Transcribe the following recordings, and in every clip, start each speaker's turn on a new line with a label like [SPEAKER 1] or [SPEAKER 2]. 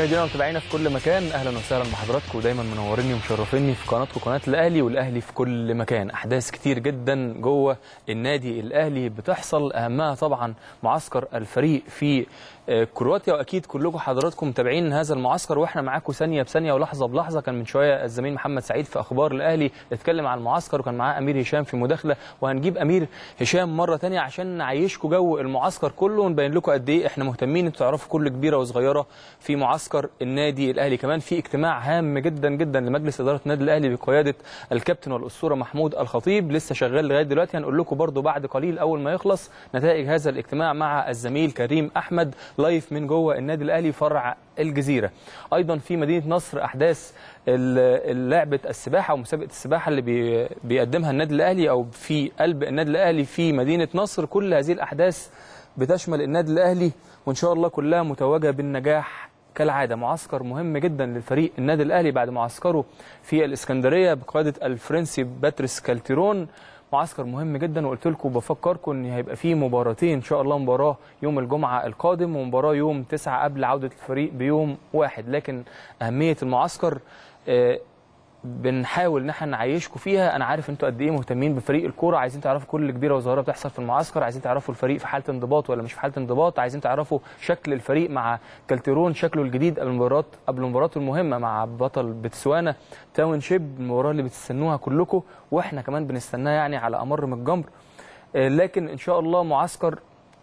[SPEAKER 1] مشاهدينا ومتابعينا في كل مكان اهلا وسهلا بحضراتكم ودايما منوريني ومشرفيني في قناتكم قناه الاهلي والاهلي في كل مكان احداث كتير جدا جوه النادي الاهلي بتحصل اهمها طبعا معسكر الفريق في آه، كرواتيا واكيد كلكم حضراتكم متابعين هذا المعسكر واحنا معاكم ثانيه بثانيه ولحظه بلحظه كان من شويه الزميل محمد سعيد في اخبار الاهلي اتكلم عن المعسكر وكان معاه امير هشام في مداخله وهنجيب امير هشام مره ثانيه عشان نعيشكم جو المعسكر كله ونبين لكم قد ايه احنا مهتمين انتوا تعرفوا كل كبيره وصغيره في معسكر النادي الاهلي كمان في اجتماع هام جدا جدا لمجلس اداره النادي الاهلي بقياده الكابتن والاسطوره محمود الخطيب لسه شغال لغايه دلوقتي هنقول لكم برده بعد قليل اول ما يخلص نتائج هذا الاجتماع مع الزميل كريم احمد لايف من جوه النادي الاهلي فرع الجزيره ايضا في مدينه نصر احداث ال- لعبه السباحه ومسابقه السباحه اللي بي- بيقدمها النادي الاهلي او في قلب النادي الاهلي في مدينه نصر كل هذه الاحداث بتشمل النادي الاهلي وان شاء الله كلها متوجه بالنجاح كالعاده معسكر مهم جدا للفريق النادي الاهلي بعد معسكره في الاسكندريه بقياده الفرنسي باتريس كالتيرون معسكر مهم جدا وقلت لكم بفكركم ان هيبقى فيه مباراتين ان شاء الله مباراه يوم الجمعه القادم ومباراه يوم 9 قبل عوده الفريق بيوم واحد لكن اهميه المعسكر آه، بنحاول ان احنا نعيشكم فيها انا عارف انتوا قد ايه مهتمين بفريق الكوره عايزين تعرفوا كل كبيره وصغيره بتحصل في المعسكر عايزين تعرفوا الفريق في حاله انضباط ولا مش في حاله انضباط عايزين تعرفوا شكل الفريق مع كالتيرون شكله الجديد قبل المباراه قبل مباراته المهمه مع بطل بتسوانا تاون شيب المباراه اللي بتستنوها كلكم واحنا كمان بنستناها يعني على امر من الجمر آه، لكن ان شاء الله معسكر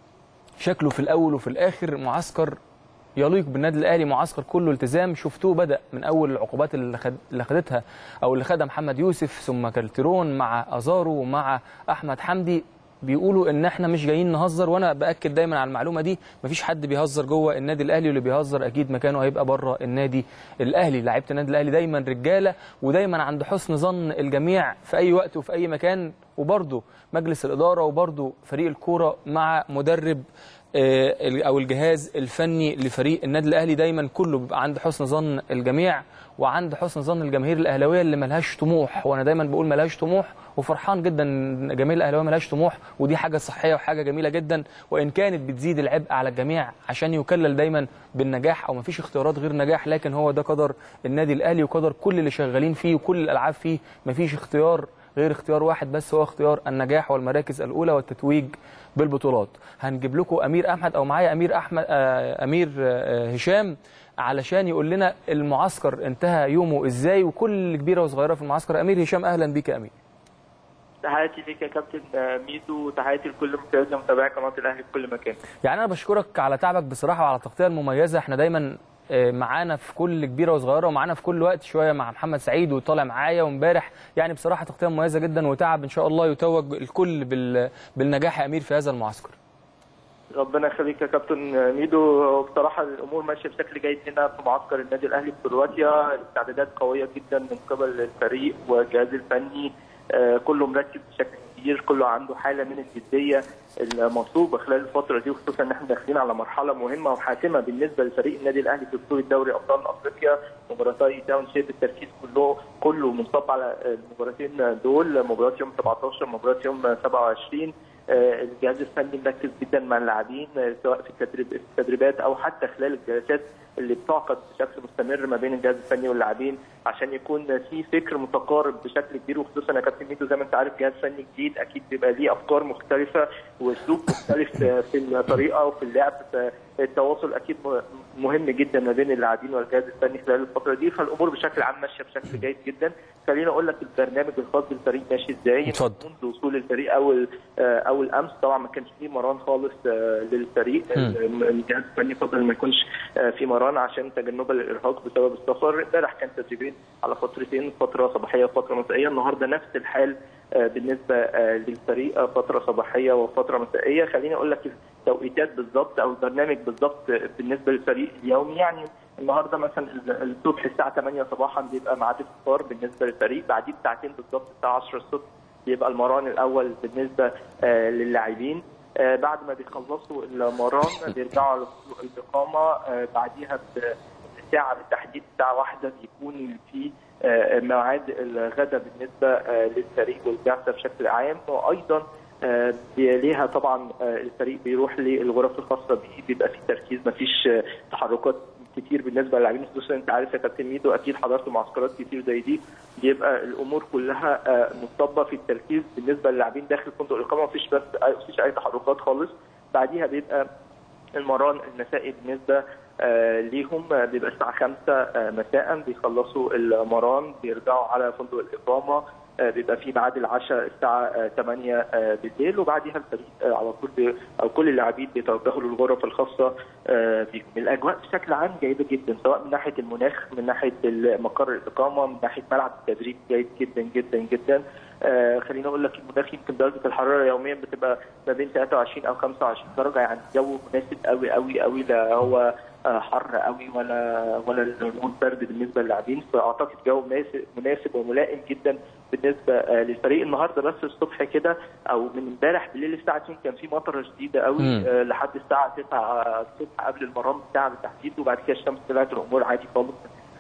[SPEAKER 1] شكله في الاول وفي الاخر معسكر يليق بالنادي الاهلي معسكر كله التزام شفتوه بدا من اول العقوبات اللي خد- اللي خدتها او اللي خدها محمد يوسف ثم كالتيرون مع ازارو ومع احمد حمدي بيقولوا ان احنا مش جايين نهزر وانا باكد دايما على المعلومه دي مفيش حد بيهزر جوه النادي الاهلي واللي بيهزر اكيد مكانه هيبقى بره النادي الاهلي لعيبه النادي الاهلي دايما رجاله ودايما عند حسن ظن الجميع في اي وقت وفي اي مكان وبرده مجلس الاداره وبرده فريق الكوره مع مدرب آه، او الجهاز الفني لفريق النادي الاهلي دايما كله بيبقى عند حسن ظن الجميع وعند حسن ظن الجماهير الاهلاويه اللي ملهاش طموح وانا دايما بقول ملهاش طموح وفرحان جدا ان جماهير الاهلاويه ملهاش طموح ودي حاجه صحيه وحاجه جميله جدا وان كانت بتزيد العبء على الجميع عشان يكلل دايما بالنجاح او مفيش اختيارات غير نجاح لكن هو ده قدر النادي الاهلي وقدر كل اللي شغالين فيه وكل الالعاب فيه مفيش اختيار غير اختيار واحد بس هو اختيار النجاح والمراكز الاولى والتتويج بالبطولات هنجيب لكم امير احمد او معايا امير احمد آه، امير آه، هشام علشان يقول لنا المعسكر انتهى يومه ازاي وكل كبيره وصغيره في المعسكر امير هشام اهلا بيك يا امير
[SPEAKER 2] تحياتي ليك يا كابتن ميدو وتحياتي لكل مشاهدي ومتابعي قناه الاهلي في كل مكان
[SPEAKER 1] يعني انا بشكرك على تعبك بصراحه وعلى التغطيه المميزه احنا دايما آه، معانا في كل كبيره وصغيره ومعانا في كل وقت شويه مع محمد سعيد وطالع معايا وامبارح يعني بصراحه تغطيه مميزه جدا وتعب ان شاء الله يتوج الكل بال- بالنجاح يا امير في هذا المعسكر
[SPEAKER 2] ربنا يخليك يا كابتن ميدو بصراحه الامور ماشيه بشكل جيد هنا في معسكر النادي الاهلي في كرواتيا استعدادات قويه جدا من قبل الفريق والجهاز الفني آه، كله مركز بشكل كبير كله عنده حاله من الجديه المطلوبه خلال الفتره دي وخصوصا ان احنا داخلين على مرحله مهمه وحاسمه بالنسبه لفريق النادي الاهلي في بطوله دوري ابطال افريقيا مباراتي تاون شيب التركيز كله كله منصب على المباراتين دول مباراه يوم 17 مباراه يوم 27 آه، الجهاز الفني مركز جدا مع اللاعبين آه، سواء في التدريب في التدريبات او حتى خلال الجلسات اللي بتعقد بشكل مستمر ما بين الجهاز الفني واللاعبين عشان يكون في فكر متقارب بشكل كبير وخصوصا يا كابتن ميدو زي ما انت عارف جهاز فني جديد اكيد بيبقى ليه افكار مختلفه واسلوب مختلف آه، في الطريقه وفي اللعب التواصل اكيد م- مهم جدا ما بين اللاعبين والجهاز الفني خلال الفتره دي فالامور بشكل عام ماشيه بشكل جيد جدا خليني اقول لك البرنامج الخاص بالفريق ماشي ازاي
[SPEAKER 1] اتفضل.
[SPEAKER 2] منذ وصول الفريق اول آه، اول امس طبعا ما كانش فيه مران خالص آه، للفريق
[SPEAKER 1] مم.
[SPEAKER 2] الجهاز الفني فضل ما يكونش آه، في مران عشان تجنبا للارهاق بسبب السفر امبارح كان تدريبين على فترتين فتره صباحيه وفتره مسائيه النهارده نفس الحال آه، بالنسبه آه، للفريق آه، فتره صباحيه وفتره مسائيه خليني اقول لك التوقيتات بالظبط او البرنامج بالظبط آه، بالنسبه للفريق اليومي يعني النهارده مثلا الصبح الساعه 8 صباحا بيبقى ميعاد الفطار بالنسبه للفريق بعديه بساعتين بالظبط الساعه 10 الصبح بيبقى المران الاول بالنسبه آه، للاعبين آه، بعد ما بيخلصوا المران بيرجعوا على الاقامه آه، بعديها بساعه بالتحديد الساعه واحدة بيكون في آه، ميعاد الغداء بالنسبه آه، للفريق والبعثه بشكل عام وايضا آه، ليها طبعا آه، الفريق بيروح للغرف الخاصه بيه بيبقى في تركيز مفيش آه، تحركات كتير بالنسبه للاعبين خصوصا انت عارف يا كابتن ميدو اكيد حضرت معسكرات كتير زي دي بيبقى الامور كلها مصطبه في التركيز بالنسبه للاعبين داخل فندق الاقامه مفيش بس مفيش اي تحركات خالص بعديها بيبقى المران المسائي بالنسبه آه ليهم بيبقى الساعه 5 آه مساء بيخلصوا المران بيرجعوا على فندق الاقامه آه بيبقى في ميعاد العشاء الساعه 8 بالليل وبعديها الفريق على طول او كل اللاعبين بيتوجهوا للغرف الخاصه بيهم الاجواء بشكل عام جيده جدا سواء من ناحيه المناخ من ناحيه مقر الاقامه من ناحيه ملعب التدريب جيد جدا جدا جدا آه خليني اقول لك المناخ يمكن درجه الحراره يوميا بتبقى ما بين 23 او 25 درجه يعني الجو مناسب قوي قوي قوي لا هو آه حر قوي ولا ولا الجو برد بالنسبه للاعبين فاعتقد جو مناسب مناسب وملائم جدا بالنسبه آه للفريق النهارده بس الصبح كده او من امبارح بالليل الساعه 2 كان في مطره شديده قوي آه لحد الساعه 9 الصبح قبل المرام بتاعه بالتحديد وبعد كده الشمس طلعت الامور عادي خالص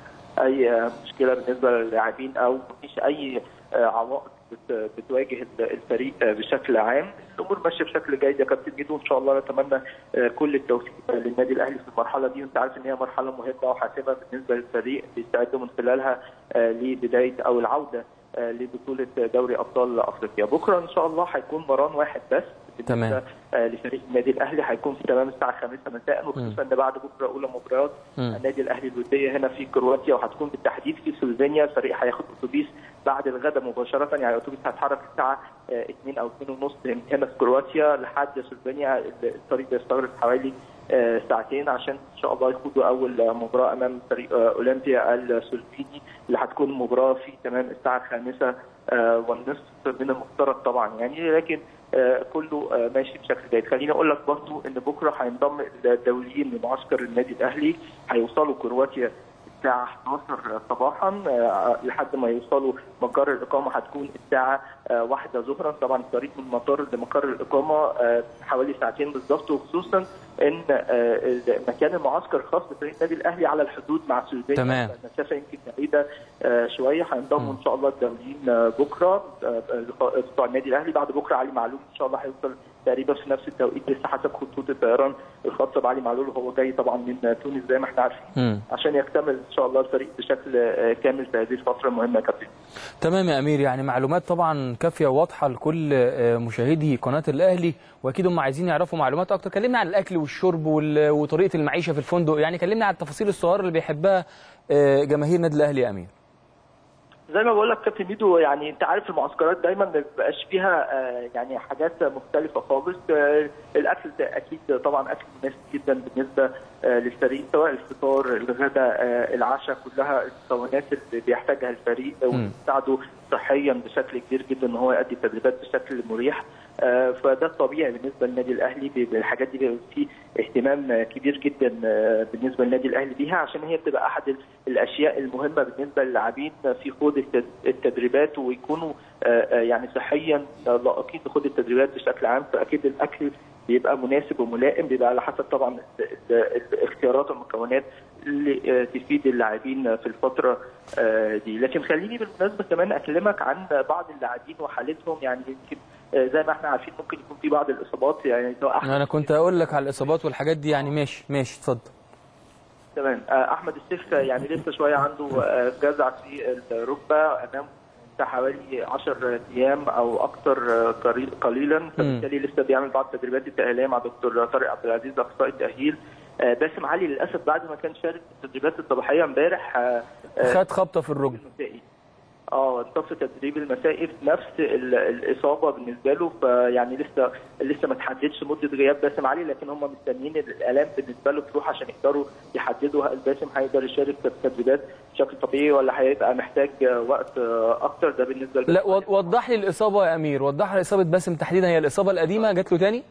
[SPEAKER 2] اي مشكله بالنسبه للاعبين او مفيش اي عوائق بتواجه الفريق بشكل عام الامور ماشيه بشكل جيد يا كابتن ميدو وان شاء الله نتمنى كل التوفيق للنادي الاهلي في المرحله دي وانت عارف ان هي مرحله مهمه وحاسمه بالنسبه للفريق بيستعدوا من خلالها لبدايه او العوده لبطوله دوري ابطال افريقيا بكره ان شاء الله هيكون مران واحد بس
[SPEAKER 1] تمام
[SPEAKER 2] لفريق النادي الاهلي هيكون في تمام الساعه 5 مساء وخصوصا ان بعد بكره اولى مباريات النادي الاهلي الوديه هنا في كرواتيا وهتكون بالتحديد في سلوفينيا الفريق هياخد اتوبيس بعد الغداء مباشره يعني الاتوبيس هيتحرك الساعه 2 او 2 ونص من هنا في كرواتيا لحد سلوفينيا الطريق بيستغرق حوالي ساعتين عشان ان شاء الله يخوضوا اول مباراه امام فريق اولمبيا السلوفيني اللي هتكون مباراه في تمام الساعه الخامسه والنصف من المفترض طبعا يعني لكن كله ماشي بشكل جيد خليني اقول لك برضو ان بكره هينضم الدوليين لمعسكر النادي الاهلي هيوصلوا كرواتيا الساعة 11 صباحا لحد ما يوصلوا مقر الإقامة هتكون الساعة واحدة ظهرا طبعا الطريق من المطار لمقر الإقامة حوالي ساعتين بالظبط وخصوصا ان مكان المعسكر الخاص بفريق النادي الاهلي على الحدود مع سلوفينيا
[SPEAKER 1] تمام
[SPEAKER 2] المسافه يمكن بعيده شويه هينضموا ان شاء الله الدوليين بكره بتوع النادي الاهلي بعد بكره علي معلول ان شاء الله هيوصل تقريبا في نفس التوقيت لسه حسب خطوط الطيران الخاصه بعلي معلول وهو جاي طبعا من تونس زي ما احنا عارفين عشان يكتمل ان شاء الله الفريق بشكل كامل في هذه الفتره المهمه يا كابتن
[SPEAKER 1] تمام يا امير يعني معلومات طبعا كافيه وواضحه لكل مشاهدي قناه الاهلي واكيد هم عايزين يعرفوا معلومات اكتر كلمنا عن الاكل والشرب وطريقه المعيشه في الفندق يعني كلمنا عن التفاصيل الصغيره اللي بيحبها جماهير النادي الاهلي يا امير
[SPEAKER 2] زي ما بقول لك كابتن ميدو يعني انت عارف المعسكرات دايما ما بيبقاش فيها يعني حاجات مختلفه خالص الاكل ده اكيد طبعا اكل مناسب جدا بالنسبه للفريق سواء الفطار الغداء العشاء كلها المكونات اللي بيحتاجها الفريق وتساعده صحيا بشكل كبير جدا ان هو يؤدي التدريبات بشكل مريح فده الطبيعي بالنسبه للنادي الاهلي الحاجات دي بيبقى فيه اهتمام كبير جدا بالنسبه للنادي الاهلي بيها عشان هي بتبقى احد الاشياء المهمه بالنسبه للاعبين في خوض التدريبات ويكونوا يعني صحيا لائقين لخوض التدريبات بشكل عام فاكيد الاكل بيبقى مناسب وملائم بيبقى على حسب طبعا الاختيارات والمكونات اللي تفيد اللاعبين في الفتره دي لكن خليني بالمناسبه كمان اكلمك عن بعض اللاعبين وحالتهم يعني يمكن زي ما احنا عارفين ممكن يكون في بعض الاصابات يعني سواء
[SPEAKER 1] انا كنت اقول لك على الاصابات والحاجات دي يعني ماشي ماشي اتفضل
[SPEAKER 2] تمام احمد السيف يعني لسه شويه عنده جزع في الركبه امام حوالي 10 ايام او اكثر قليلا فبالتالي لسه بيعمل بعض التدريبات التاهيليه مع دكتور طارق عبد العزيز اخصائي التاهيل باسم علي للاسف بعد ما كان شارك في التدريبات الصباحيه امبارح
[SPEAKER 1] خد خبطه في الركبه
[SPEAKER 2] اه اتصاب في التدريب المسائي في نفس الاصابه بالنسبه له فيعني لسه لسه ما تحددش مده غياب باسم علي لكن هم مستنيين الالام بالنسبه له تروح عشان يقدروا يحددوا هل باسم هيقدر يشارك في التدريبات بشكل طبيعي ولا هيبقى محتاج وقت اكتر ده بالنسبه
[SPEAKER 1] لا وضح لي الاصابه يا امير وضح لي اصابه باسم تحديدا هي الاصابه القديمه جات له تاني؟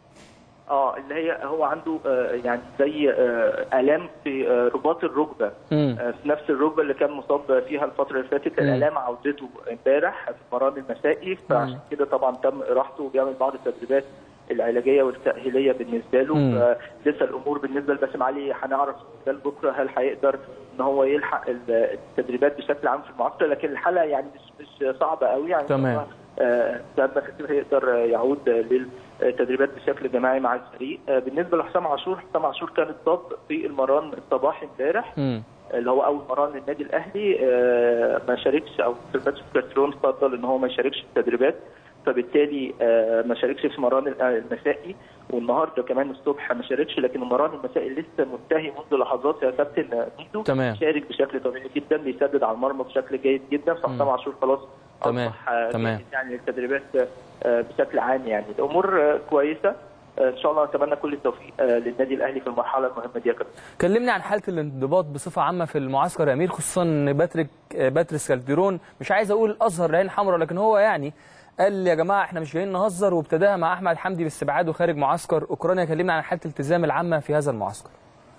[SPEAKER 2] اه اللي هي هو عنده آه يعني زي آه الام في آه رباط الركبه آه في نفس الركبه اللي كان مصاب فيها الفتره اللي فاتت الالام عودته امبارح في المران المسائي فعشان كده طبعا تم اراحته وبيعمل بعض التدريبات العلاجيه والتاهيليه بالنسبه له لسه الامور بالنسبه لباسم علي هنعرف خلال بكره هل هيقدر ان هو يلحق التدريبات بشكل عام في المعسكر لكن الحاله يعني مش مش صعبه قوي يعني
[SPEAKER 1] تمام
[SPEAKER 2] سيادنا كتير هيقدر يعود للتدريبات بشكل جماعي مع الفريق بالنسبه لحسام عاشور حسام عاشور كان اتصاب في المران الصباحي امبارح اللي هو اول مران للنادي الاهلي ما شاركش او سيرفاتش كارترون فضل ان هو ما يشاركش في التدريبات فبالتالي ما شاركش في مران المسائي والنهارده كمان الصبح ما شاركش لكن المران المسائي لسه منتهي منذ لحظات يا كابتن ميدو
[SPEAKER 1] تمام.
[SPEAKER 2] شارك بشكل طبيعي جدا بيسدد على المرمى بشكل جيد جدا فحسام عاشور خلاص
[SPEAKER 1] تمام
[SPEAKER 2] أصبح
[SPEAKER 1] تمام
[SPEAKER 2] يعني التدريبات بشكل عام يعني الامور كويسه ان شاء الله نتمنى كل التوفيق للنادي الاهلي في المرحله المهمه دي يا كابتن
[SPEAKER 1] كلمني عن حاله الانضباط بصفه عامه في المعسكر يا امير خصوصا ان باتريك باتريس كالديرون مش عايز اقول اظهر العين الحمراء لكن هو يعني قال يا جماعه احنا مش جايين نهزر وابتداها مع احمد حمدي باستبعاده خارج معسكر اوكرانيا كلمنا عن حاله الالتزام العامه في هذا المعسكر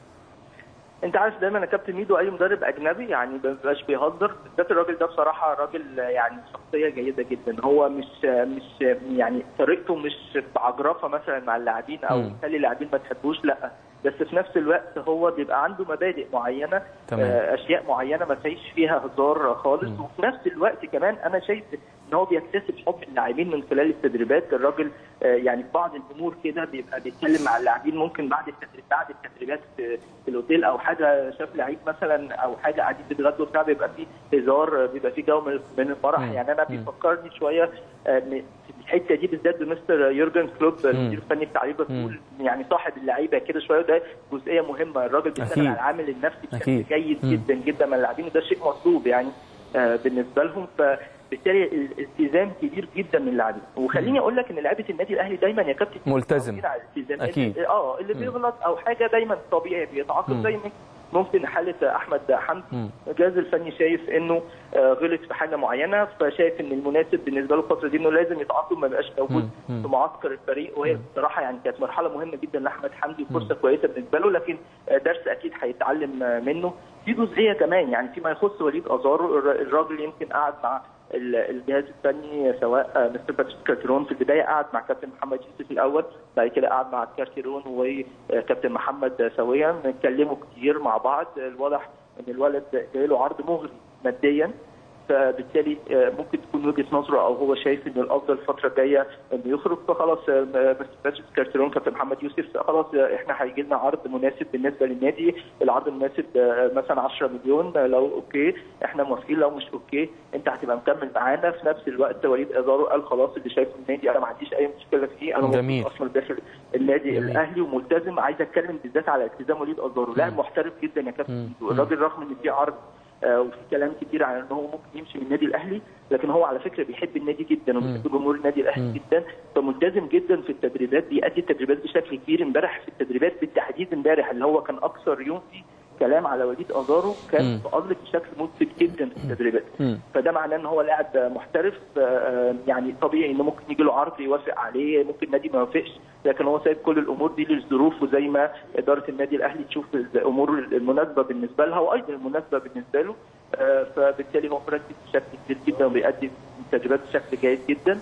[SPEAKER 2] انت عارف دايما يا كابتن ميدو اي مدرب اجنبي يعني ما بيبقاش بيهزر بالذات الراجل ده بصراحه راجل يعني شخصيه جيده جدا هو مش مش يعني طريقته مش بعجرفه مثلا مع اللاعبين او يخلي اللاعبين ما تحبوش لا بس في نفس الوقت هو بيبقى عنده مبادئ معينه
[SPEAKER 1] تمام.
[SPEAKER 2] اشياء معينه ما فيش فيها هزار خالص
[SPEAKER 1] مم.
[SPEAKER 2] وفي نفس الوقت كمان انا شايف ان هو بيكتسب حب اللاعبين من خلال التدريبات الراجل آه، يعني في بعض الامور كده بيبقى بيتكلم مع اللاعبين ممكن بعد التدريب بعد التدريبات في, في الاوتيل او حاجه شاف لعيب مثلا او حاجه قاعدين بيتغدوا بتاع بيبقى فيه هزار آه، بيبقى فيه جو من من الفرح
[SPEAKER 1] مم.
[SPEAKER 2] يعني انا
[SPEAKER 1] مم.
[SPEAKER 2] بيفكرني شويه آه، م- في الحته دي بالذات بمستر يورجن كلوب المدير الفني بتاع ليفربول يعني صاحب اللعيبه كده شويه ده جزئيه مهمه الراجل
[SPEAKER 1] أكيد.
[SPEAKER 2] بيشتغل على العامل النفسي بشكل
[SPEAKER 1] أكيد.
[SPEAKER 2] جيد
[SPEAKER 1] مم.
[SPEAKER 2] جدا جدا من اللاعبين وده شيء مطلوب يعني آه، بالنسبه لهم فبالتالي الالتزام كبير جدا من اللاعبين وخليني اقول لك ان لعيبه النادي الاهلي دايما يا كابتن
[SPEAKER 1] ملتزم.
[SPEAKER 2] متعودين على الالتزام.
[SPEAKER 1] أكيد.
[SPEAKER 2] اه اللي
[SPEAKER 1] مم.
[SPEAKER 2] بيغلط او حاجه دايما طبيعي بيتعاقب
[SPEAKER 1] مم.
[SPEAKER 2] زي ما ممكن حاله احمد حمدي
[SPEAKER 1] مم.
[SPEAKER 2] الجهاز الفني شايف انه آه، غلط في حاجه معينه فشايف ان المناسب بالنسبه له الفتره دي انه لازم يتعاقب ما يبقاش موجود
[SPEAKER 1] مم. مم.
[SPEAKER 2] في معسكر الفريق وهي بصراحه يعني كانت مرحله مهمه جدا لاحمد حمدي وفرصه كويسه بالنسبه له لكن آه، درس اكيد هيتعلم آه، منه في جزئيه كمان يعني فيما يخص وليد ازارو الر- الراجل يمكن قعد مع ال- الجهاز الفني سواء آه، مستر باتريس كارتيرون في البدايه قعد مع كابتن محمد يوسف الاول بعد كده قعد مع كارتيرون وكابتن محمد سويا اتكلموا كتير مع بعض الواضح ان الولد جاي له عرض مغري ماديا فبالتالي آه، ممكن تكون وجهه نظره او هو شايف ان الافضل الفتره الجايه انه يخرج فخلاص آه، مستر باتريس كارتيرون كابتن محمد يوسف خلاص آه، احنا هيجي لنا عرض مناسب بالنسبه للنادي العرض المناسب آه، مثلا 10 مليون آه، لو اوكي احنا موافقين لو مش اوكي انت هتبقى مكمل معانا في نفس الوقت وليد ازارو قال خلاص اللي شايفه النادي انا ما عنديش اي مشكله فيه انا
[SPEAKER 1] جميل.
[SPEAKER 2] مبسوط اصلا داخل النادي
[SPEAKER 1] جميل.
[SPEAKER 2] الاهلي وملتزم عايز اتكلم بالذات على التزام وليد ازارو لاعب محترف جدا يا كابتن
[SPEAKER 1] مم.
[SPEAKER 2] الراجل رغم ان في عرض آه، وفي كلام كتير عن ان هو ممكن يمشي من النادي الاهلي لكن هو على فكره بيحب النادي جدا وبيحب جمهور النادي
[SPEAKER 1] مم.
[SPEAKER 2] الاهلي جدا فملتزم جدا في التدريبات بيأدي التدريبات بشكل كبير امبارح في التدريبات بالتحديد امبارح اللي هو كان اكثر يوم فيه كلام على وليد ازارو كان
[SPEAKER 1] مم.
[SPEAKER 2] متألق بشكل مثبت جدا في التدريبات
[SPEAKER 1] مم.
[SPEAKER 2] فده معناه ان هو لاعب محترف آه، يعني طبيعي انه ممكن يجي له عرض يوافق عليه ممكن النادي ما يوافقش لكن هو سايب كل الامور دي للظروف وزي ما اداره النادي الاهلي تشوف الامور المناسبه بالنسبه لها وايضا المناسبه بالنسبه له آه، فبالتالي هو مركز بشكل كبير جدا وبيأدي التدريبات بشكل جيد جدا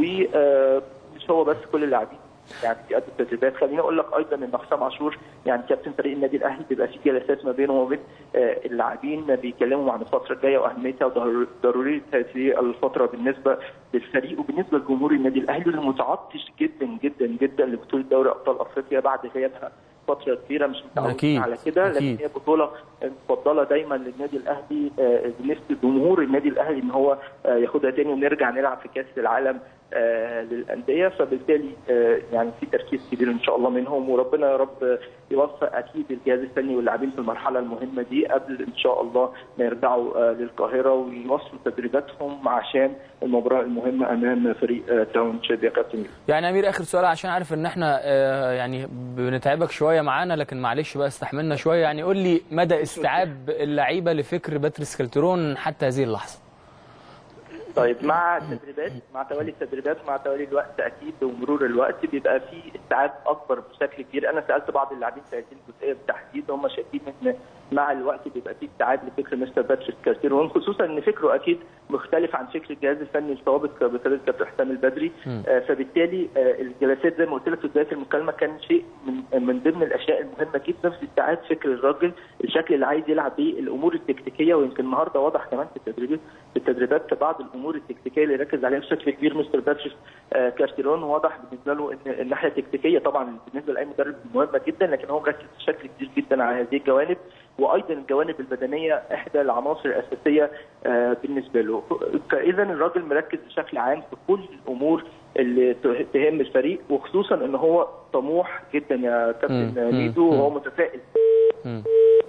[SPEAKER 2] ومش هو بس كل اللاعبين يعني بيأدوا التدريبات خليني اقول لك ايضا ان حسام عاشور يعني كابتن فريق النادي الاهلي بيبقى في جلسات ما بينه وبين آه، اللاعبين بيتكلموا عن الفتره الجايه واهميتها وضروريه هذه الفتره بالنسبه للفريق وبالنسبه لجمهور النادي الاهلي اللي متعطش جدا جدا جدا لبطوله دوري ابطال افريقيا بعد غيابها فتره كبيره مش
[SPEAKER 1] أكيد.
[SPEAKER 2] متعودين على كده لكن
[SPEAKER 1] أكيد.
[SPEAKER 2] هي بطوله مفضله دايما للنادي الاهلي آه، بالنسبه لجمهور النادي الاهلي ان هو آه، ياخدها تاني ونرجع نلعب في كاس العالم آه، للانديه فبالتالي آه، يعني في تركيز كبير ان شاء الله منهم وربنا يا رب يوفق اكيد الجهاز الفني واللاعبين في المرحله المهمه دي قبل ان شاء الله ما يرجعوا آه، للقاهره ويواصلوا تدريباتهم عشان المباراه المهمه امام فريق آه، تاون شيب يا كابتن
[SPEAKER 1] يعني امير اخر سؤال عشان عارف ان احنا آه، يعني بنتعبك شويه معانا لكن معلش بقى استحملنا شويه يعني قول لي مدى استيعاب اللعيبه لفكر باتريس كالترون حتى هذه اللحظه
[SPEAKER 2] طيب مع التدريبات مع توالي التدريبات مع توالي الوقت اكيد ومرور الوقت بيبقى في استيعاب اكبر بشكل كبير انا سالت بعض اللاعبين في هذه الجزئيه بالتحديد هم شايفين ان مع الوقت بيبقى في استيعاب لفكر مستر باتريس كارتيرون خصوصا ان فكره اكيد مختلف عن فكر الجهاز الفني السابق بقياده كابتن حسام البدري
[SPEAKER 1] مم.
[SPEAKER 2] آه، فبالتالي آه، الجلسات زي ما قلت لك في بدايه المكالمه كان شيء من من ضمن الاشياء المهمه جدا في استيعاب فكر الراجل الشكل اللي عايز يلعب بيه الامور التكتيكيه ويمكن النهارده واضح كمان في التدريبات في التدريبات بعض الامور الامور التكتيكيه اللي ركز عليها بشكل كبير مستر باتريس آه، كارتيرون واضح بالنسبه له ان الناحيه التكتيكيه طبعا بالنسبه لاي مدرب مهمه جدا لكن هو مركز بشكل كبير جدا على هذه الجوانب وايضا الجوانب البدنيه احدى العناصر الاساسيه آه، بالنسبه له فاذا الراجل مركز بشكل عام في كل الامور اللي ته- تهم الفريق وخصوصا ان هو طموح جدا يا كابتن
[SPEAKER 1] مم.
[SPEAKER 2] ميدو
[SPEAKER 1] مم.
[SPEAKER 2] وهو متفائل
[SPEAKER 1] مم.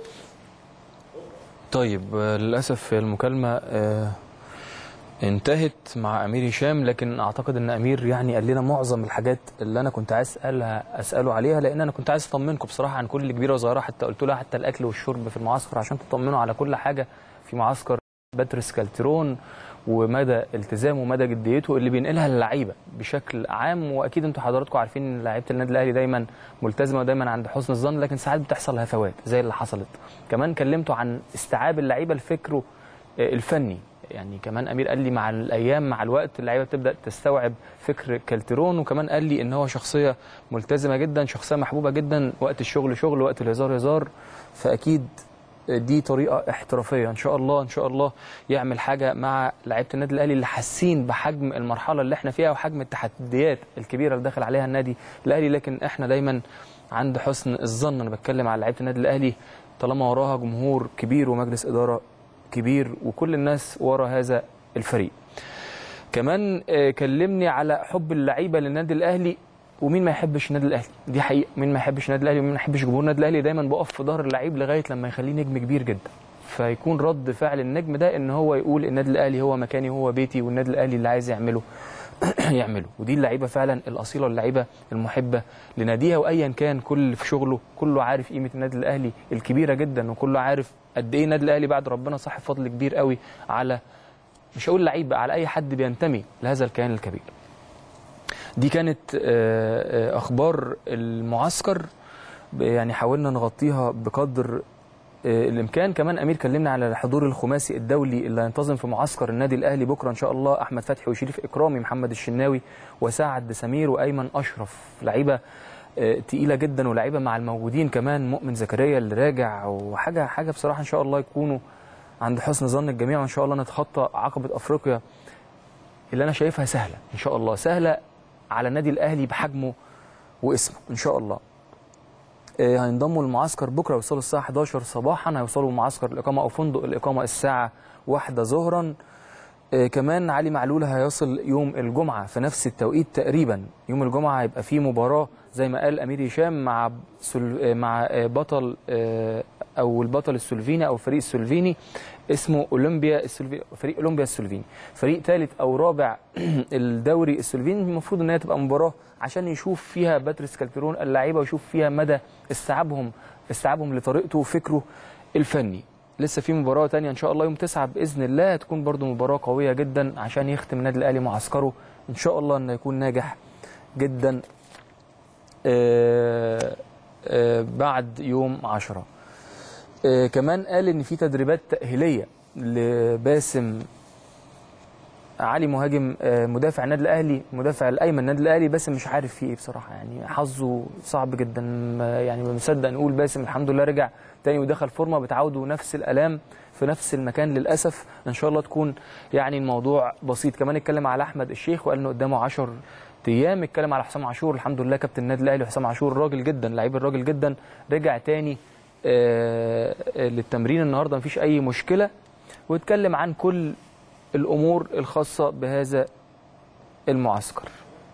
[SPEAKER 1] طيب آه، للأسف المكالمة آه، انتهت مع أمير هشام لكن أعتقد أن أمير يعني قال لنا معظم الحاجات اللي أنا كنت عايز أسألها أسأله عليها لأن أنا كنت عايز أطمنكم بصراحة عن كل كبيرة وصغيرة حتى قلت لها حتى الأكل والشرب في المعسكر عشان تطمنوا على كل حاجة في معسكر باتريس كالترون ومدى التزامه ومدى جديته اللي بينقلها للعيبه بشكل عام واكيد انتوا حضراتكم عارفين ان لعيبه النادي الاهلي دايما ملتزمه ودايما عند حسن الظن لكن ساعات بتحصل هفوات زي اللي حصلت كمان كلمته عن استيعاب اللعيبه لفكره آه، الفني يعني كمان امير قال لي مع الايام مع الوقت اللعيبه بتبدا تستوعب فكر كالترون وكمان قال لي ان هو شخصيه ملتزمه جدا شخصيه محبوبه جدا وقت الشغل شغل وقت الهزار هزار فاكيد دي طريقه احترافيه ان شاء الله ان شاء الله يعمل حاجه مع لعيبه النادي الاهلي اللي حاسين بحجم المرحله اللي احنا فيها وحجم التحديات الكبيره اللي داخل عليها النادي الاهلي لكن احنا دايما عند حسن الظن انا بتكلم على لعيبه النادي الاهلي طالما وراها جمهور كبير ومجلس اداره كبير وكل الناس ورا هذا الفريق كمان آه، كلمني على حب اللعيبه للنادي الاهلي ومين ما يحبش النادي الاهلي دي حقيقه مين ما يحبش النادي الاهلي ومين ما يحبش جمهور النادي الاهلي دايما بقف في ظهر اللعيب لغايه لما يخليه نجم كبير جدا فيكون رد فعل النجم ده ان هو يقول النادي الاهلي هو مكاني هو بيتي والنادي الاهلي اللي عايز يعمله يعمله ودي اللعيبه فعلا الاصيله اللعيبه المحبه لناديها وايا كان كل في شغله كله عارف قيمه النادي الاهلي الكبيره جدا وكله عارف قد ايه النادي الاهلي بعد ربنا صاحب فضل كبير قوي على مش هقول لعيب بقى على اي حد بينتمي لهذا الكيان الكبير دي كانت آه، آه، اخبار المعسكر يعني حاولنا نغطيها بقدر آه، الامكان كمان امير كلمنا على الحضور الخماسي الدولي اللي هينتظم في معسكر النادي الاهلي بكره ان شاء الله احمد فتحي وشريف اكرامي محمد الشناوي وسعد سمير وايمن اشرف لعيبه آه، تقيله جدا ولاعيبه مع الموجودين كمان مؤمن زكريا اللي راجع وحاجه حاجه بصراحه ان شاء الله يكونوا عند حسن ظن الجميع وان شاء الله نتخطى عقبه افريقيا اللي انا شايفها سهله ان شاء الله سهله على النادي الاهلي بحجمه واسمه ان شاء الله آه، هينضموا المعسكر بكره يوصلوا الساعه 11 صباحا هيوصلوا معسكر الاقامه او فندق الاقامه الساعه 1 ظهرا آه، كمان علي معلول هيصل يوم الجمعه في نفس التوقيت تقريبا يوم الجمعه هيبقى فيه مباراه زي ما قال امير هشام مع سل... آه، مع آه، بطل آه، او البطل السلوفيني او فريق السلوفيني اسمه اولمبيا السلوفيني فريق اولمبيا السلوفيني فريق ثالث او رابع الدوري السلوفيني المفروض ان هي تبقى مباراه عشان يشوف فيها باتريس كالترون اللعيبه ويشوف فيها مدى استيعابهم استيعابهم لطريقته وفكره الفني لسه في مباراه تانية ان شاء الله يوم 9 باذن الله هتكون برضو مباراه قويه جدا عشان يختم النادي الاهلي معسكره ان شاء الله انه يكون ناجح جدا آه، آه، بعد يوم 10 آه، كمان قال ان في تدريبات تاهيليه لباسم علي مهاجم آه، مدافع النادي الاهلي مدافع الايمن النادي الاهلي باسم مش عارف فيه ايه بصراحه يعني حظه صعب جدا ما- يعني ما مصدق نقول باسم الحمد لله رجع تاني ودخل فورمه بتعوده نفس الالام في نفس المكان للاسف ان شاء الله تكون يعني الموضوع بسيط كمان اتكلم على احمد الشيخ وقال انه قدامه 10 ايام اتكلم على حسام عاشور الحمد لله كابتن النادي الاهلي وحسام عاشور راجل جدا لعيب الراجل جدا رجع تاني آه، آه، للتمرين النهارده مفيش اي مشكله واتكلم عن كل الامور الخاصه بهذا المعسكر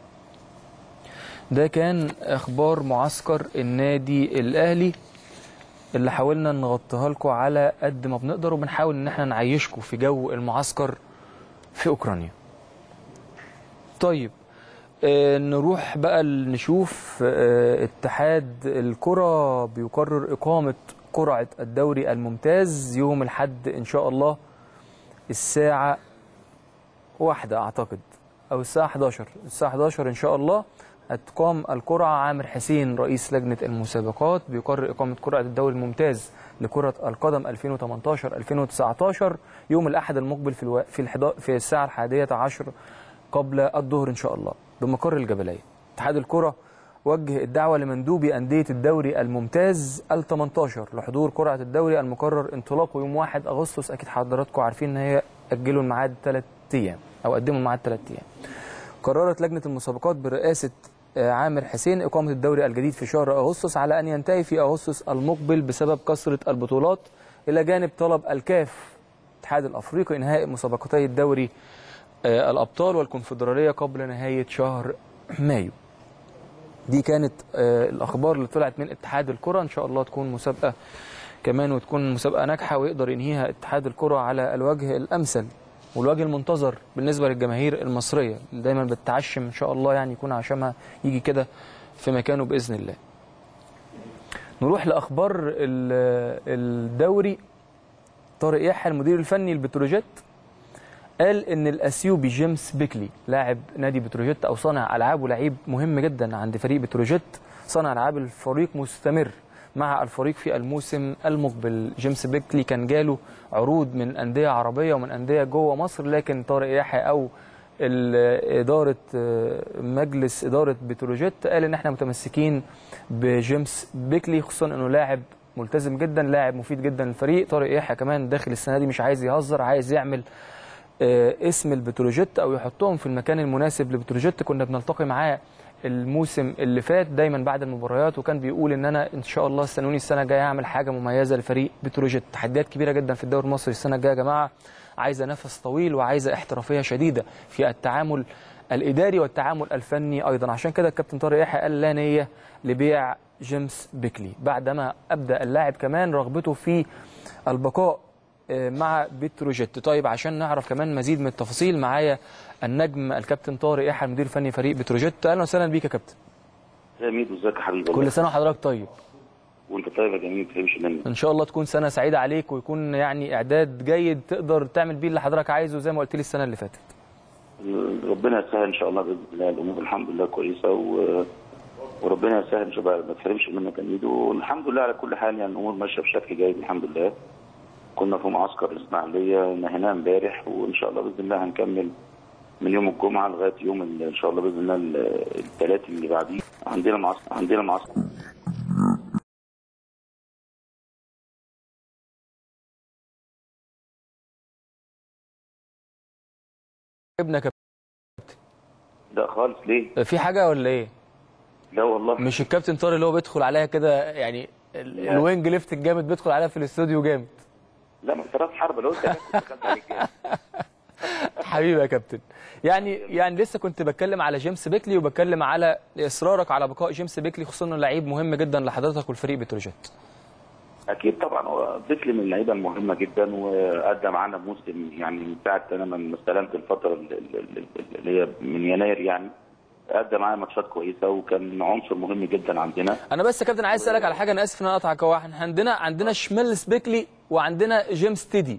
[SPEAKER 1] ده كان اخبار معسكر النادي الاهلي اللي حاولنا نغطيها لكم على قد ما بنقدر وبنحاول ان احنا نعيشكم في جو المعسكر في اوكرانيا طيب آه، نروح بقى ل- نشوف آه، اتحاد الكرة بيقرر إقامة قرعة الدوري الممتاز يوم الحد إن شاء الله الساعة واحدة أعتقد أو الساعة 11 الساعة 11 إن شاء الله هتقام القرعة عامر حسين رئيس لجنة المسابقات بيقرر إقامة قرعة الدوري الممتاز لكرة القدم 2018-2019 يوم الأحد المقبل في الو... في, الحدا... في الساعة الحادية عشر قبل الظهر إن شاء الله بمقر الجبلية اتحاد الكرة وجه الدعوة لمندوبي أندية الدوري الممتاز ال 18 لحضور قرعة الدوري المقرر انطلاقه يوم 1 أغسطس أكيد حضراتكم عارفين إن هي أجلوا الميعاد ثلاث ايام او قدموا الميعاد ثلاث ايام قررت لجنه المسابقات برئاسه آه، عامر حسين اقامه الدوري الجديد في شهر اغسطس على ان ينتهي في اغسطس المقبل بسبب كثره البطولات الى جانب طلب الكاف الاتحاد الافريقي انهاء مسابقتي الدوري آه، الابطال والكونفدراليه قبل نهايه شهر مايو دي كانت آه، الاخبار اللي طلعت من اتحاد الكره ان شاء الله تكون مسابقه كمان وتكون مسابقه ناجحه ويقدر ينهيها اتحاد الكره على الوجه الامثل والوجه المنتظر بالنسبه للجماهير المصريه اللي دايما بتعشم ان شاء الله يعني يكون عشمها يجي كده في مكانه باذن الله نروح لاخبار ال- الدوري طارق يحيى المدير الفني لبتروجيت قال ان الاثيوبي جيمس بيكلي لاعب نادي بتروجيت او صانع العاب ولعيب مهم جدا عند فريق بتروجيت صانع العاب الفريق مستمر مع الفريق في الموسم المقبل جيمس بيكلي كان جاله عروض من انديه عربيه ومن انديه جوه مصر لكن طارق يحيى او ال- اداره آه، مجلس اداره بتروجيت قال ان احنا متمسكين بجيمس بيكلي خصوصا انه لاعب ملتزم جدا لاعب مفيد جدا للفريق طارق يحيى كمان داخل السنه دي مش عايز يهزر عايز يعمل آه، اسم البتروجيت او يحطهم في المكان المناسب لبتروجيت كنا بنلتقي معاه الموسم اللي فات دايما بعد المباريات وكان بيقول ان انا ان شاء الله استنوني السنه الجايه اعمل حاجه مميزه لفريق بتروجيت تحديات كبيره جدا في الدوري المصري السنه الجايه يا جماعه عايزه نفس طويل وعايزه احترافيه شديده في التعامل الاداري والتعامل الفني ايضا عشان كده الكابتن طارق يحيى قال لا نيه لبيع جيمس بيكلي بعدما ابدا اللاعب كمان رغبته في البقاء آه، مع بتروجيت طيب عشان نعرف كمان مزيد من التفاصيل معايا النجم الكابتن طارق يحيى المدير الفني فريق بتروجيت اهلا وسهلا بيك يا كابتن
[SPEAKER 3] يا ميدو ازيك يا حبيبي
[SPEAKER 1] كل سنه وحضرتك طيب
[SPEAKER 3] وانت طيب يا جميل ما تفهمش مني
[SPEAKER 1] ان شاء الله تكون سنه سعيده عليك ويكون يعني اعداد جيد تقدر تعمل بيه اللي حضرتك عايزه زي ما قلت لي السنه اللي فاتت
[SPEAKER 3] ربنا يسهل ان شاء الله باذن الله الامور الحمد لله كويسه و... وربنا يسهل ان شاء الله ما تحرمش منك يا ميدو والحمد لله على كل حال يعني الامور ماشيه بشكل جيد الحمد لله كنا في معسكر الاسماعيليه نهيناه امبارح وان شاء الله باذن الله هنكمل من يوم الجمعه لغايه يوم ال- ان شاء الله باذن الله ال- الثلاث اللي بعديه عندنا معسكر عندنا معسكر
[SPEAKER 1] ابنك يا
[SPEAKER 3] لا خالص ليه؟
[SPEAKER 1] كابتن. في حاجه ولا ايه
[SPEAKER 3] لا والله
[SPEAKER 1] مش الكابتن طارق اللي هو بيدخل عليها كده يعني ال-
[SPEAKER 3] لا.
[SPEAKER 1] الوينج ليفت الجامد بيدخل عليها في الاستوديو جامد
[SPEAKER 3] لا ما انت راس حرب لو انت كنت دخلت عليك يعني.
[SPEAKER 1] حبيبي يا كابتن يعني يعني لسه كنت بتكلم على جيمس بيكلي وبتكلم على اصرارك على بقاء جيمس بيكلي خصوصا انه لعيب مهم جدا لحضرتك والفريق بتروجيت
[SPEAKER 3] اكيد طبعا هو بيكلي من اللعيبه المهمه جدا وادى معانا موسم يعني من ساعه انا من استلمت الفتره ال- ال- ال- اللي هي من يناير يعني ادى معانا ماتشات كويسه وكان عنصر مهم جدا عندنا
[SPEAKER 1] انا بس يا كابتن عايز اسالك على حاجه انا اسف ان انا اقطعك هو احنا عندنا عندنا شميلس بيكلي وعندنا جيمس تيدي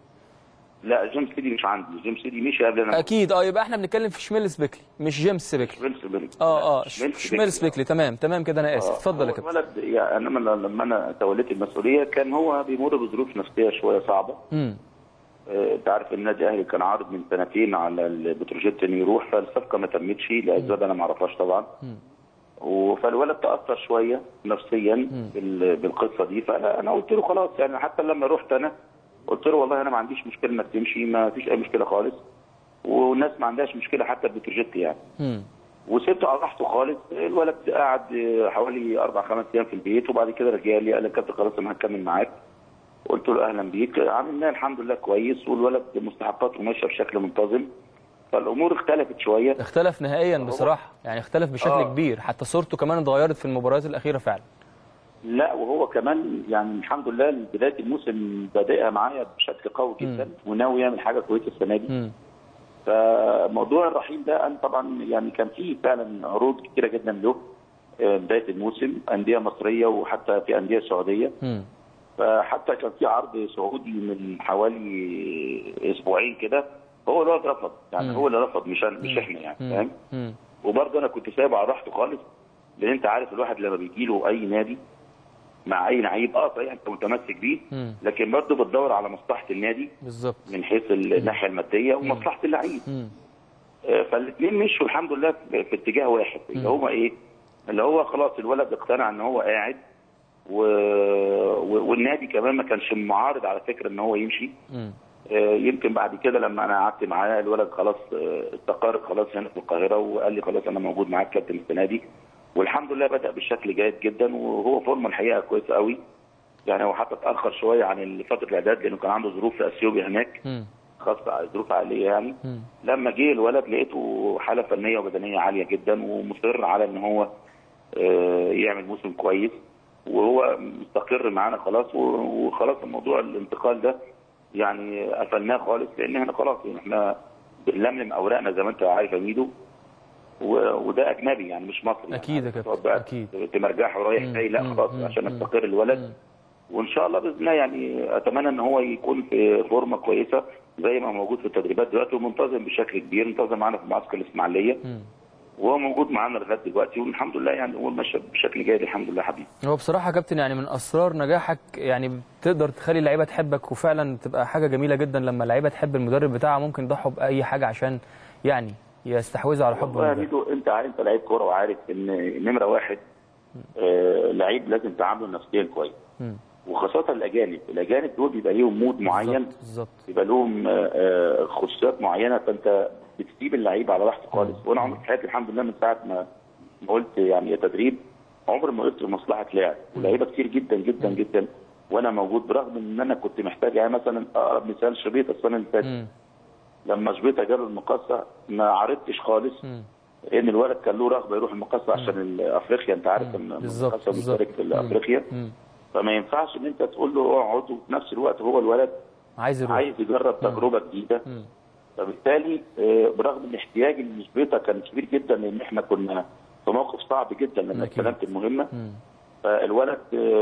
[SPEAKER 3] لا جيمس سيدي مش عندي جيمس سيدي مشي قبل انا
[SPEAKER 1] اكيد اه يبقى احنا بنتكلم في شميلس بيكلي مش جيمس بيكلي
[SPEAKER 3] شميلس بيكلي
[SPEAKER 1] اه اه
[SPEAKER 3] لا، شميلس
[SPEAKER 1] شميلس بيكلي تمام تمام كده انا اسف
[SPEAKER 3] آه،
[SPEAKER 1] اتفضل يا
[SPEAKER 3] هو
[SPEAKER 1] كابتن
[SPEAKER 3] الولد يعني انا من- لما انا توليت المسؤوليه كان هو بيمر بظروف نفسيه شويه صعبه
[SPEAKER 1] امم
[SPEAKER 3] آه، انت عارف النادي الاهلي كان عارض من سنتين على البتروجيت انه يروح فالصفقه ما تمتش لاسباب انا ما اعرفهاش طبعا و- فالولد تاثر شويه نفسيا بال- بالقصه دي فانا انا قلت له خلاص يعني حتى لما رحت انا قلت له والله انا ما عنديش مشكله انك تمشي ما فيش اي مشكله خالص والناس ما عندهاش مشكله حتى البتروجيت يعني
[SPEAKER 1] امم
[SPEAKER 3] وسبته على راحته خالص الولد قعد حوالي اربع خمس ايام في البيت وبعد كده رجع لي قال لي كابتن خلاص انا هكمل معاك قلت له اهلا بيك عملناه الحمد لله كويس والولد مستحقاته ماشيه بشكل منتظم فالامور اختلفت شويه
[SPEAKER 1] اختلف نهائيا بصراحه يعني اختلف بشكل
[SPEAKER 3] آه.
[SPEAKER 1] كبير حتى صورته كمان اتغيرت في المباريات الاخيره فعلا
[SPEAKER 3] لا وهو كمان يعني الحمد لله بدايه الموسم بادئها معايا بشكل قوي جدا وناوي يعمل حاجه كويسه السنه دي
[SPEAKER 1] امم
[SPEAKER 3] فموضوع الرحيل ده انا طبعا يعني كان فيه فعلا عروض كتيره جدا له آه، بدايه الموسم انديه مصريه وحتى في انديه سعوديه
[SPEAKER 1] امم
[SPEAKER 3] فحتى كان في عرض سعودي من حوالي اسبوعين كده هو اللي رفض يعني
[SPEAKER 1] مم.
[SPEAKER 3] هو اللي رفض مش أنا- مش احنا يعني فاهم
[SPEAKER 1] امم
[SPEAKER 3] وبرضه انا كنت سايبه على راحته خالص لان انت عارف الواحد لما بيجي له اي نادي مع اي لعيب اه صحيح انت متمسك بيه
[SPEAKER 1] مم.
[SPEAKER 3] لكن برضه بتدور على مصلحه النادي
[SPEAKER 1] بالظبط
[SPEAKER 3] من حيث الناحيه الماديه ومصلحه اللعيب
[SPEAKER 1] امم
[SPEAKER 3] فالاثنين مشوا الحمد لله في في اتجاه واحد اللي هو ايه؟ اللي هو خلاص الولد اقتنع ان هو قاعد و... و... والنادي كمان ما كانش معارض على فكره ان هو يمشي
[SPEAKER 1] امم
[SPEAKER 3] آه، يمكن بعد كده لما انا قعدت معاه الولد خلاص آه، استقر خلاص هنا في القاهره وقال لي خلاص انا موجود معاك كابتن السنه دي والحمد لله بدا بشكل جيد جدا وهو فورمه الحقيقه كويسه قوي يعني هو حتى اتاخر شويه عن فتره الاعداد لانه كان عنده ظروف في اثيوبيا هناك
[SPEAKER 1] مم.
[SPEAKER 3] خاصه ظروف عائليه يعني
[SPEAKER 1] مم.
[SPEAKER 3] لما جه الولد لقيته حاله فنيه وبدنيه عاليه جدا ومصر على ان هو آه، يعمل موسم كويس وهو مستقر معانا خلاص و- وخلاص الموضوع الانتقال ده يعني قفلناه خالص لان احنا خلاص يعني احنا بنلملم اوراقنا زي ما انت عارف يا ميدو و- وده اجنبي يعني مش مصري يعني
[SPEAKER 1] أكيد يا كابتن،
[SPEAKER 3] تقعد بقى
[SPEAKER 1] أكيد.
[SPEAKER 3] تمرجحه ورايح
[SPEAKER 1] مم،
[SPEAKER 3] جاي لا
[SPEAKER 1] مم،
[SPEAKER 3] خلاص
[SPEAKER 1] مم،
[SPEAKER 3] عشان
[SPEAKER 1] مم،
[SPEAKER 3] يستقر الولد وان شاء الله باذن الله يعني اتمنى ان هو يكون في فورمه كويسه زي ما موجود في التدريبات دلوقتي ومنتظم بشكل كبير انتظم معانا في معسكر الاسماعيليه
[SPEAKER 1] مم.
[SPEAKER 3] وهو موجود معانا لغايه دلوقتي والحمد لله يعني الامور ماشيه بشكل جيد الحمد لله حبيبي
[SPEAKER 1] هو بصراحة يا كابتن يعني من أسرار نجاحك يعني بتقدر تخلي اللعيبة تحبك وفعلا تبقى حاجة جميلة جدا لما اللعيبة تحب المدرب بتاعها ممكن يضحوا بأي حاجة عشان يعني يستحوذوا على حب
[SPEAKER 3] والله يا
[SPEAKER 1] المدرب
[SPEAKER 3] ميدو انت عارف انت لعيب كوره وعارف ان نمره واحد آه لعيب لازم تعامله نفسيا كويس
[SPEAKER 1] مم.
[SPEAKER 3] وخاصه الاجانب الاجانب دول بيبقى ليهم مود معين
[SPEAKER 1] بالظبط بالظبط
[SPEAKER 3] بيبقى لهم آه، آه، خصوصيات معينه فانت بتسيب اللعيب على راحته خالص وانا عمري في حياتي الحمد لله من ساعه ما ما قلت يعني يا تدريب عمري ما قلت لمصلحه لاعب ولاعيبه كتير جدا جدا جدا وانا موجود برغم ان انا كنت محتاج يعني مثلا اقرب مثال شبيط السنه اللي فاتت
[SPEAKER 1] مم.
[SPEAKER 3] لما شبيطه جاب المقصه ما عرضتش خالص
[SPEAKER 1] مم.
[SPEAKER 3] ان الولد كان له رغبه يروح المقصه عشان افريقيا انت عارف ان
[SPEAKER 1] بالظبط،
[SPEAKER 3] المقصه
[SPEAKER 1] بالظبط.
[SPEAKER 3] بيشارك في افريقيا
[SPEAKER 1] مم.
[SPEAKER 3] فما ينفعش ان انت تقول له اقعد وفي نفس الوقت هو الولد
[SPEAKER 1] عايز يروح
[SPEAKER 3] عايز يجرب تجربه جديده
[SPEAKER 1] مم.
[SPEAKER 3] فبالتالي آه، برغم ان احتياج لشبيطه كان كبير جدا لان احنا كنا في موقف صعب جدا لما
[SPEAKER 1] أكيد.
[SPEAKER 3] استلمت المهمه
[SPEAKER 1] مم.
[SPEAKER 3] فالولد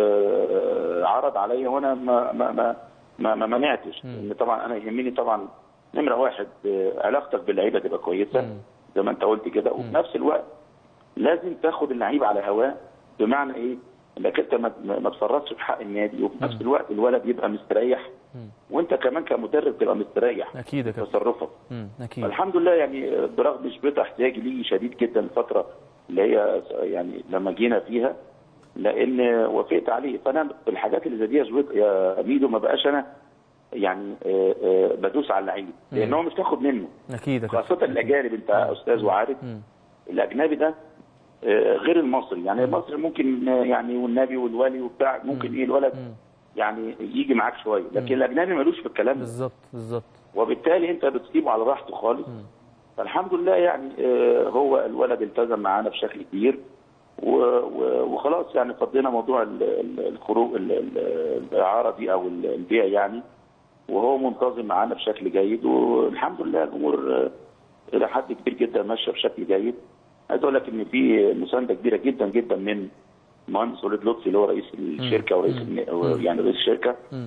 [SPEAKER 3] آه، عرض عليا وانا ما ما ما ما, ما منعتش لان طبعا انا يهمني طبعا نمره واحد آه، علاقتك باللعيبه تبقى كويسه
[SPEAKER 1] مم.
[SPEAKER 3] زي ما انت قلت كده وفي نفس الوقت لازم تاخد اللعيب على هواه بمعنى ايه؟ انك انت ما ما تصرفش في حق النادي وفي نفس الوقت الولد يبقى مستريح وانت كمان كمدرب تبقى مستريح
[SPEAKER 1] أكيد يا
[SPEAKER 3] في
[SPEAKER 1] كابتن
[SPEAKER 3] تصرفك
[SPEAKER 1] مم. أكيد
[SPEAKER 3] الحمد لله يعني برغم شبيطه احتياجي ليه شديد جدا الفتره اللي هي يعني لما جينا فيها لان وافقت عليه فانا في الحاجات اللي زي دي يا شبيطه يا ميدو ما بقاش انا يعني آه، آه، بدوس على اللعيب لان هو مش تاخد منه
[SPEAKER 1] أكيد يا كابتن
[SPEAKER 3] خاصه الاجانب انت استاذ وعارف
[SPEAKER 1] مم.
[SPEAKER 3] الاجنبي ده آه، غير المصري يعني المصري ممكن آه، يعني والنبي والولي وبتاع ممكن ايه الولد
[SPEAKER 1] مم.
[SPEAKER 3] يعني يجي معاك شويه لكن الاجنبي ملوش في الكلام ده
[SPEAKER 1] بالظبط بالظبط
[SPEAKER 3] وبالتالي انت بتسيبه على راحته خالص فالحمد لله يعني آه، هو الولد التزم معانا بشكل كبير و- و- وخلاص يعني فضينا موضوع ال- ال- الخروج ال- ال- الاعاره دي او ال- البيع يعني وهو منتظم معانا بشكل جيد والحمد لله الامور آه، الى حد كبير جدا ماشيه بشكل جيد عايز اقول لك ان في مسانده كبيره جدا جدا من مهندس وليد لطفي اللي هو رئيس الشركه ورئيس الن- يعني رئيس الشركه
[SPEAKER 1] مم.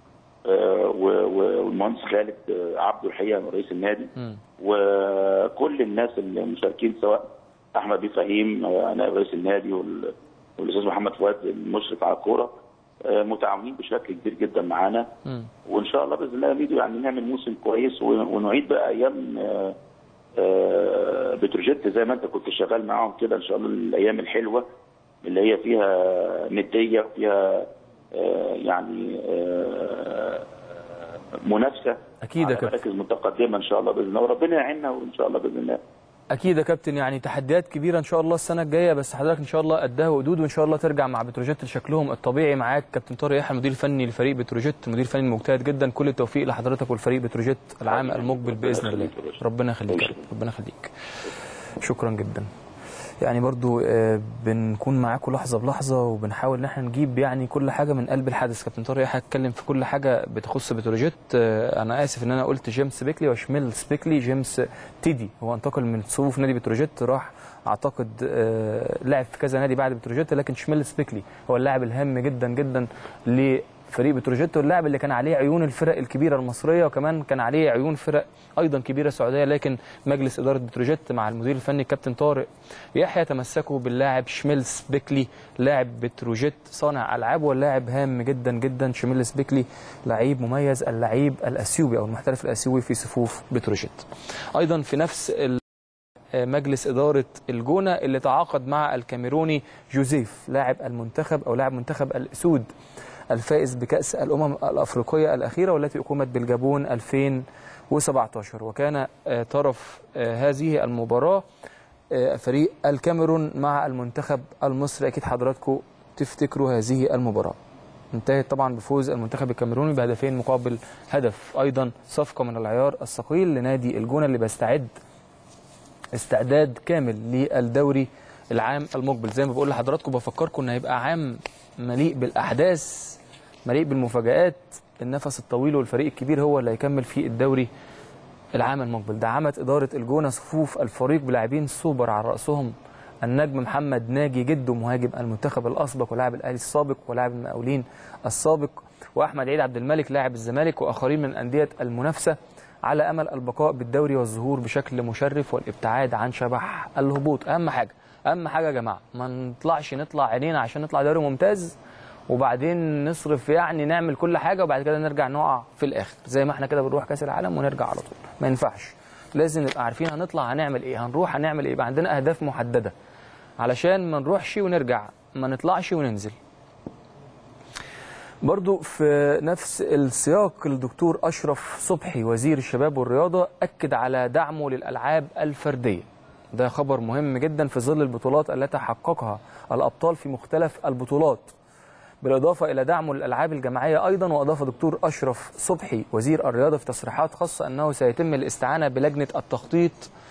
[SPEAKER 3] آه، و- و- والمهندس خالد آه، عبده الحقيقه رئيس النادي
[SPEAKER 1] مم.
[SPEAKER 3] وكل الناس المشاركين سواء احمد بن فهيم آه، نائب رئيس النادي وال- والاستاذ محمد فؤاد المشرف على الكوره آه، متعاونين بشكل كبير جدا معانا
[SPEAKER 1] مم.
[SPEAKER 3] وان شاء الله باذن الله يا ميدو يعني نعمل موسم كويس ون- ونعيد بقى ايام آه، آه، بتروجيت زي ما انت كنت شغال معاهم كده ان شاء الله الايام الحلوه اللي هي فيها نديه وفيها آه، يعني آه، منافسه
[SPEAKER 1] أكيد يا
[SPEAKER 3] على
[SPEAKER 1] كابتن
[SPEAKER 3] مراكز متقدمه ان شاء الله باذن الله وربنا يعيننا وان شاء الله باذن الله
[SPEAKER 1] اكيد يا كابتن يعني تحديات كبيره ان شاء الله السنه الجايه بس حضرتك ان شاء الله قدها وقدود وان شاء الله ترجع مع بتروجيت لشكلهم الطبيعي معاك كابتن طارق يحيى المدير الفني لفريق بتروجيت المدير الفني المجتهد جدا كل التوفيق لحضرتك والفريق بتروجيت العام المقبل باذن الله ربنا يخليك يا رب. ربنا يخليك شكرا جدا يعني برضو آه، بنكون معاكم لحظه بلحظه وبنحاول ان احنا نجيب يعني كل حاجه من قلب الحدث كابتن طارق يحيى اتكلم في كل حاجه بتخص بتروجيت آه، انا اسف ان انا قلت جيمس بيكلي وشميل سبيكلي جيمس تيدي هو انتقل من صفوف نادي بتروجيت راح اعتقد آه، لعب في كذا نادي بعد بتروجيت لكن شميل سبيكلي هو اللاعب الهام جدا جدا لفريق بتروجيت واللاعب اللي كان عليه عيون الفرق الكبيره المصريه وكمان كان عليه عيون فرق ايضا كبيره سعوديه لكن مجلس اداره بتروجيت مع المدير الفني الكابتن طارق يحيى تمسكوا باللاعب شميلس بيكلي لاعب بتروجيت صانع العاب واللاعب هام جدا جدا شميلس بيكلي لعيب مميز اللعيب الاثيوبي او المحترف الاثيوبي في صفوف بتروجيت ايضا في نفس ال مجلس إدارة الجونة اللي تعاقد مع الكاميروني جوزيف لاعب المنتخب أو لاعب منتخب الأسود الفائز بكأس الأمم الأفريقية الأخيرة والتي أقيمت بالجابون 2017 وكان آه، طرف آه، هذه المباراة آه، فريق الكاميرون مع المنتخب المصري أكيد حضراتكم تفتكروا هذه المباراة انتهت طبعا بفوز المنتخب الكاميروني بهدفين مقابل هدف ايضا صفقه من العيار الثقيل لنادي الجونه اللي بيستعد استعداد كامل للدوري العام المقبل زي ما بقول لحضراتكم بفكركم ان هيبقى عام مليء بالاحداث مليء بالمفاجآت النفس الطويل والفريق الكبير هو اللي هيكمل في الدوري العام المقبل دعمت إدارة الجونة صفوف الفريق بلاعبين سوبر على رأسهم النجم محمد ناجي جده مهاجم المنتخب الأسبق ولاعب الأهلي السابق ولاعب المقاولين السابق وأحمد عيد عبد الملك لاعب الزمالك وآخرين من أندية المنافسة على أمل البقاء بالدوري والظهور بشكل مشرف والابتعاد عن شبح الهبوط أهم حاجة أهم حاجة يا جماعة ما نطلعش نطلع عينينا عشان نطلع دوري ممتاز وبعدين نصرف يعني نعمل كل حاجه وبعد كده نرجع نقع في الاخر زي ما احنا كده بنروح كاس العالم ونرجع على طول ما ينفعش لازم نبقى عارفين هنطلع هنعمل ايه هنروح هنعمل ايه يبقى عندنا اهداف محدده علشان ما نروحش ونرجع ما نطلعش وننزل برضو في نفس السياق الدكتور أشرف صبحي وزير الشباب والرياضة أكد على دعمه للألعاب الفردية ده خبر مهم جدا في ظل البطولات التي حققها الأبطال في مختلف البطولات بالإضافة إلى دعمه للألعاب الجماعية أيضا وأضاف دكتور أشرف صبحي وزير الرياضة في تصريحات خاصة أنه سيتم الاستعانة بلجنة التخطيط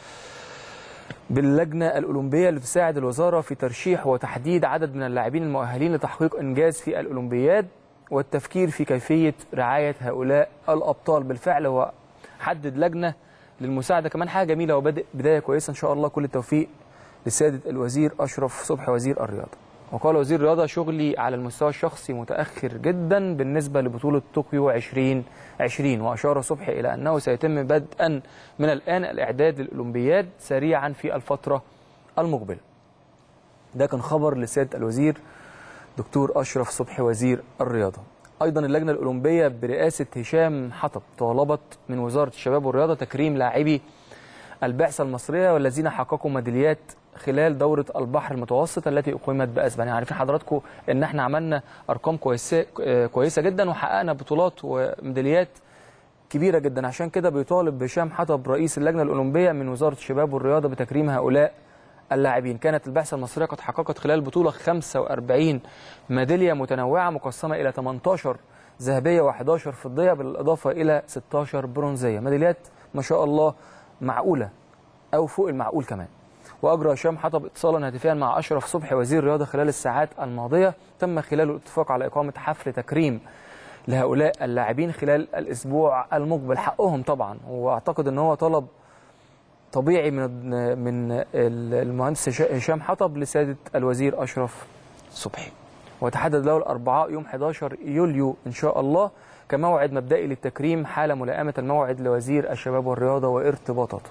[SPEAKER 1] باللجنة الأولمبية اللي تساعد الوزارة في ترشيح وتحديد عدد من اللاعبين المؤهلين لتحقيق إنجاز في الأولمبياد والتفكير في كيفية رعاية هؤلاء الأبطال بالفعل هو حدد لجنة للمساعدة كمان حاجة جميلة وبدأ بداية كويسة إن شاء الله كل التوفيق لسيادة الوزير أشرف صبحي وزير الرياضة وقال وزير الرياضة شغلي على المستوى الشخصي متأخر جدا بالنسبة لبطولة طوكيو 2020 وأشار صبحي إلى أنه سيتم بدءا من الآن الإعداد للأولمبياد سريعا في الفترة المقبلة ده كان خبر لسيادة الوزير دكتور أشرف صبحي وزير الرياضة أيضا اللجنة الأولمبية برئاسة هشام حطب طالبت من وزارة الشباب والرياضة تكريم لاعبي البعثة المصرية والذين حققوا ميداليات خلال دورة البحر المتوسط التي أقيمت بأسبانيا عارفين حضراتكم إن احنا عملنا أرقام كويسة كويسة جدا وحققنا بطولات وميداليات كبيرة جدا عشان كده بيطالب هشام حطب رئيس اللجنة الأولمبية من وزارة الشباب والرياضة بتكريم هؤلاء اللاعبين كانت البعثة المصرية قد حققت خلال البطولة 45 ميدالية متنوعة مقسمة إلى 18 ذهبية و11 فضية بالإضافة إلى 16 برونزية ميداليات ما شاء الله معقولة أو فوق المعقول كمان واجرى هشام حطب اتصالا هاتفيا مع اشرف صبحي وزير الرياضه خلال الساعات الماضيه تم خلاله الاتفاق على اقامه حفل تكريم لهؤلاء اللاعبين خلال الاسبوع المقبل حقهم طبعا واعتقد ان هو طلب طبيعي من من المهندس هشام حطب لسياده الوزير اشرف صبحي وتحدد له الاربعاء يوم 11 يوليو ان شاء الله كموعد مبدئي للتكريم حال ملائمه الموعد لوزير الشباب والرياضه وارتباطاته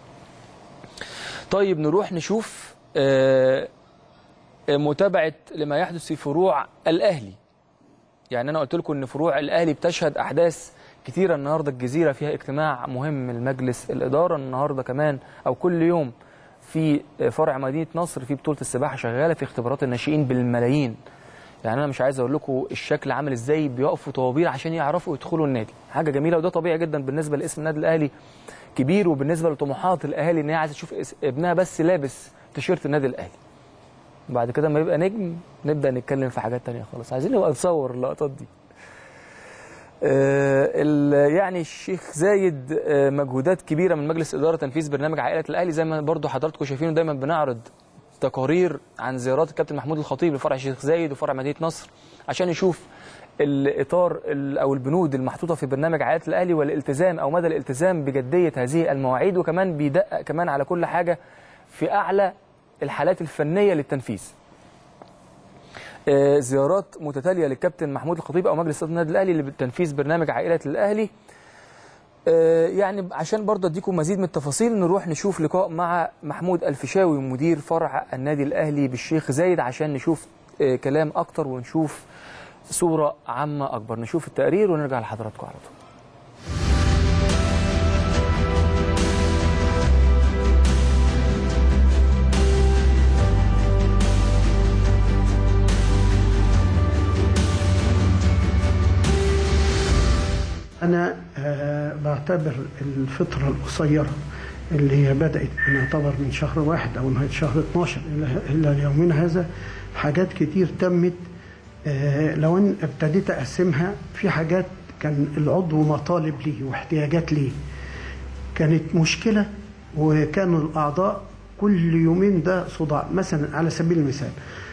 [SPEAKER 1] طيب نروح نشوف آه، آه، متابعة لما يحدث في فروع الأهلي يعني أنا قلت لكم إن فروع الأهلي بتشهد أحداث كتيرة النهاردة الجزيرة فيها اجتماع مهم من مجلس الإدارة النهاردة كمان أو كل يوم في فرع مدينة نصر في بطولة السباحة شغالة في اختبارات الناشئين بالملايين يعني أنا مش عايز أقول لكم الشكل عامل إزاي بيقفوا طوابير عشان يعرفوا يدخلوا النادي حاجة جميلة وده طبيعي جدا بالنسبة لاسم النادي الأهلي كبير وبالنسبه لطموحات الاهالي ان هي عايزه تشوف اس- ابنها بس لابس تيشيرت النادي الاهلي بعد كده ما يبقى نجم نبدا نتكلم في حاجات تانية خالص عايزين نبقى نصور اللقطات دي آه، ال- يعني الشيخ زايد آه، مجهودات كبيره من مجلس اداره تنفيذ برنامج عائله الاهلي زي ما برضو حضراتكم شايفينه دايما بنعرض تقارير عن زيارات الكابتن محمود الخطيب لفرع الشيخ زايد وفرع مدينه نصر عشان يشوف الاطار ال- او البنود المحطوطه في برنامج عائله الاهلي والالتزام او مدى الالتزام بجديه هذه المواعيد وكمان بيدقق كمان على كل حاجه في اعلى الحالات الفنيه للتنفيذ. آه، زيارات متتاليه للكابتن محمود الخطيب او مجلس اداره النادي الاهلي لتنفيذ برنامج عائله الاهلي. آه، يعني عشان برضه اديكم مزيد من التفاصيل نروح نشوف لقاء مع محمود الفيشاوي مدير فرع النادي الاهلي بالشيخ زايد عشان نشوف آه، كلام اكتر ونشوف صوره عامه اكبر نشوف التقرير ونرجع لحضراتكم على طول
[SPEAKER 4] أنا آه، بعتبر الفترة القصيرة اللي هي بدأت نعتبر من شهر واحد أو نهاية شهر 12 إلى- إلى اليومنا هذا حاجات كتير تمت آه، لو أن ابتديت أقسمها في حاجات كان العضو مطالب ليه واحتياجات ليه كانت مشكلة وكانوا الأعضاء كل يومين ده صداع مثلا على سبيل المثال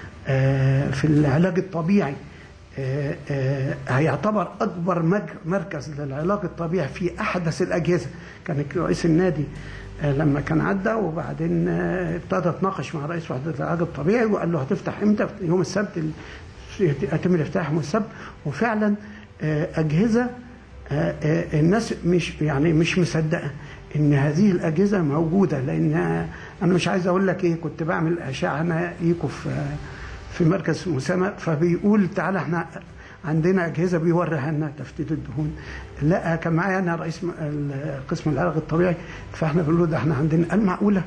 [SPEAKER 4] آه، في العلاج الطبيعي آه، آه، هيعتبر أكبر مج- مركز للعلاج الطبيعي في أحدث الأجهزة كان رئيس النادي آه، لما كان عدى وبعدين آه، ابتدى اتناقش مع رئيس وحدة العلاج الطبيعي وقال له هتفتح امتى يوم السبت ال- يتم الافتتاح يوم السبت وفعلا آه، أجهزة آه، آه، الناس مش يعني مش مصدقه ان هذه الاجهزه موجوده لان انا مش عايز اقول لك ايه كنت بعمل اشعه انا ايكو في في مركز مسامه فبيقول تعالى احنا عندنا اجهزه بيوريها لنا تفتيت الدهون لا كان معايا انا رئيس م- ال- قسم العلاج الطبيعي فاحنا بنقول له ده احنا عندنا قال معقوله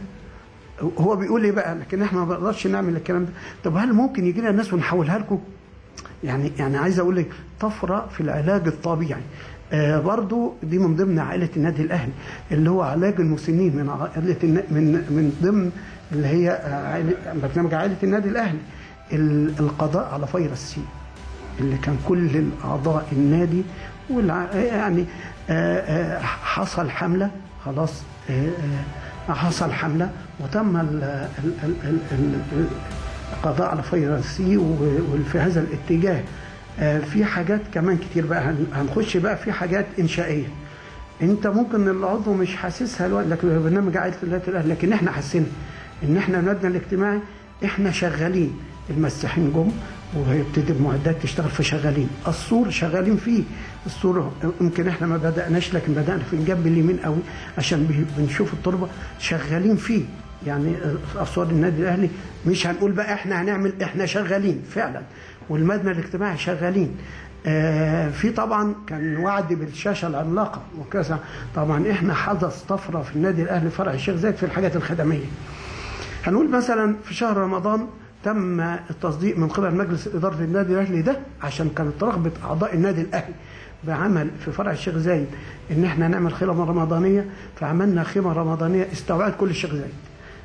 [SPEAKER 4] هو بيقول ايه بقى لكن احنا ما بنقدرش نعمل الكلام ده طب هل ممكن يجي لنا ناس ونحولها لكم يعني يعني عايز اقول لك طفره في العلاج الطبيعي آه برضو دي من ضمن عائله النادي الاهلي اللي هو علاج المسنين من عائله النا- من من ضمن اللي هي آه، عائله برنامج عائله النادي الاهلي ال- القضاء على فيروس سي اللي كان كل الاعضاء النادي والع... يعني آه، آه، حصل حمله خلاص آه، آه، حصل حمله وتم ال- ال- ال- ال- ال- القضاء على فيروس سي و- وفي هذا الاتجاه آه، في حاجات كمان كتير بقى هن- هنخش بقى في حاجات انشائيه انت ممكن العضو مش حاسسها الوقت لكن برنامج عائله الولايات الاهلي لكن احنا حاسين ان احنا المبنى الاجتماعي احنا شغالين المساحين جم وهيبتدي بمعدات تشتغل فشغالين السور شغالين فيه السور يمكن احنا ما بدأناش لكن بدأنا في الجنب اليمين قوي عشان بي- بنشوف التربة شغالين فيه يعني اسوار النادي الاهلي مش هنقول بقى احنا هنعمل احنا شغالين فعلا والمبنى الاجتماعي شغالين آه في طبعا كان وعد بالشاشه العملاقه وكذا طبعا احنا حدث طفره في النادي الاهلي فرع الشيخ زايد في الحاجات الخدميه هنقول مثلا في شهر رمضان تم التصديق من قبل مجلس إدارة النادي الأهلي ده عشان كانت رغبة أعضاء النادي الأهلي بعمل في فرع الشيخ زايد إن إحنا نعمل خيمة رمضانية فعملنا خيمة رمضانية استوعبت كل الشيخ زايد.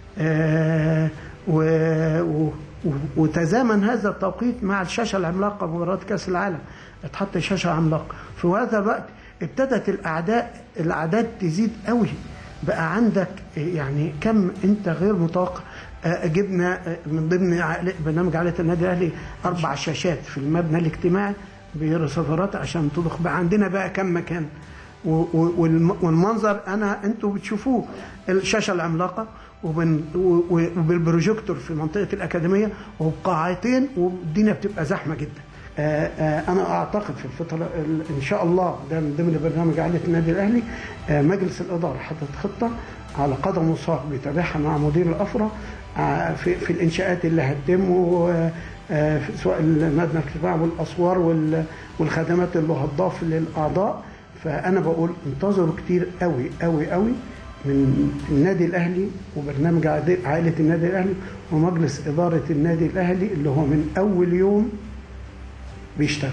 [SPEAKER 4] آه و و و- وتزامن هذا التوقيت مع الشاشة العملاقة مباراة كأس العالم اتحط شاشة عملاقة في هذا الوقت ابتدت الأعداء الأعداد تزيد قوي بقى عندك يعني كم انت غير متوقع آه، جبنا آه، من ضمن عائلة برنامج عائله النادي الاهلي اربع شاشات في المبنى الاجتماعي برصفارات عشان تضخ بقى عندنا بقى كم مكان و- و- والم- والمنظر انا انتوا بتشوفوه الشاشه العملاقه وبن- و- و- وبالبروجيكتور في منطقه الاكاديميه وبقاعتين والدنيا بتبقى زحمه جدا آه، آه، انا اعتقد في الفتره ال- ان شاء الله ده من ضمن برنامج عائله النادي الاهلي آه، مجلس الاداره حدد خطه على قدم وساق بيتابعها مع مدير الافرع آه، في في الانشاءات اللي هتتم و- آه، في- سواء المبنى الاجتماعي والاسوار وال- والخدمات اللي هتضاف للاعضاء فانا بقول انتظروا كتير قوي قوي قوي من النادي الاهلي وبرنامج عائلة- عائله النادي الاهلي ومجلس اداره النادي الاهلي اللي هو من اول يوم بيشتغل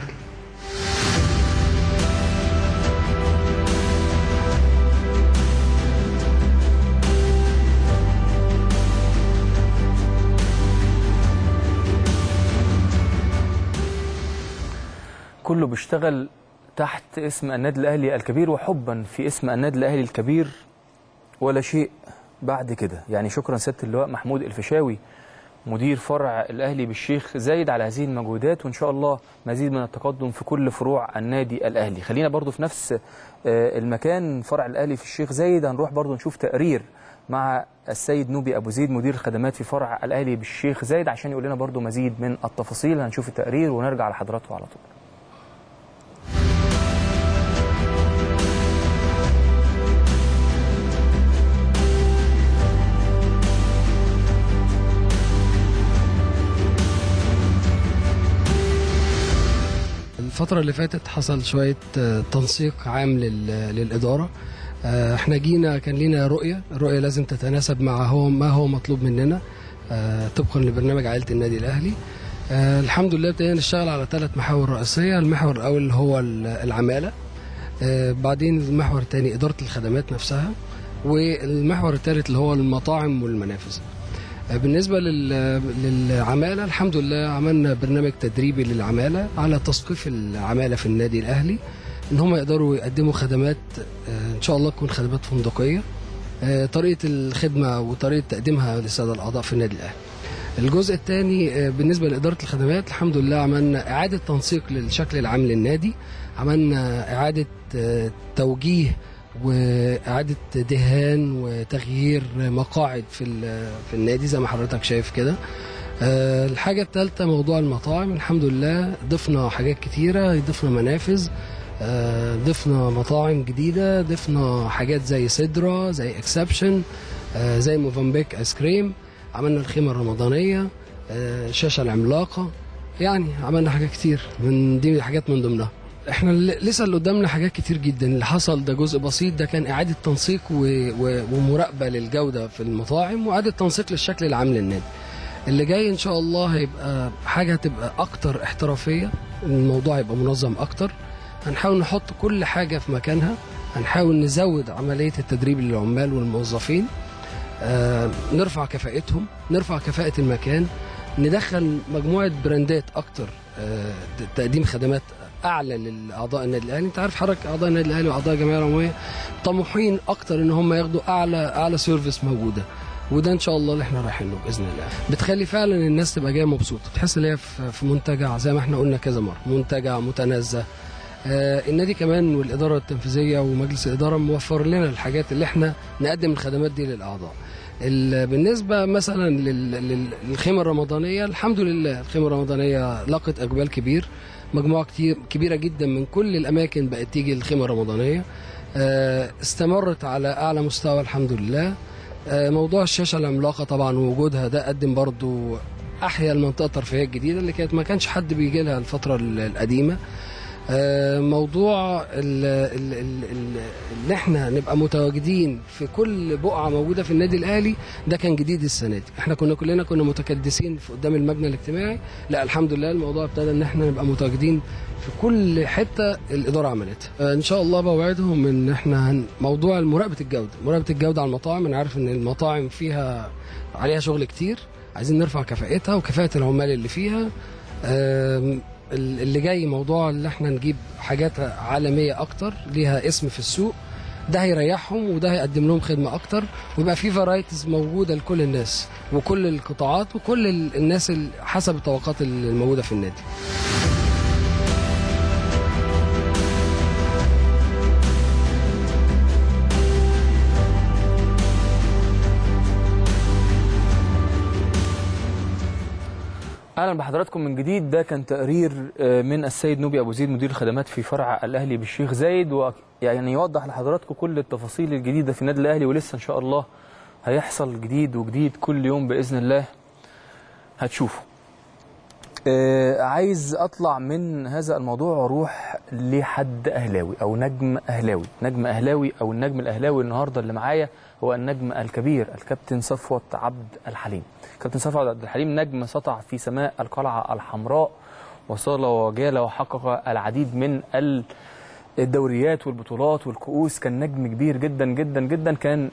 [SPEAKER 1] كله بيشتغل تحت اسم النادي الاهلي الكبير وحبا في اسم النادي الاهلي الكبير ولا شيء بعد كده يعني شكرا سياده اللواء محمود الفيشاوي مدير فرع الاهلي بالشيخ زايد على هذه المجهودات وان شاء الله مزيد من التقدم في كل فروع النادي الاهلي خلينا برضو في نفس آه، المكان فرع الاهلي في الشيخ زايد هنروح برضو نشوف تقرير مع السيد نوبي ابو زيد مدير الخدمات في فرع الاهلي بالشيخ زايد عشان يقول لنا برضو مزيد من التفاصيل هنشوف التقرير ونرجع لحضراته على طول
[SPEAKER 5] الفترة اللي فاتت حصل شوية آه، تنسيق عام لل- للإدارة آه، احنا جينا كان لينا رؤية الرؤية لازم تتناسب مع هو ما هو مطلوب مننا آه، طبقا لبرنامج عائلة النادي الأهلي آه، الحمد لله ابتدينا نشتغل على ثلاث محاور رئيسية المحور الأول هو ال- العمالة آه، بعدين المحور الثاني اداره الخدمات نفسها والمحور الثالث اللي هو المطاعم والمنافذ آه، بالنسبه لل- للعماله الحمد لله عملنا برنامج تدريبي للعماله على تثقيف العماله في النادي الاهلي ان هم يقدروا يقدموا خدمات آه، ان شاء الله تكون خدمات فندقيه آه، طريقه الخدمه وطريقه تقديمها للساده الاعضاء في النادي الاهلي الجزء الثاني بالنسبه لاداره الخدمات الحمد لله عملنا اعاده تنسيق للشكل العام للنادي عملنا اعاده آه، توجيه واعاده دهان وتغيير مقاعد في ال- في النادي زي ما حضرتك شايف كده آه، الحاجه الثالثه موضوع المطاعم الحمد لله ضفنا حاجات كتيره ضفنا منافذ آه، ضفنا مطاعم جديده ضفنا حاجات زي سيدرا زي اكسبشن زي موفنبيك ايس كريم عملنا الخيمه الرمضانيه آه، الشاشه العملاقه يعني عملنا حاجات كتير من دي حاجات من ضمنها احنا ل- لسه اللي قدامنا حاجات كتير جدا اللي حصل ده جزء بسيط ده كان اعاده تنسيق و... و... ومراقبه للجوده في المطاعم واعاده تنسيق للشكل العام للنادي اللي جاي ان شاء الله هيبقى حاجه هتبقى اكتر احترافيه الموضوع هيبقى منظم اكتر هنحاول نحط كل حاجه في مكانها هنحاول نزود عمليه التدريب للعمال والموظفين آه، نرفع كفاءتهم نرفع كفاءة المكان ندخل مجموعة براندات أكتر آه، تقديم خدمات أعلى للأعضاء النادي الأهلي أنت عارف حضرتك أعضاء النادي الأهلي وأعضاء الجمعية العمومية طموحين أكتر إن هم ياخدوا أعلى أعلى سيرفيس موجودة وده ان شاء الله اللي احنا رايحين له باذن الله بتخلي فعلا الناس تبقى جايه مبسوطه تحس ان هي في في منتجع زي ما احنا قلنا كذا مره منتجع متنزه آه، النادي كمان والاداره التنفيذيه ومجلس الاداره موفر لنا الحاجات اللي احنا نقدم الخدمات دي للاعضاء ال- بالنسبه مثلا لل- لل- للخيمه الرمضانيه الحمد لله الخيمه الرمضانيه لقت اقبال كبير مجموعه كتير كبيره جدا من كل الاماكن بقت تيجي الخيمه الرمضانيه آه، استمرت على اعلى مستوى الحمد لله آه، موضوع الشاشه العملاقه طبعا ووجودها ده قدم برضو احيا المنطقه الترفيهيه الجديده اللي كانت ما كانش حد بيجي لها الفتره ال- القديمه آه، موضوع ال- ال- ال- ال- ان احنا نبقى متواجدين في كل بقعه موجوده في النادي الاهلي ده كان جديد السنه دي احنا كنا كلنا كنا متكدسين في قدام المبنى الاجتماعي لا الحمد لله الموضوع ابتدى ان احنا نبقى متواجدين في كل حته الاداره عملتها آه، ان شاء الله بوعدهم ان احنا هن- موضوع مراقبه الجوده مراقبه الجوده على المطاعم انا عارف ان المطاعم فيها عليها شغل كتير عايزين نرفع كفاءتها وكفاءه العمال اللي فيها آم، ال- اللي جاي موضوع اللي احنا نجيب حاجات عالميه اكتر ليها اسم في السوق ده هيريحهم وده هيقدم لهم خدمه اكتر ويبقى في فرايتيز موجوده لكل الناس وكل القطاعات وكل ال- الناس ال- حسب الطبقات الموجوده في النادي
[SPEAKER 1] اهلا بحضراتكم من جديد ده كان تقرير آه، من السيد نوبي ابو زيد مدير الخدمات في فرع الاهلي بالشيخ زايد ويعني يوضح لحضراتكم كل التفاصيل الجديده في النادي الاهلي ولسه ان شاء الله هيحصل جديد وجديد كل يوم باذن الله هتشوفوا آه، عايز اطلع من هذا الموضوع واروح لحد اهلاوي او نجم اهلاوي نجم اهلاوي او النجم الاهلاوي النهارده اللي معايا هو النجم الكبير الكابتن صفوت عبد الحليم كابتن صفوت عبد الحليم نجم سطع في سماء القلعه الحمراء وصال وجال وحقق العديد من ال- الدوريات والبطولات والكؤوس كان نجم كبير جدا جدا جدا كان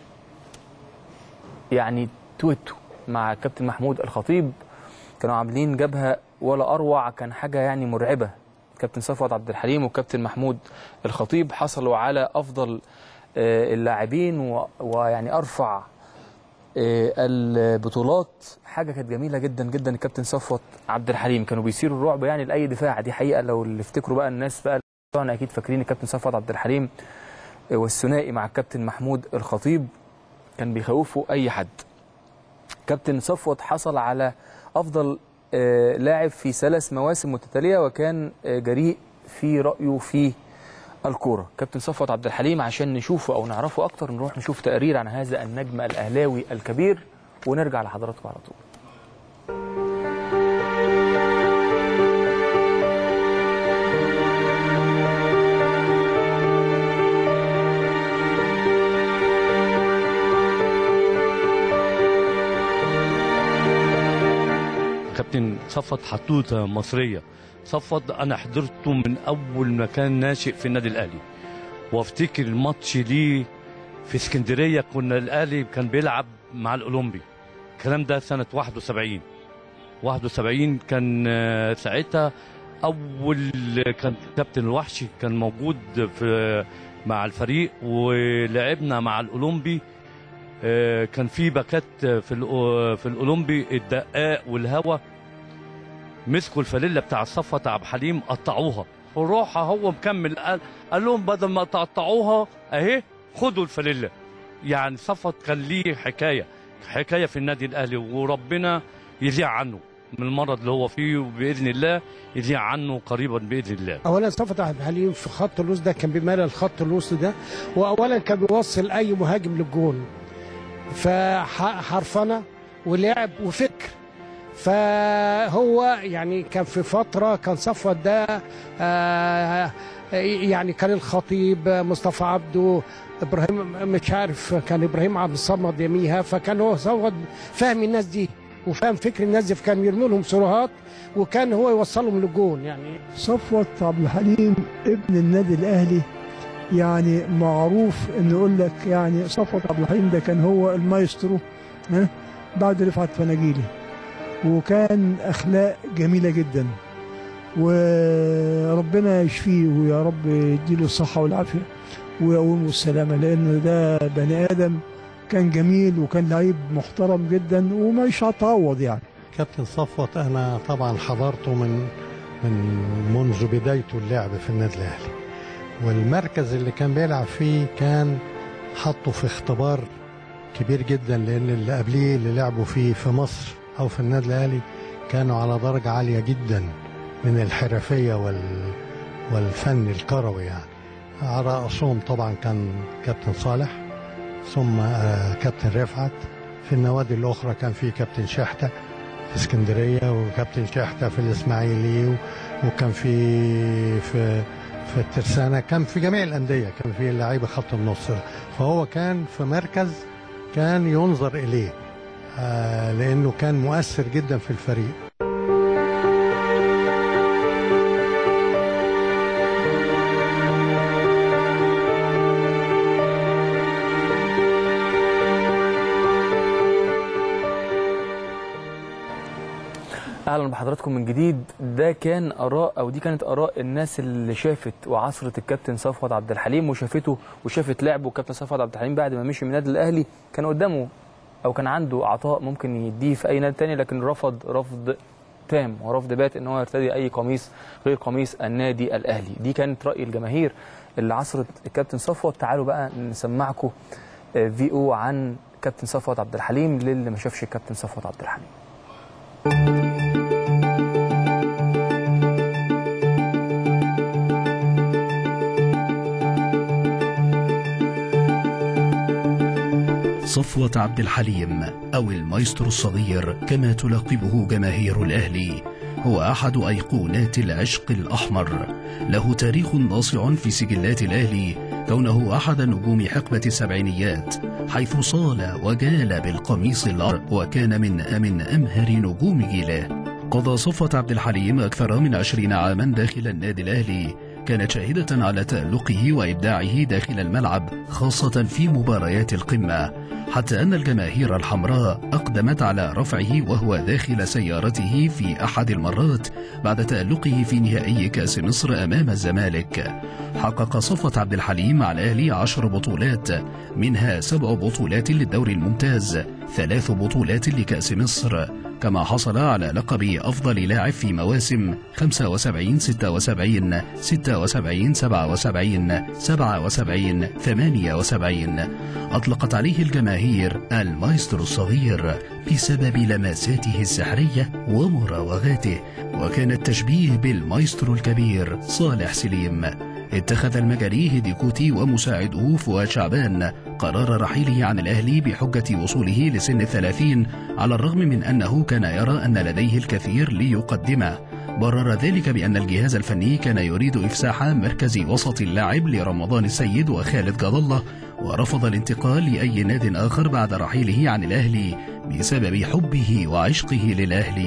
[SPEAKER 1] يعني تويتو مع كابتن محمود الخطيب كانوا عاملين جبهه ولا اروع كان حاجه يعني مرعبه كابتن صفوت عبد الحليم وكابتن محمود الخطيب حصلوا على افضل آه، اللاعبين و- ويعني ارفع آه، البطولات حاجه كانت جميله جدا جدا الكابتن صفوت عبد الحليم كانوا بيثيروا الرعب يعني لاي دفاع دي حقيقه لو اللي افتكروا بقى الناس بقى طبعا اكيد فاكرين الكابتن صفوت عبد الحليم آه، والثنائي مع الكابتن محمود الخطيب كان بيخوفوا اي حد كابتن صفوت حصل على افضل آه، لاعب في ثلاث مواسم متتاليه وكان آه، جريء في رايه في الكوره كابتن صفوت عبد الحليم عشان نشوفه او نعرفه اكتر نروح نشوف تقرير عن هذا النجم الاهلاوي الكبير ونرجع لحضراتكم على طول
[SPEAKER 6] كابتن صفت حطوطة مصرية صفت أنا حضرته من أول ما كان ناشئ في النادي الأهلي وافتكر الماتش ليه في اسكندريه كنا الاهلي كان بيلعب مع الاولمبي الكلام ده سنه 71 71 كان آه، ساعتها اول كان كابتن الوحشي كان موجود في مع الفريق ولعبنا مع الاولمبي آه، كان في باكات في الأو- في الاولمبي الدقاق والهوا مسكوا الفانيلا بتاع صفوت عبد الحليم قطعوها وروحها هو مكمل قال, قال لهم بدل ما تقطعوها اهي خدوا الفانيلا يعني صفوت كان ليه حكايه حكايه في النادي الاهلي وربنا يذيع عنه من المرض اللي هو فيه وباذن الله يذيع عنه قريبا باذن الله
[SPEAKER 7] اولا صفت عبد الحليم في خط الوسط ده كان بيملى الخط الوسط ده واولا كان بيوصل اي مهاجم للجون فحرفنه ولعب وفكر فهو يعني كان في فتره كان صفوت ده آه، يعني كان الخطيب مصطفى عبده ابراهيم مش عارف كان ابراهيم عبد الصمد يميها فكان هو صوت فاهم الناس دي وفاهم فكر الناس دي فكان يرمي لهم سروهات وكان هو يوصلهم للجون يعني
[SPEAKER 8] صفوت عبد الحليم ابن النادي الاهلي يعني معروف انه يقول لك يعني صفوت عبد الحليم ده كان هو المايسترو ها بعد رفعت فناجيلي وكان اخلاق جميله جدا وربنا يشفيه ويا رب يديله الصحه والعافيه ويقومه السلامه لان ده بني ادم كان جميل وكان لعيب محترم جدا ومش هتعوض يعني
[SPEAKER 9] كابتن صفوت انا طبعا حضرته من من منذ بدايته اللعب في النادي الاهلي والمركز اللي كان بيلعب فيه كان حطه في اختبار كبير جدا لان اللي قبليه اللي لعبوا فيه في مصر او في النادي الاهلي كانوا على درجه عاليه جدا من الحرفيه وال والفن الكروي يعني على رأسهم طبعا كان كابتن صالح ثم آه، كابتن رفعت في النوادي الأخرى كان في كابتن شحتة في اسكندرية وكابتن شحتة في الإسماعيلي و- وكان في في في الترسانة كان في جميع الأندية كان في لعيبة خط النص فهو كان في مركز كان ينظر إليه آه، لأنه كان مؤثر جدا في الفريق
[SPEAKER 1] اهلا بحضراتكم من جديد ده كان اراء او دي كانت اراء الناس اللي شافت وعصرت الكابتن صفوت عبد الحليم وشافته وشافت لعبه الكابتن صفوت عبد الحليم بعد ما مشي من النادي الاهلي كان قدامه او كان عنده عطاء ممكن يديه في اي نادي تاني لكن رفض رفض تام ورفض بات ان هو يرتدي اي قميص غير قميص النادي الاهلي دي كانت راي الجماهير اللي عصرت الكابتن صفوت تعالوا بقى نسمعكم آه، في او عن كابتن صفوت عبد الحليم للي ما شافش الكابتن صفوت عبد الحليم
[SPEAKER 10] صفوة عبد الحليم أو المايسترو الصغير كما تلقبه جماهير الأهلي هو أحد أيقونات العشق الأحمر له تاريخ ناصع في سجلات الأهلي كونه أحد نجوم حقبة السبعينيات حيث صال وجال بالقميص الأرض وكان من من أمهر نجوم جيله قضى صفوة عبد الحليم أكثر من عشرين عاما داخل النادي الأهلي كانت شاهدة على تألقه وإبداعه داخل الملعب خاصة في مباريات القمة حتى أن الجماهير الحمراء أقدمت على رفعه وهو داخل سيارته في أحد المرات بعد تألقه في نهائي كأس مصر أمام الزمالك حقق صفوة عبد الحليم على الأهلي عشر بطولات منها سبع بطولات للدوري الممتاز ثلاث بطولات لكأس مصر كما حصل على لقب أفضل لاعب في مواسم 75 76 76 77 77 78 أطلقت عليه الجماهير المايسترو الصغير بسبب لمساته السحرية ومراوغاته وكان التشبيه بالمايسترو الكبير صالح سليم اتخذ المجاري هيديكوتي ومساعده فؤاد شعبان قرار رحيله عن الأهلي بحجة وصوله لسن الثلاثين على الرغم من أنه كان يرى أن لديه الكثير ليقدمه برر ذلك بأن الجهاز الفني كان يريد إفساح مركز وسط اللاعب لرمضان السيد وخالد جد الله ورفض الانتقال لأي ناد آخر بعد رحيله عن الأهلي بسبب حبه وعشقه للأهلي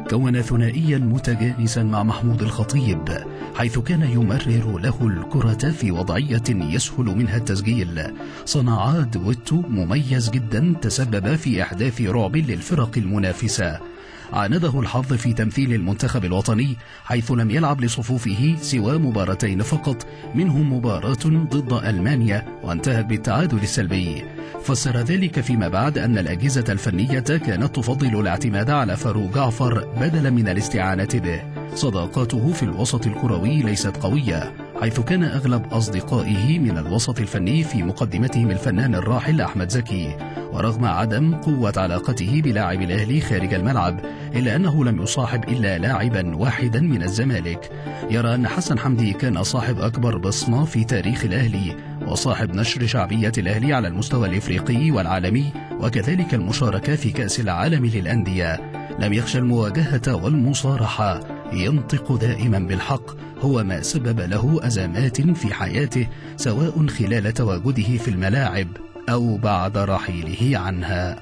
[SPEAKER 10] كون ثنائيا متجانسا مع محمود الخطيب حيث كان يمرر له الكرة في وضعية يسهل منها التسجيل صنع دويتو مميز جدا تسبب في إحداث رعب للفرق المنافسة عانده الحظ في تمثيل المنتخب الوطني حيث لم يلعب لصفوفه سوى مباراتين فقط منهم مباراة ضد ألمانيا وانتهت بالتعادل السلبي فسر ذلك فيما بعد أن الأجهزة الفنية كانت تفضل الاعتماد على فاروق جعفر بدلا من الاستعانة به صداقاته في الوسط الكروي ليست قوية حيث كان أغلب أصدقائه من الوسط الفني في مقدمتهم الفنان الراحل أحمد زكي ورغم عدم قوة علاقته بلاعب الأهلي خارج الملعب إلا أنه لم يصاحب إلا لاعبا واحدا من الزمالك يرى أن حسن حمدي كان صاحب أكبر بصمة في تاريخ الأهلي وصاحب نشر شعبية الأهلي على المستوى الإفريقي والعالمي وكذلك المشاركة في كأس العالم للأندية لم يخشى المواجهة والمصارحة ينطق دائما بالحق هو ما سبب له أزمات في حياته سواء خلال تواجده في الملاعب أو بعد رحيله عنها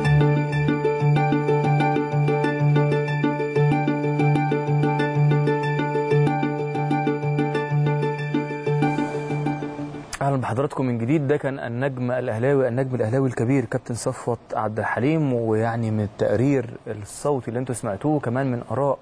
[SPEAKER 1] اهلا بحضراتكم من جديد ده كان النجم الاهلاوي النجم الاهلاوي الكبير كابتن صفوت عبد الحليم ويعني من التقرير الصوتي اللي انتم سمعتوه كمان من اراء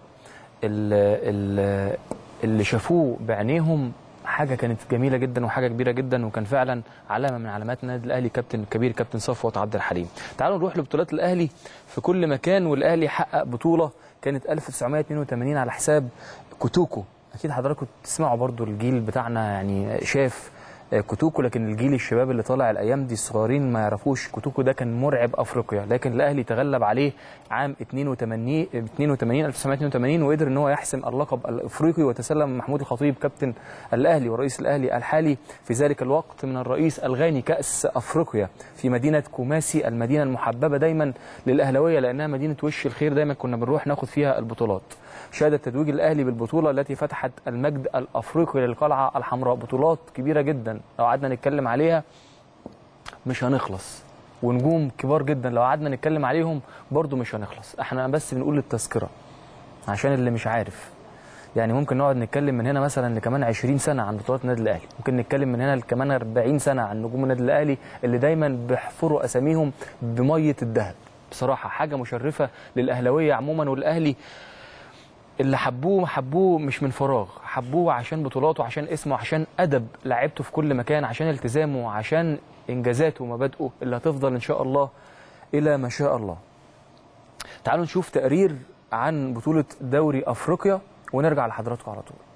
[SPEAKER 1] ال- ال- اللي شافوه بعينيهم حاجه كانت جميله جدا وحاجه كبيره جدا وكان فعلا علامه من علامات النادي الاهلي كابتن الكبير كابتن صفوت عبد الحليم تعالوا نروح لبطولات الاهلي في كل مكان والاهلي حقق بطوله كانت 1982 على حساب كوتوكو اكيد حضراتكم تسمعوا برضو الجيل بتاعنا يعني شاف كوتوكو لكن الجيل الشباب اللي طالع الايام دي الصغيرين ما يعرفوش كوتوكو ده كان مرعب افريقيا لكن الاهلي تغلب عليه عام 82 82 1982 وقدر ان هو يحسم اللقب الافريقي وتسلم محمود الخطيب كابتن الاهلي ورئيس الاهلي الحالي في ذلك الوقت من الرئيس الغاني كاس افريقيا في مدينه كوماسي المدينه المحببه دايما للاهلاويه لانها مدينه وش الخير دايما كنا بنروح ناخد فيها البطولات شهد تتويج الاهلي بالبطوله التي فتحت المجد الافريقي للقلعه الحمراء بطولات كبيره جدا لو قعدنا نتكلم عليها مش هنخلص ونجوم كبار جدا لو قعدنا نتكلم عليهم برضو مش هنخلص احنا بس بنقول التذكره عشان اللي مش عارف يعني ممكن نقعد نتكلم من هنا مثلا لكمان 20 سنه عن بطولات النادي الاهلي ممكن نتكلم من هنا لكمان 40 سنه عن نجوم النادي الاهلي اللي دايما بيحفروا اساميهم بميه الذهب بصراحه حاجه مشرفه للاهلاويه عموما والاهلي اللي حبوه حبوه مش من فراغ حبوه عشان بطولاته عشان اسمه عشان ادب لعبته في كل مكان عشان التزامه عشان انجازاته ومبادئه اللي هتفضل ان شاء الله الى ما شاء الله تعالوا نشوف تقرير عن بطولة دوري افريقيا ونرجع لحضراتكم على طول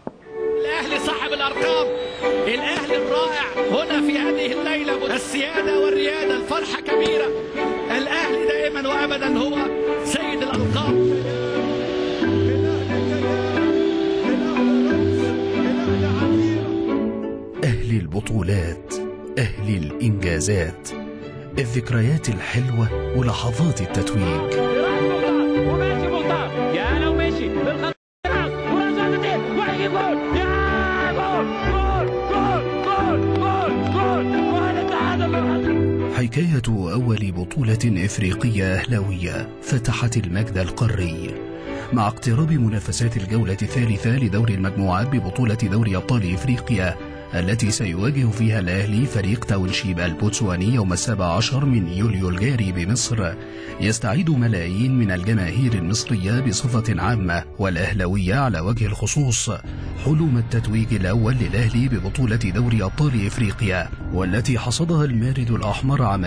[SPEAKER 11] الاهلي صاحب الارقام الاهلي الرائع هنا في هذه الليله السياده والرياده الفرحه كبيره الاهلي دائما وابدا هو سيد الالقاب
[SPEAKER 10] أهل البطولات أهل الإنجازات الذكريات الحلوة ولحظات التتويج
[SPEAKER 11] وماشي مختار يا لو مشي بالخط وهيجيب جول يا جول جول جول جول جول جول وهنتعادل
[SPEAKER 10] حكاية أول بطولة إفريقية أهلاوية فتحت المجد القاري مع اقتراب منافسات الجولة الثالثة لدور المجموعات ببطولة دوري أبطال إفريقيا التي سيواجه فيها الأهلي فريق تاونشيب البوتسواني يوم السابع عشر من يوليو الجاري بمصر يستعيد ملايين من الجماهير المصرية بصفة عامة والأهلوية على وجه الخصوص حلم التتويج الأول للأهلي ببطولة دوري أبطال إفريقيا والتي حصدها المارد الأحمر عام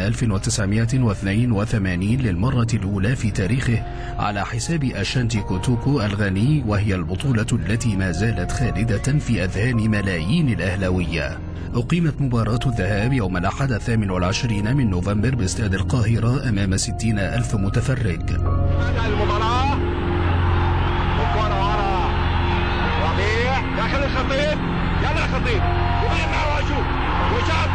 [SPEAKER 10] 1982 للمرة الأولى في تاريخه على حساب أشانتي كوتوكو الغني وهي البطولة التي ما زالت خالدة في أذهان ملايين الأهلاوية أقيمت مباراة الذهاب يوم الأحد الثامن والعشرين من نوفمبر باستاد القاهرة أمام ستين ألف متفرج
[SPEAKER 11] المباراة والكرة ورا ربيع داخل الخطيب يلا الخطيب وبين مع وجهه وشاط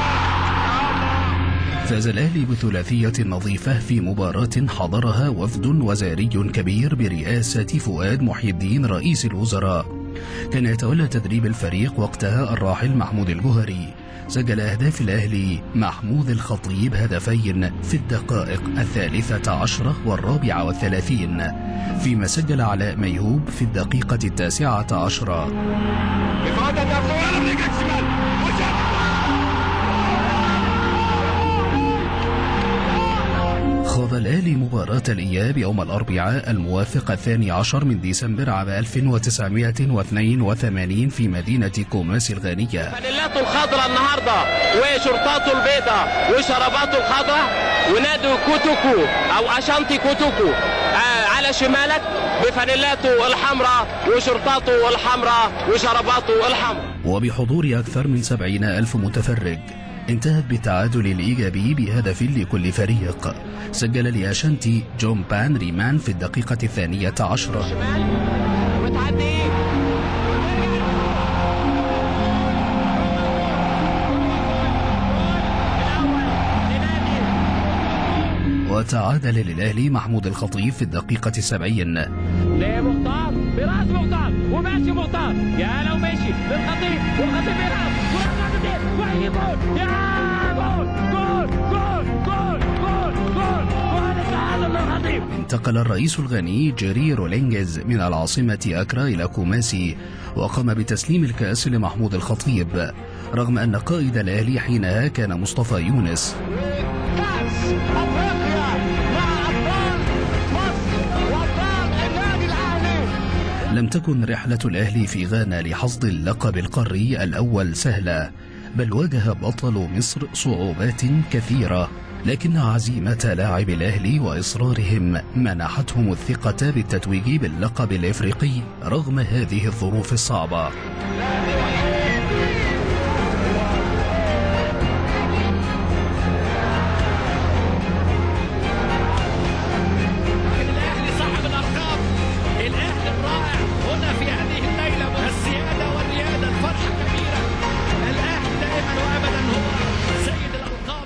[SPEAKER 10] فاز الأهلي بثلاثية نظيفة في مباراة حضرها وفد وزاري كبير برئاسة فؤاد محي الدين رئيس الوزراء كان يتولى تدريب الفريق وقتها الراحل محمود الجهري سجل أهداف الأهلي محمود الخطيب هدفين في الدقائق الثالثة عشرة والرابعة والثلاثين فيما سجل علاء ميهوب في الدقيقة التاسعة عشرة خاض الأهلي مباراة الإياب يوم الأربعاء الموافق الثاني عشر من ديسمبر عام 1982 في مدينة كوماس الغانية
[SPEAKER 12] فانيلاته الخضراء النهارده وشرطاته البيضاء وشراباته الخضراء ونادي كوتوكو او اشانتي كوتوكو آه على شمالك بفانيلاته الحمراء وشرطاته الحمراء وشراباته الحمراء
[SPEAKER 10] وبحضور أكثر من سبعين ألف متفرج انتهت بالتعادل الإيجابي بهدف لكل فريق سجل لأشانتي جون بان ريمان في الدقيقة الثانية عشرة
[SPEAKER 12] وتعدي
[SPEAKER 10] وتعادل للأهلي محمود الخطيب في الدقيقة السبعين
[SPEAKER 11] لمختار براس مختار وماشي مختار يا لو ماشي للخطيب والخطيب بيلعب وراس وهي جول يا جول جول جول جول جول جول جول التعادل للخطيب
[SPEAKER 10] انتقل الرئيس الغني جيري رولينجز من العاصمة أكرا إلى كوماسي وقام بتسليم الكأس لمحمود الخطيب رغم أن قائد الأهلي حينها كان مصطفى يونس
[SPEAKER 11] كاس افريقيا مع ابطال مصر وابطال النادي الاهلي
[SPEAKER 10] لم تكن رحلة الأهلي في غانا لحصد اللقب القاري الأول سهلة بل واجه بطل مصر صعوبات كثيرة لكن عزيمة لاعب الأهلي وإصرارهم منحتهم الثقة بالتتويج باللقب الإفريقي رغم هذه الظروف الصعبة
[SPEAKER 11] الاهلي صاحب الارقام الاهلي الرائع هنا في هذه الليله السياده والرياده الفرحه كبيره الاهلي دائما وابدا هو سيد الالقاب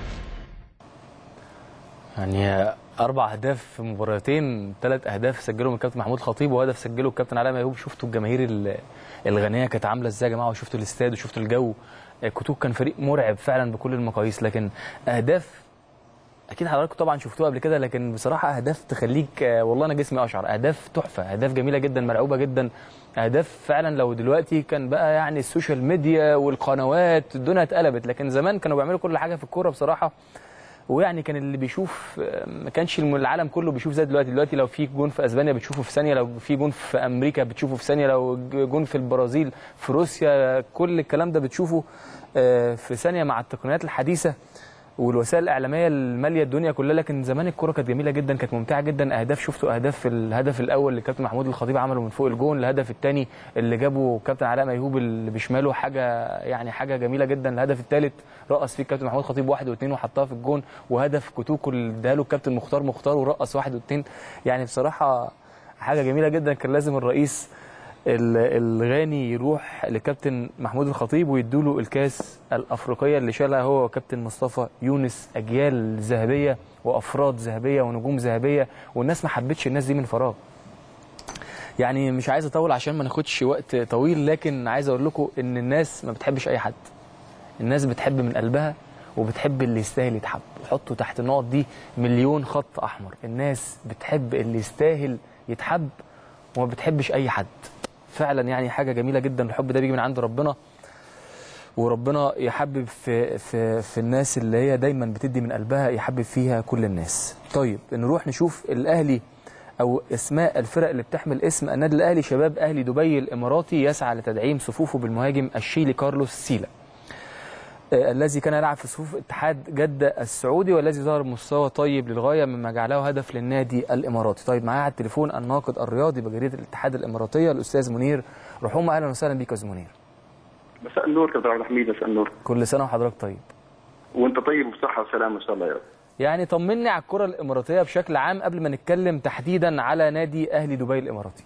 [SPEAKER 1] يعني اربع اهداف في مباراتين ثلاث اهداف سجلهم الكابتن محمود خطيب وهدف سجله الكابتن علاء ميهوب شفتوا الجماهير ال- الغنيه كانت عامله ازاي يا جماعه وشفتوا الاستاد وشفتوا الجو آه، كوتوك كان فريق مرعب فعلا بكل المقاييس لكن اهداف اكيد حضراتكم طبعا شفتوها قبل كده لكن بصراحه اهداف تخليك آه، والله انا جسمي اشعر اهداف تحفه اهداف جميله جدا مرعوبه جدا اهداف فعلا لو دلوقتي كان بقى يعني السوشيال ميديا والقنوات الدنيا اتقلبت لكن زمان كانوا بيعملوا كل حاجه في الكوره بصراحه ويعني كان اللي بيشوف آه، ما كانش الم- العالم كله بيشوف زي دلوقتي دلوقتي لو في جون في اسبانيا بتشوفه في ثانيه لو في جون في امريكا بتشوفه في ثانيه لو ج- جون في البرازيل في روسيا كل الكلام ده بتشوفه آه، في ثانيه مع التقنيات الحديثه والوسائل الاعلاميه الماليه الدنيا كلها لكن زمان الكوره كانت جميله جدا كانت ممتعه جدا اهداف شفتوا اهداف في الهدف الاول اللي كابتن محمود الخطيب عمله من فوق الجون الهدف الثاني اللي جابه كابتن علاء ميهوب اللي بشماله حاجه يعني حاجه جميله جدا الهدف الثالث رقص فيه الكابتن محمود الخطيب واحد واثنين وحطها في الجون وهدف كوتوكو اللي اداها له الكابتن مختار مختار ورقص واحد واثنين يعني بصراحه حاجه جميله جدا كان لازم الرئيس ال- الغاني يروح لكابتن محمود الخطيب ويدوله الكاس الافريقيه اللي شالها هو وكابتن مصطفى يونس اجيال ذهبيه وافراد ذهبيه ونجوم ذهبيه والناس ما حبتش الناس دي من فراغ يعني مش عايز اطول عشان ما ناخدش وقت طويل لكن عايز اقول لكم ان الناس ما بتحبش اي حد الناس بتحب من قلبها وبتحب اللي يستاهل يتحب حطوا تحت النقط دي مليون خط احمر الناس بتحب اللي يستاهل يتحب وما بتحبش اي حد فعلا يعني حاجه جميله جدا الحب ده بيجي من عند ربنا وربنا يحبب في في في الناس اللي هي دايما بتدي من قلبها يحبب فيها كل الناس طيب نروح نشوف الاهلي او اسماء الفرق اللي بتحمل اسم النادي الاهلي شباب اهلي دبي الاماراتي يسعى لتدعيم صفوفه بالمهاجم الشيلي كارلوس سيلا آه، الذي كان يلعب في صفوف اتحاد جدة السعودي والذي ظهر بمستوى طيب للغاية مما جعله هدف للنادي الإماراتي طيب معايا على التليفون الناقد الرياضي بجريدة الاتحاد الإماراتية الأستاذ منير رحومة أهلا وسهلا بك يا أستاذ منير
[SPEAKER 3] مساء النور كابتن عبد الحميد مساء النور
[SPEAKER 1] كل سنة وحضرتك طيب
[SPEAKER 3] وانت طيب وبصحه وسلامه ان شاء الله يا رب
[SPEAKER 1] يعني طمني على الكرة الإماراتية بشكل عام قبل ما نتكلم تحديدا على نادي أهلي دبي الإماراتي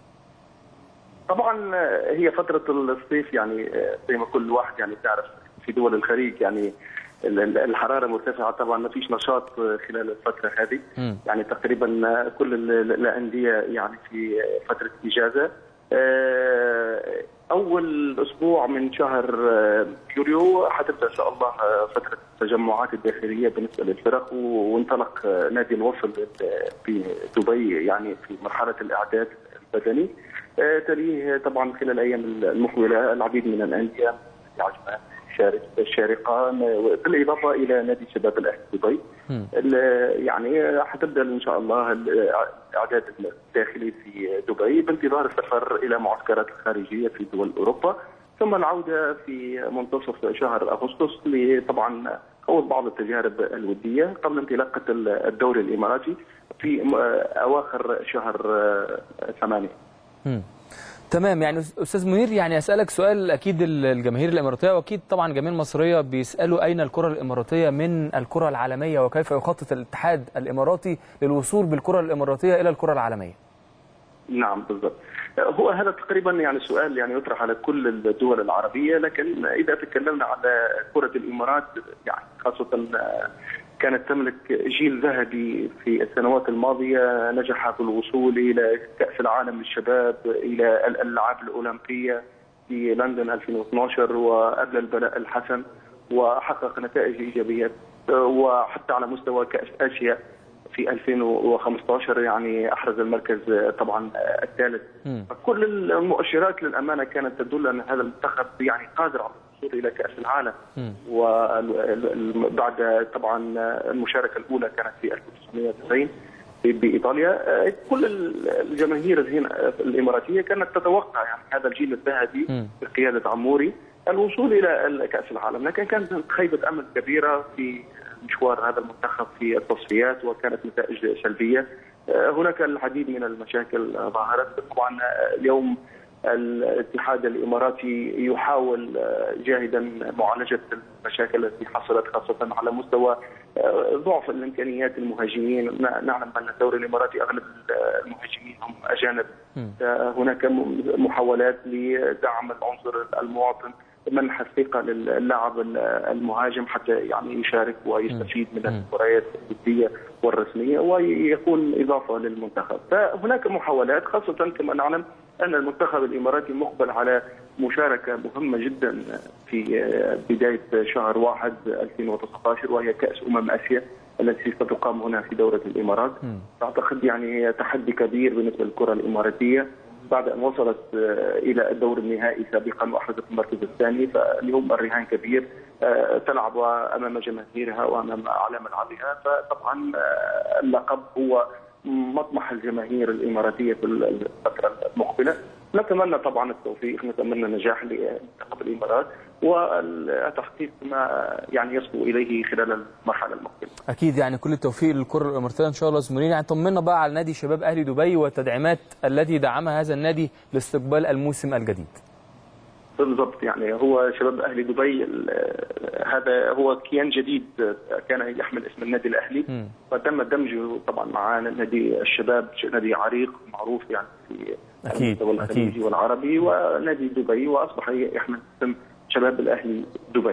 [SPEAKER 3] طبعا آه، هي فتره الصيف يعني آه، زي ما كل واحد يعني بيعرف في دول الخليج يعني ال- ال- الحراره مرتفعه طبعا ما فيش نشاط آه، خلال الفتره هذه يعني تقريبا كل ال- ال- الانديه يعني في فتره اجازه آه، اول اسبوع من شهر آه، يوليو حتبدا ان شاء الله آه، فتره التجمعات الداخليه بالنسبه للفرق و- وانطلق آه، نادي الوصل آه، في دبي يعني في مرحله الاعداد البدني آه، تليه طبعا خلال الايام المقبله العديد من الانديه عجمان شارك الشارقه بالاضافه الى نادي شباب الاهلي دبي ال- يعني حتبدا ان شاء الله الاعداد الداخلي في دبي بانتظار السفر الى معسكرات الخارجيه في دول اوروبا ثم العوده في منتصف شهر اغسطس لطبعا خوض بعض التجارب الوديه قبل انطلاقه الدوري الاماراتي في م- اواخر شهر ثمانيه.
[SPEAKER 1] مم. تمام يعني أس- استاذ منير يعني اسالك سؤال اكيد ال- الجماهير الاماراتيه واكيد طبعا الجماهير المصريه بيسالوا اين الكره الاماراتيه من الكره العالميه وكيف يخطط الاتحاد الاماراتي للوصول بالكره الاماراتيه الى الكره العالميه
[SPEAKER 3] نعم بالضبط هو هذا تقريبا يعني سؤال يعني يطرح على كل الدول العربيه لكن اذا تكلمنا على كره الامارات يعني خاصه كانت تملك جيل ذهبي في السنوات الماضيه نجح في الوصول الى كاس العالم للشباب الى الالعاب الاولمبيه في لندن 2012 وقبل البلاء الحسن وحقق نتائج ايجابيه وحتى على مستوى كاس اسيا في 2015 يعني احرز المركز طبعا الثالث كل المؤشرات للامانه كانت تدل ان هذا المنتخب يعني قادر على الوصول الى كاس العالم وبعد طبعا المشاركه الاولى كانت في 1990 بايطاليا كل الجماهير هنا الاماراتيه كانت تتوقع يعني هذا الجيل الذهبي بقياده عموري الوصول الى كاس العالم لكن كانت خيبه امل كبيره في مشوار هذا المنتخب في التصفيات وكانت نتائج سلبيه هناك العديد من المشاكل ظهرت طبعا اليوم الاتحاد الاماراتي يحاول جاهدا معالجه المشاكل التي حصلت خاصه على مستوى ضعف الامكانيات المهاجمين نعلم ان الدوري الاماراتي اغلب المهاجمين هم اجانب هناك محاولات لدعم العنصر المواطن منح الثقه للاعب المهاجم حتى يعني يشارك ويستفيد من المباريات الوديه والرسميه ويكون اضافه للمنتخب، فهناك محاولات خاصه كما نعلم ان المنتخب الاماراتي مقبل على مشاركه مهمه جدا في بدايه شهر واحد 2019 وهي كاس امم اسيا التي ستقام هنا في دوله الامارات. اعتقد يعني تحدي كبير بالنسبه للكره الاماراتيه بعد ان وصلت الى الدور النهائي سابقا واحرزت المركز الثاني فاليوم الرهان كبير تلعب امام جماهيرها وامام على ملعبها فطبعا اللقب هو مطمح الجماهير الاماراتيه في الفتره المقبله نتمنى طبعا التوفيق نتمنى نجاح لمنتخب الامارات وتحقيق ما يعني يصبو اليه خلال المرحله المقبله.
[SPEAKER 1] اكيد يعني كل التوفيق للكره الاماراتيه ان شاء الله زميلين يعني طمنا بقى على نادي شباب اهلي دبي والتدعيمات التي دعمها هذا النادي لاستقبال الموسم الجديد.
[SPEAKER 3] بالضبط يعني هو شباب اهلي دبي هذا هو كيان جديد كان يحمل اسم النادي الاهلي وتم دمجه طبعا مع نادي الشباب نادي عريق معروف يعني في
[SPEAKER 1] اكيد
[SPEAKER 3] المستوى الخليجي والعربي ونادي دبي واصبح يحمل اسم شباب الاهلي دبي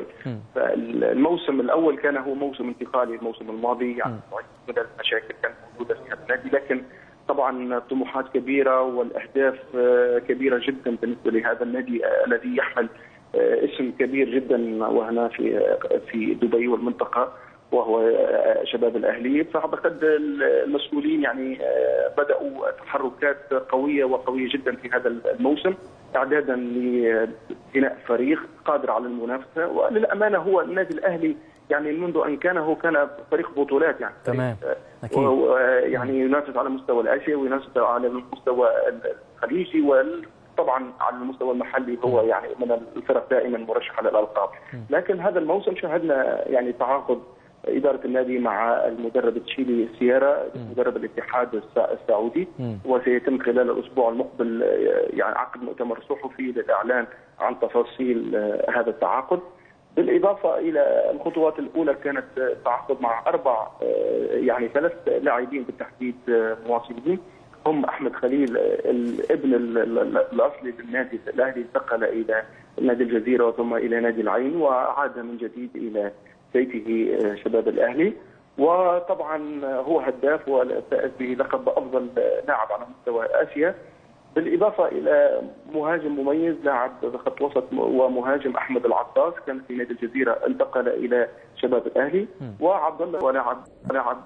[SPEAKER 3] فالموسم الاول كان هو موسم انتقالي الموسم الماضي يعني من المشاكل كانت موجوده في هذا النادي لكن طبعا طموحات كبيره والاهداف كبيره جدا بالنسبه لهذا النادي الذي يحمل اسم كبير جدا وهنا في في دبي والمنطقه وهو شباب الاهلي فاعتقد المسؤولين يعني بداوا تحركات قويه وقويه جدا في هذا الموسم اعدادا لبناء فريق قادر على المنافسه وللامانه هو النادي الاهلي يعني منذ ان كان هو كان فريق بطولات يعني
[SPEAKER 1] تمام
[SPEAKER 3] اكيد يعني ينافس على مستوى الاسيا وينافس على المستوى الخليجي وطبعا على المستوى المحلي هو يعني من الفرق دائما مرشحه للالقاب لكن هذا الموسم شاهدنا يعني تعاقد اداره النادي مع المدرب تشيلي سيارا مدرب الاتحاد السعودي وسيتم خلال الاسبوع المقبل يعني عقد مؤتمر صحفي للاعلان عن تفاصيل هذا التعاقد بالاضافه الى الخطوات الاولى كانت تعاقد مع اربع يعني ثلاث لاعبين بالتحديد مواصلين هم احمد خليل الابن الاصلي للنادي الاهلي انتقل الى نادي الجزيره ثم الى نادي العين وعاد من جديد الى بيته شباب الاهلي وطبعا هو هداف وفاز به لقب افضل لاعب على مستوى اسيا
[SPEAKER 2] بالاضافه الى مهاجم مميز لاعب خط وسط ومهاجم احمد العطاس كان في نادي الجزيره انتقل الى شباب الاهلي وعبد الله ولاعب لاعب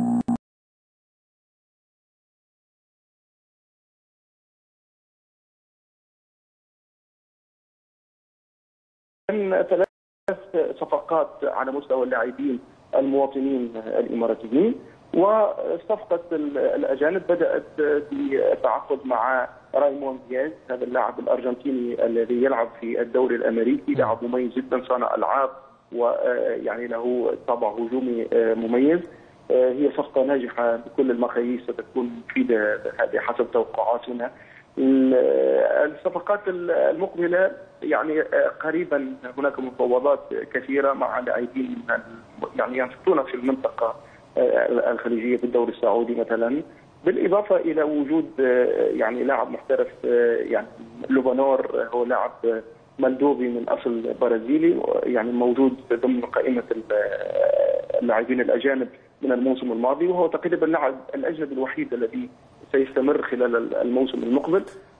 [SPEAKER 2] كان ثلاث صفقات على مستوى اللاعبين المواطنين الاماراتيين وصفقه ال- الاجانب بدات بالتعاقد مع رايمون دياز هذا اللاعب الارجنتيني الذي يلعب في الدوري الامريكي لاعب مميز جدا صانع العاب ويعني له طابع هجومي آه، مميز آه، هي صفقه ناجحه بكل المقاييس ستكون مفيده هذه حسب توقعاتنا ال- الصفقات المقبله يعني آه، قريبا هناك مفاوضات كثيره مع لاعبين يعني ينشطون في المنطقه آه، الخليجيه في الدوري السعودي مثلا بالاضافه الى وجود آه، يعني لاعب محترف آه، يعني لوبانور آه، هو لاعب آه، مندوبي من اصل برازيلي يعني موجود ضمن قائمه ال- آه، اللاعبين الاجانب من الموسم الماضي وهو تقريبا اللاعب الاجنبي الوحيد الذي سيستمر خلال الموسم المقبل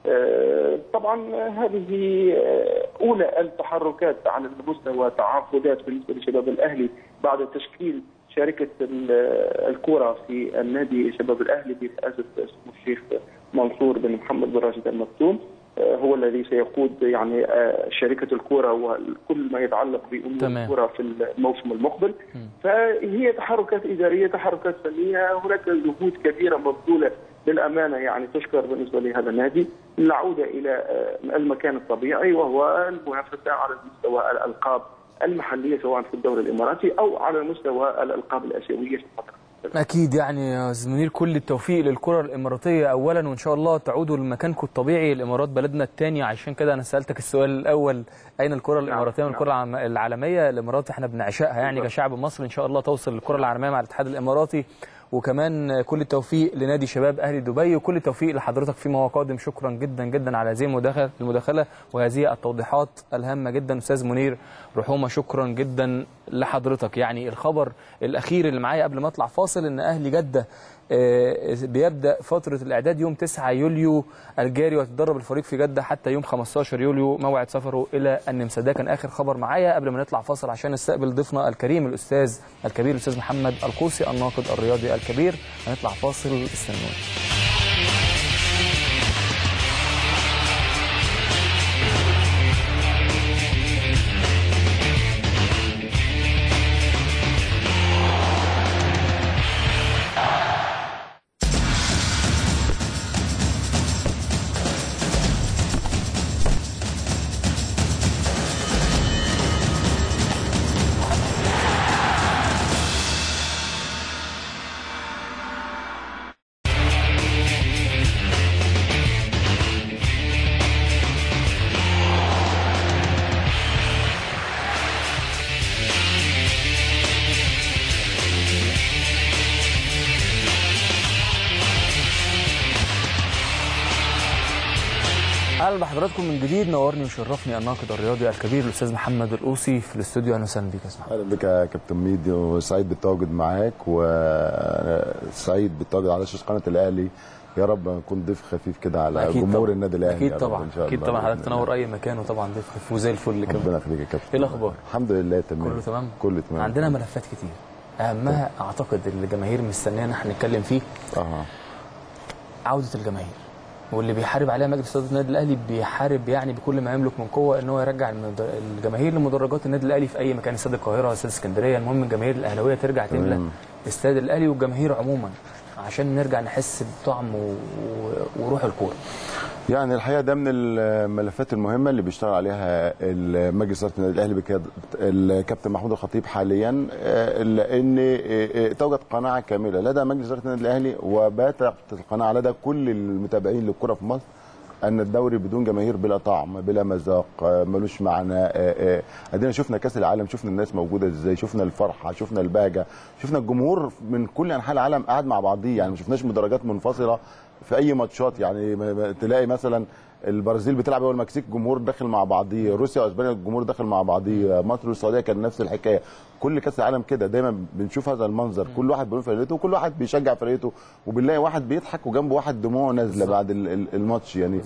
[SPEAKER 2] آه، طبعا هذه آه، اولى التحركات على مستوى تعاقدات بالنسبه لشباب الاهلي بعد تشكيل شركه ال- الكره في النادي شباب الاهلي برئاسه سمو الشيخ منصور بن محمد بن راشد المكتوم آه، هو الذي سيقود يعني آه، شركه الكره وكل ما يتعلق بامور
[SPEAKER 1] تمام.
[SPEAKER 2] الكره في الموسم المقبل فهي تحركات اداريه تحركات فنيه هناك جهود كثيره مبذوله للامانه يعني تشكر بالنسبه لهذا النادي للعوده الى آه، المكان الطبيعي وهو المنافسه على مستوى الالقاب المحليه سواء في الدوري الاماراتي او على مستوى الالقاب الاسيويه في الفتره
[SPEAKER 1] اكيد يعني يا أستاذ منير كل التوفيق للكره الاماراتيه اولا وان شاء الله تعودوا لمكانكم الطبيعي الامارات بلدنا الثاني عشان كده انا سالتك السؤال الاول اين الكره الاماراتيه
[SPEAKER 2] نعم.
[SPEAKER 1] والكره العم- العالميه الامارات احنا بنعشقها يعني
[SPEAKER 2] بالظبط.
[SPEAKER 1] كشعب مصري ان شاء الله توصل للكره العالميه مع الاتحاد الاماراتي وكمان كل التوفيق لنادي شباب اهلي دبي وكل التوفيق لحضرتك فيما هو قادم شكرا جدا جدا على هذه المداخله المداخله وهذه التوضيحات الهامه جدا استاذ منير رحومه شكرا جدا لحضرتك يعني الخبر الاخير اللي معايا قبل ما اطلع فاصل ان اهلي جده آه، بيبدا فتره الاعداد يوم 9 يوليو الجاري ويتدرب الفريق في جده حتى يوم 15 يوليو موعد سفره الى النمسا ده كان اخر خبر معايا قبل ما نطلع فاصل عشان نستقبل ضيفنا الكريم الاستاذ الكبير الاستاذ محمد القوسي الناقد الرياضي الكبير هنطلع فاصل استنوني اهلا بحضراتكم من جديد نورني وشرفني الناقد الرياضي الكبير الاستاذ محمد القوسي في الاستوديو اهلا وسهلا بيك يا أستاذ محمد.
[SPEAKER 13] اهلا بك يا كابتن ميدي وسعيد بالتواجد معاك وسعيد بالتواجد على شاشه قناه الاهلي يا رب نكون ضيف خفيف كده على
[SPEAKER 1] أكيد
[SPEAKER 13] جمهور
[SPEAKER 1] طبعاً.
[SPEAKER 13] النادي الاهلي
[SPEAKER 1] اكيد
[SPEAKER 13] يا رب
[SPEAKER 1] طبعا
[SPEAKER 13] إن شاء
[SPEAKER 1] اكيد
[SPEAKER 13] الله
[SPEAKER 1] طبعا
[SPEAKER 13] بإذن
[SPEAKER 1] حضرتك تنور اي مكان وطبعا ضيف خفيف وزي الفل كمان
[SPEAKER 13] ربنا يخليك يا كابتن
[SPEAKER 1] ايه الاخبار
[SPEAKER 13] الحمد لله تمام
[SPEAKER 1] كله تمام
[SPEAKER 13] كله تمام
[SPEAKER 1] عندنا ملفات كتير اهمها اعتقد اللي الجماهير مستنيانا احنا نتكلم فيه
[SPEAKER 13] اه
[SPEAKER 1] عوده الجماهير واللي بيحارب عليها مجلس اداره النادي الاهلي بيحارب يعني بكل ما يملك من قوه ان هو يرجع المد- الجماهير لمدرجات النادي الاهلي في اي مكان استاد القاهره استاد اسكندريه المهم الجماهير الاهلاويه ترجع تملى
[SPEAKER 13] تمام.
[SPEAKER 1] استاد الاهلي والجماهير عموما عشان نرجع نحس بطعم و... و- وروح الكوره
[SPEAKER 13] يعني الحقيقه ده من الملفات المهمه اللي بيشتغل عليها مجلس اداره النادي الاهلي بقياده الكابتن محمود الخطيب حاليا آه، لان آه، آه، توجد قناعه كامله لدى مجلس اداره النادي الاهلي وباتت القناعه لدى كل المتابعين للكره في مصر ان الدوري بدون جماهير بلا طعم بلا مذاق آه، ملوش معنى آه، آه، ادينا شفنا كاس العالم شفنا الناس موجوده ازاي شفنا الفرحه شفنا البهجه شفنا الجمهور من كل انحاء العالم قاعد مع بعضيه يعني ما شفناش مدرجات منفصله في اي ماتشات يعني ما- ما- تلاقي مثلا البرازيل بتلعب هو المكسيك جمهور داخل مع بعضيه روسيا واسبانيا الجمهور داخل مع بعضيه مصر والسعوديه كان نفس الحكايه كل كاس العالم كده دايما بنشوف هذا المنظر كل واحد بيقول فرقته وكل واحد بيشجع فرقته وبنلاقي واحد بيضحك وجنبه واحد دموعه نازله بعد ال- ال- الماتش يعني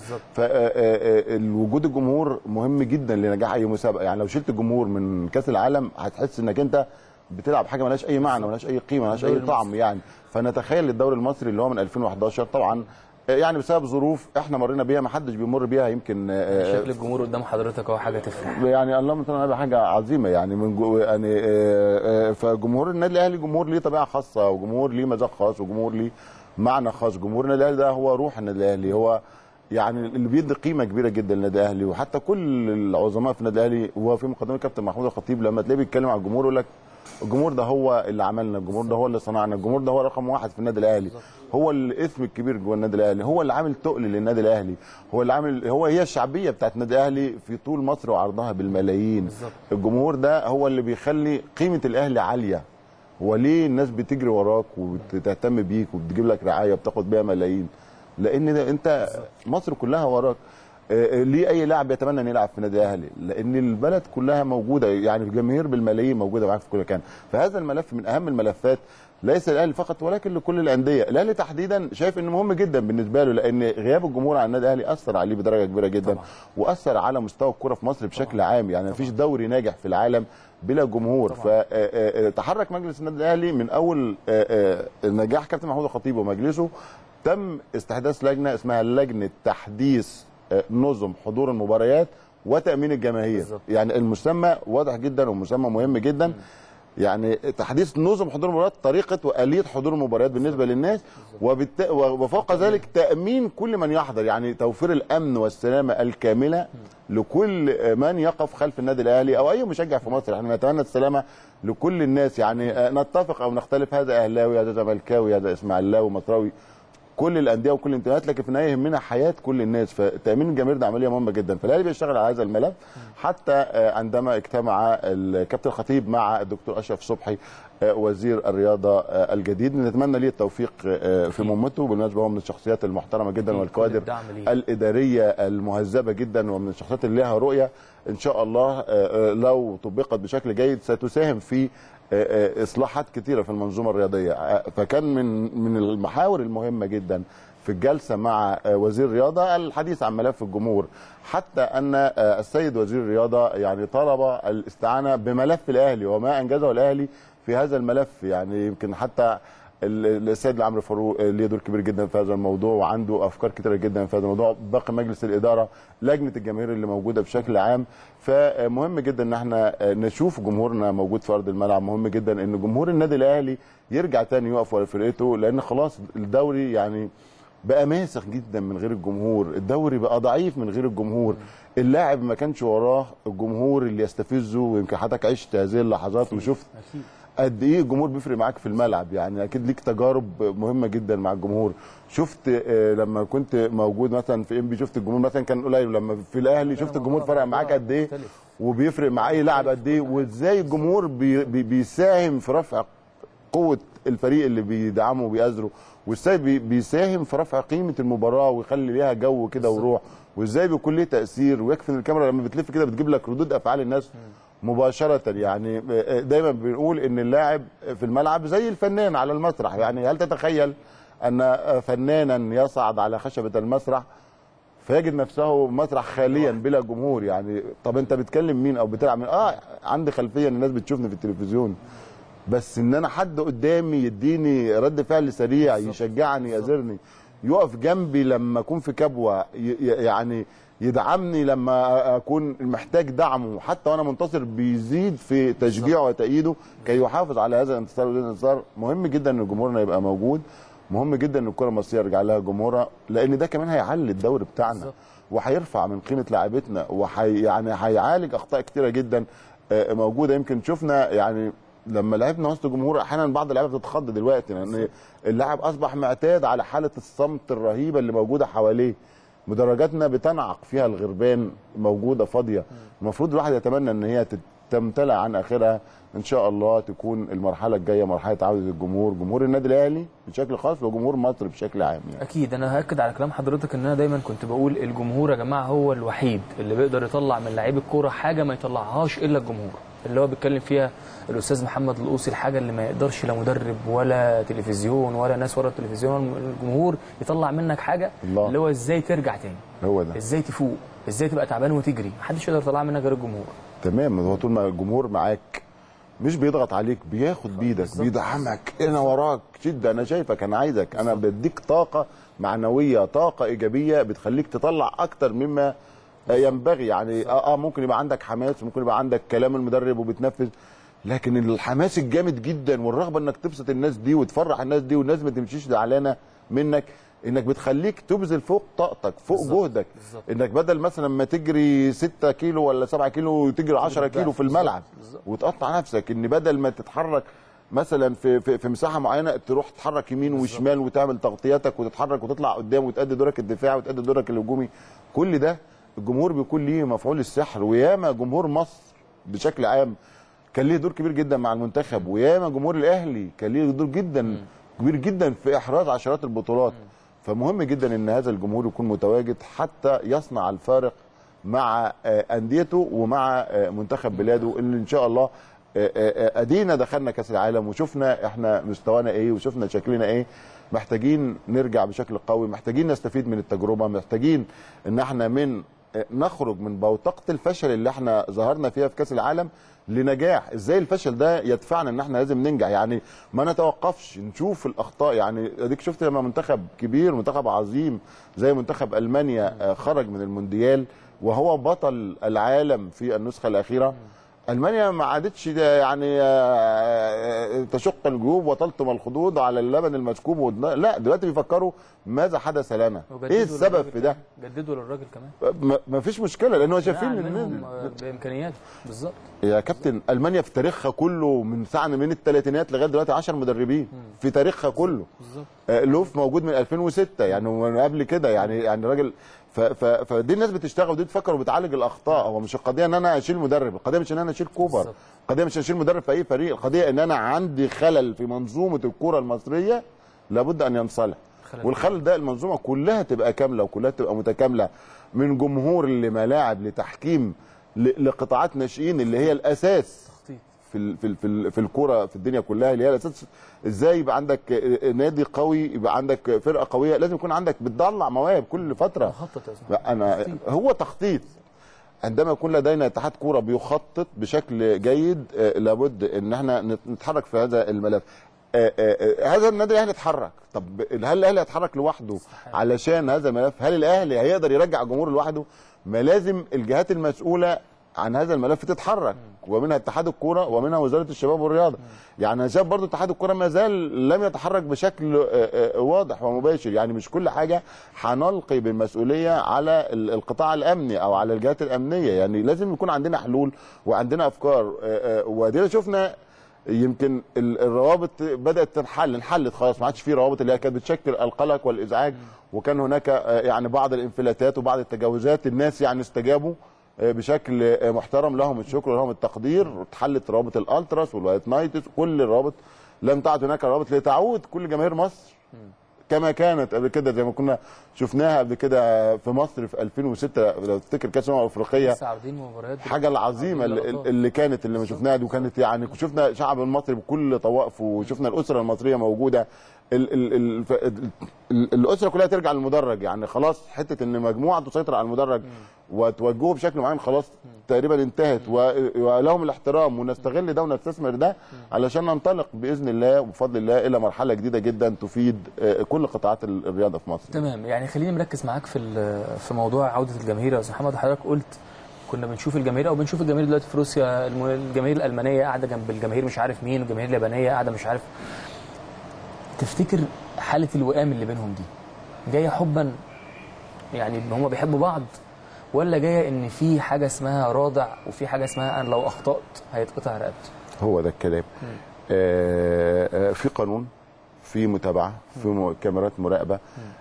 [SPEAKER 13] فوجود الجمهور مهم جدا لنجاح اي مسابقه يعني لو شلت الجمهور من كاس العالم هتحس انك انت بتلعب حاجه ملهاش اي معنى ملهاش اي قيمه ملهاش اي
[SPEAKER 1] الدوري
[SPEAKER 13] طعم يعني فنتخيل الدوري المصري اللي هو من 2011 طبعا يعني بسبب ظروف احنا مرينا بيها ما حدش بيمر بيها يمكن آه،
[SPEAKER 1] شكل الجمهور قدام حضرتك هو حاجه تفرح
[SPEAKER 13] يعني اللهم صل على حاجه عظيمه يعني من جو يعني آه، آه، فجمهور النادي الاهلي جمهور ليه طبيعه خاصه وجمهور ليه مذاق خاص وجمهور ليه معنى خاص جمهور النادي الاهلي ده هو روح النادي الاهلي هو يعني اللي بيدي قيمه كبيره جدا للنادي الاهلي وحتى كل العظماء في النادي الاهلي وهو في مقدمه كابتن محمود الخطيب لما تلاقيه بيتكلم على الجمهور يقول لك الجمهور ده هو اللي عملنا الجمهور ده هو اللي صنعنا الجمهور ده هو رقم واحد في النادي الاهلي هو الاسم الكبير جوه النادي الاهلي هو اللي عامل تقل للنادي الاهلي هو اللي عامل هو هي الشعبيه بتاعت النادي الاهلي في طول مصر وعرضها بالملايين الجمهور ده هو اللي بيخلي قيمه الاهلي عاليه هو ليه الناس بتجري وراك وتهتم بيك وبتجيب لك رعايه وبتاخد بيها ملايين لان ده انت مصر كلها وراك آه، آه، ليه اي لاعب يتمنى ان يلعب في النادي الاهلي لان البلد كلها موجوده يعني الجماهير بالملايين موجوده معاك في كل مكان فهذا الملف من اهم الملفات ليس الاهلي فقط ولكن لكل الانديه الاهلي تحديدا شايف انه مهم جدا بالنسبه له لان غياب الجمهور عن النادي الاهلي اثر عليه بدرجه كبيره جدا واثر على مستوى الكره في مصر بشكل عام يعني مفيش دوري ناجح في العالم بلا جمهور فتحرك مجلس النادي الاهلي من اول آه، آه، نجاح كابتن محمود الخطيب ومجلسه تم استحداث لجنه اسمها لجنه تحديث آه، نظم حضور المباريات وتامين الجماهير يعني المسمى واضح جدا ومسمى مهم جدا يعني تحديث نظم حضور المباريات طريقه واليه حضور المباريات بالنسبه للناس وبالت... وفوق ذلك تامين كل من يحضر يعني توفير الامن والسلامه الكامله لكل من يقف خلف النادي الاهلي او اي مشجع في مصر احنا نتمنى السلامه لكل الناس يعني آه، نتفق او نختلف هذا اهلاوي هذا زملكاوي هذا اسماعيلاوي مصراوي كل الانديه وكل الانتماءات لكن في النهايه يهمنا حياه كل الناس فتامين الجماهير ده عمليه مهمه جدا فالاهلي بيشتغل على هذا الملف حتى آه، عندما اجتمع الكابتن الخطيب مع الدكتور اشرف صبحي آه، وزير الرياضه آه، الجديد نتمنى ليه التوفيق آه، في مهمته بالمناسبه هو من الشخصيات المحترمه جدا والكوادر
[SPEAKER 1] الدعم ليه.
[SPEAKER 13] الاداريه المهذبه جدا ومن الشخصيات اللي لها رؤيه ان شاء الله آه، آه، لو طبقت بشكل جيد ستساهم في آه، آه، اصلاحات كثيره في المنظومه الرياضيه آه، فكان من من المحاور المهمه جدا في الجلسه مع آه، وزير الرياضه الحديث عن ملف الجمهور حتى ان آه، السيد وزير الرياضه يعني طلب الاستعانه بملف الاهلي وما انجزه الاهلي في هذا الملف يعني يمكن حتى ال- السيد عمرو فاروق ليه دور كبير جدا في هذا الموضوع وعنده افكار كتيره جدا في هذا الموضوع باقي مجلس الاداره لجنه الجماهير اللي موجوده بشكل عام فمهم جدا ان احنا نشوف جمهورنا موجود في ارض الملعب مهم جدا ان جمهور النادي الاهلي يرجع تاني يقف ورا فرقته لان خلاص الدوري يعني بقى ماسخ جدا من غير الجمهور الدوري بقى ضعيف من غير الجمهور اللاعب ما كانش وراه الجمهور اللي يستفزه ويمكن حضرتك عشت هذه اللحظات وشفت قد ايه الجمهور بيفرق معاك في الملعب يعني اكيد ليك تجارب مهمه جدا مع الجمهور شفت آه، لما كنت موجود مثلا في ام بي شفت الجمهور مثلا كان قليل لما في الاهلي شفت الجمهور فرق معاك قد ايه وبيفرق مع اي لاعب قد ايه وازاي الجمهور بي بي بيساهم في رفع قوه الفريق اللي بيدعمه وبيأزره وازاي بي- بيساهم في رفع قيمه المباراه ويخلي ليها جو كده وروح وازاي بيكون ليه تاثير ويكفي ان الكاميرا لما بتلف كده بتجيب لك ردود افعال الناس مباشره يعني دايما بنقول ان اللاعب في الملعب زي الفنان على المسرح يعني هل تتخيل ان فنانا يصعد على خشبه المسرح فيجد نفسه مسرح خاليا بلا جمهور يعني طب انت بتكلم مين او بتلعب مين اه عندي خلفيه ان الناس بتشوفني في التلفزيون بس ان انا حد قدامي يديني رد فعل سريع يشجعني يزرني يقف جنبي لما اكون في كبوه ي- ي- يعني يدعمني لما اكون محتاج دعمه حتى وانا منتصر بيزيد في تشجيعه وتأييده كي يحافظ على هذا الانتصار وهذا الانتصار مهم جدا ان جمهورنا يبقى موجود مهم جدا ان الكره المصريه يرجع لها جمهورها لان ده كمان هيعلي الدوري بتاعنا وهيرفع من قيمه لاعبتنا وحي يعني هيعالج اخطاء كتيره جدا آه، موجوده يمكن شفنا يعني لما لعبنا وسط الجمهور احيانا بعض اللعيبه بتتخض دلوقتي لان اللاعب اصبح معتاد على حاله الصمت الرهيبه اللي موجوده حواليه مدرجاتنا بتنعق فيها الغربان موجوده فاضيه المفروض الواحد يتمنى ان هي تت- تمتلئ عن اخرها ان شاء الله تكون المرحله الجايه مرحله عوده الجمهور جمهور النادي الاهلي بشكل خاص وجمهور مصر بشكل عام يعني.
[SPEAKER 1] اكيد انا هاكد على كلام حضرتك ان انا دايما كنت بقول الجمهور يا جماعه هو الوحيد اللي بيقدر يطلع من لعيب الكوره حاجه ما يطلعهاش الا الجمهور اللي هو بيتكلم فيها الاستاذ محمد القوسي الحاجه اللي ما يقدرش لا مدرب ولا تلفزيون ولا ناس ورا التلفزيون الجمهور يطلع منك حاجه
[SPEAKER 13] الله.
[SPEAKER 1] اللي هو ازاي ترجع تاني
[SPEAKER 13] هو ده
[SPEAKER 1] ازاي تفوق ازاي تبقى تعبان وتجري محدش يقدر يطلعها منك غير الجمهور
[SPEAKER 13] تمام هو طول ما الجمهور معاك مش بيضغط عليك بياخد بايدك بيدعمك انا وراك شد انا شايفك انا عايزك انا بديك طاقه معنويه طاقه ايجابيه بتخليك تطلع اكتر مما ينبغي يعني اه, آه ممكن يبقى عندك حماس ممكن يبقى عندك كلام المدرب وبتنفذ لكن الحماس الجامد جدا والرغبه انك تبسط الناس دي وتفرح الناس دي والناس ما تمشيش زعلانه منك انك بتخليك تبذل فوق طاقتك فوق
[SPEAKER 1] بالظبط،
[SPEAKER 13] جهدك
[SPEAKER 1] بالظبط.
[SPEAKER 13] انك بدل مثلا ما تجري 6 كيلو ولا 7 كيلو تجري 10
[SPEAKER 1] بالضعف،
[SPEAKER 13] كيلو في الملعب
[SPEAKER 1] بالظبط.
[SPEAKER 13] وتقطع نفسك ان بدل ما تتحرك مثلا في في, في مساحه معينه تروح تتحرك يمين وشمال وتعمل تغطياتك وتتحرك وتطلع قدام وتأدي دورك الدفاعي وتأدي دورك الهجومي كل ده الجمهور بيكون ليه مفعول السحر وياما جمهور مصر بشكل عام كان ليه دور كبير جدا مع المنتخب وياما جمهور الاهلي كان ليه دور جدا كبير جدا في احراز عشرات البطولات فمهم جدا ان هذا الجمهور يكون متواجد حتى يصنع الفارق مع آه، انديته ومع آه، منتخب بلاده اللي ان شاء الله آه، آه، ادينا دخلنا كاس العالم وشفنا احنا مستوانا ايه وشفنا شكلنا ايه محتاجين نرجع بشكل قوي محتاجين نستفيد من التجربه محتاجين ان احنا من آه، نخرج من بوتقه الفشل اللي احنا ظهرنا فيها في كاس العالم لنجاح ازاي الفشل ده يدفعنا ان احنا لازم ننجح يعني ما نتوقفش نشوف الاخطاء يعني اديك شفت لما منتخب كبير منتخب عظيم زي منتخب المانيا آه، خرج من المونديال وهو بطل العالم في النسخه الاخيره المانيا ما عادتش ده يعني آه، تشق الجيوب وتلطم الخدود على اللبن المسكوب والنا- لا دلوقتي بيفكروا ماذا حدث لنا
[SPEAKER 1] وجددوا
[SPEAKER 13] ايه السبب
[SPEAKER 1] للراجل
[SPEAKER 13] في ده
[SPEAKER 1] كمان. جددوا للراجل كمان
[SPEAKER 13] ما- ما فيش مشكله لان هو شايفين
[SPEAKER 1] نعم، منهم
[SPEAKER 13] ان
[SPEAKER 1] آه، بامكانياته بالظبط
[SPEAKER 13] يا كابتن المانيا في تاريخها كله من ساعه من الثلاثينات لغايه دلوقتي 10 مدربين في تاريخها كله
[SPEAKER 1] بالظبط
[SPEAKER 13] آه، لوف موجود من 2006 يعني من قبل كده يعني يعني راجل ف- ف- فدي الناس بتشتغل ودي بتفكر وبتعالج الاخطاء هو مش القضيه ان انا اشيل مدرب القضيه مش ان انا اشيل كوبر
[SPEAKER 1] بالظبط.
[SPEAKER 13] القضيه مش اشيل مدرب في اي فريق القضيه ان انا عندي خلل في منظومه الكره المصريه لابد ان ينصلح
[SPEAKER 1] خلل.
[SPEAKER 13] والخلل ده المنظومه كلها تبقى كامله وكلها تبقى متكامله من جمهور لملاعب لتحكيم ل- لقطاعات ناشئين اللي هي الاساس
[SPEAKER 1] تخطيط
[SPEAKER 13] في ال في ال في, ال في الكوره في الدنيا كلها اللي هي الاساس ازاي يبقى عندك نادي قوي يبقى عندك فرقه قويه لازم يكون عندك بتطلع مواهب كل فتره
[SPEAKER 1] مخطط يا اسماعيل.
[SPEAKER 13] لا، انا هو تخطيط عندما يكون لدينا اتحاد كوره بيخطط بشكل جيد آه، لابد ان احنا نت- نتحرك في هذا الملف آه، آه، آه، هذا النادي الاهلي اتحرك طب هل الاهلي هيتحرك لوحده علشان هذا الملف هل الاهلي هيقدر يرجع جمهور لوحده ما لازم الجهات المسؤوله عن هذا الملف تتحرك ومنها اتحاد الكوره ومنها وزاره الشباب والرياضه يعني انا شايف برضو اتحاد الكوره ما زال لم يتحرك بشكل آه، آه، واضح ومباشر يعني مش كل حاجه هنلقي بالمسؤوليه على ال- القطاع الامني او على الجهات الامنيه يعني لازم يكون عندنا حلول وعندنا افكار آه، آه، وادينا شفنا يمكن ال- الروابط بدات تنحل انحلت خلاص ما عادش في روابط اللي هي كانت بتشكل القلق والازعاج وكان هناك آه، يعني بعض الانفلاتات وبعض التجاوزات الناس يعني استجابوا آه، بشكل آه، محترم لهم الشكر ولهم التقدير اتحلت روابط الالتراس والوايت نايتس كل الروابط لم تعد هناك روابط لتعود كل جماهير مصر كما كانت قبل كده زي ما كنا شفناها قبل كده في مصر في 2006 لو تفتكر كاس الامم الافريقيه
[SPEAKER 1] لسه عارضين مباريات
[SPEAKER 13] الحاجه العظيمه اللي, اللي كانت اللي ما شفناها دي وكانت يعني شفنا شعب المصري بكل طوائفه وشفنا الاسره المصريه موجوده ال ال ال ف- ال ال الاسره كلها ترجع للمدرج يعني خلاص حته ان مجموعه تسيطر على المدرج وتوجهه بشكل معين خلاص تقريبا انتهت و- ولهم الاحترام ونستغل ده ونستثمر ده علشان ننطلق باذن الله وبفضل الله الى مرحله جديده جدا تفيد آه، كل قطاعات ال- الرياضه في مصر
[SPEAKER 1] تمام يعني خليني مركز معاك في ال- في موضوع عوده الجماهير يا استاذ محمد حضرتك قلت كنا بنشوف الجماهير او بنشوف الجماهير دلوقتي في روسيا الم- الجماهير الالمانيه قاعده جنب الجماهير مش عارف مين والجماهير اليابانيه قاعده مش عارف تفتكر حاله الوئام اللي بينهم دي جايه حبا يعني ان هم بيحبوا بعض ولا جايه ان في حاجه اسمها رادع وفي حاجه اسمها انا لو اخطات هيتقطع رقبتي
[SPEAKER 13] هو ده الكلام آه آه، في قانون في متابعه في م- كاميرات مراقبه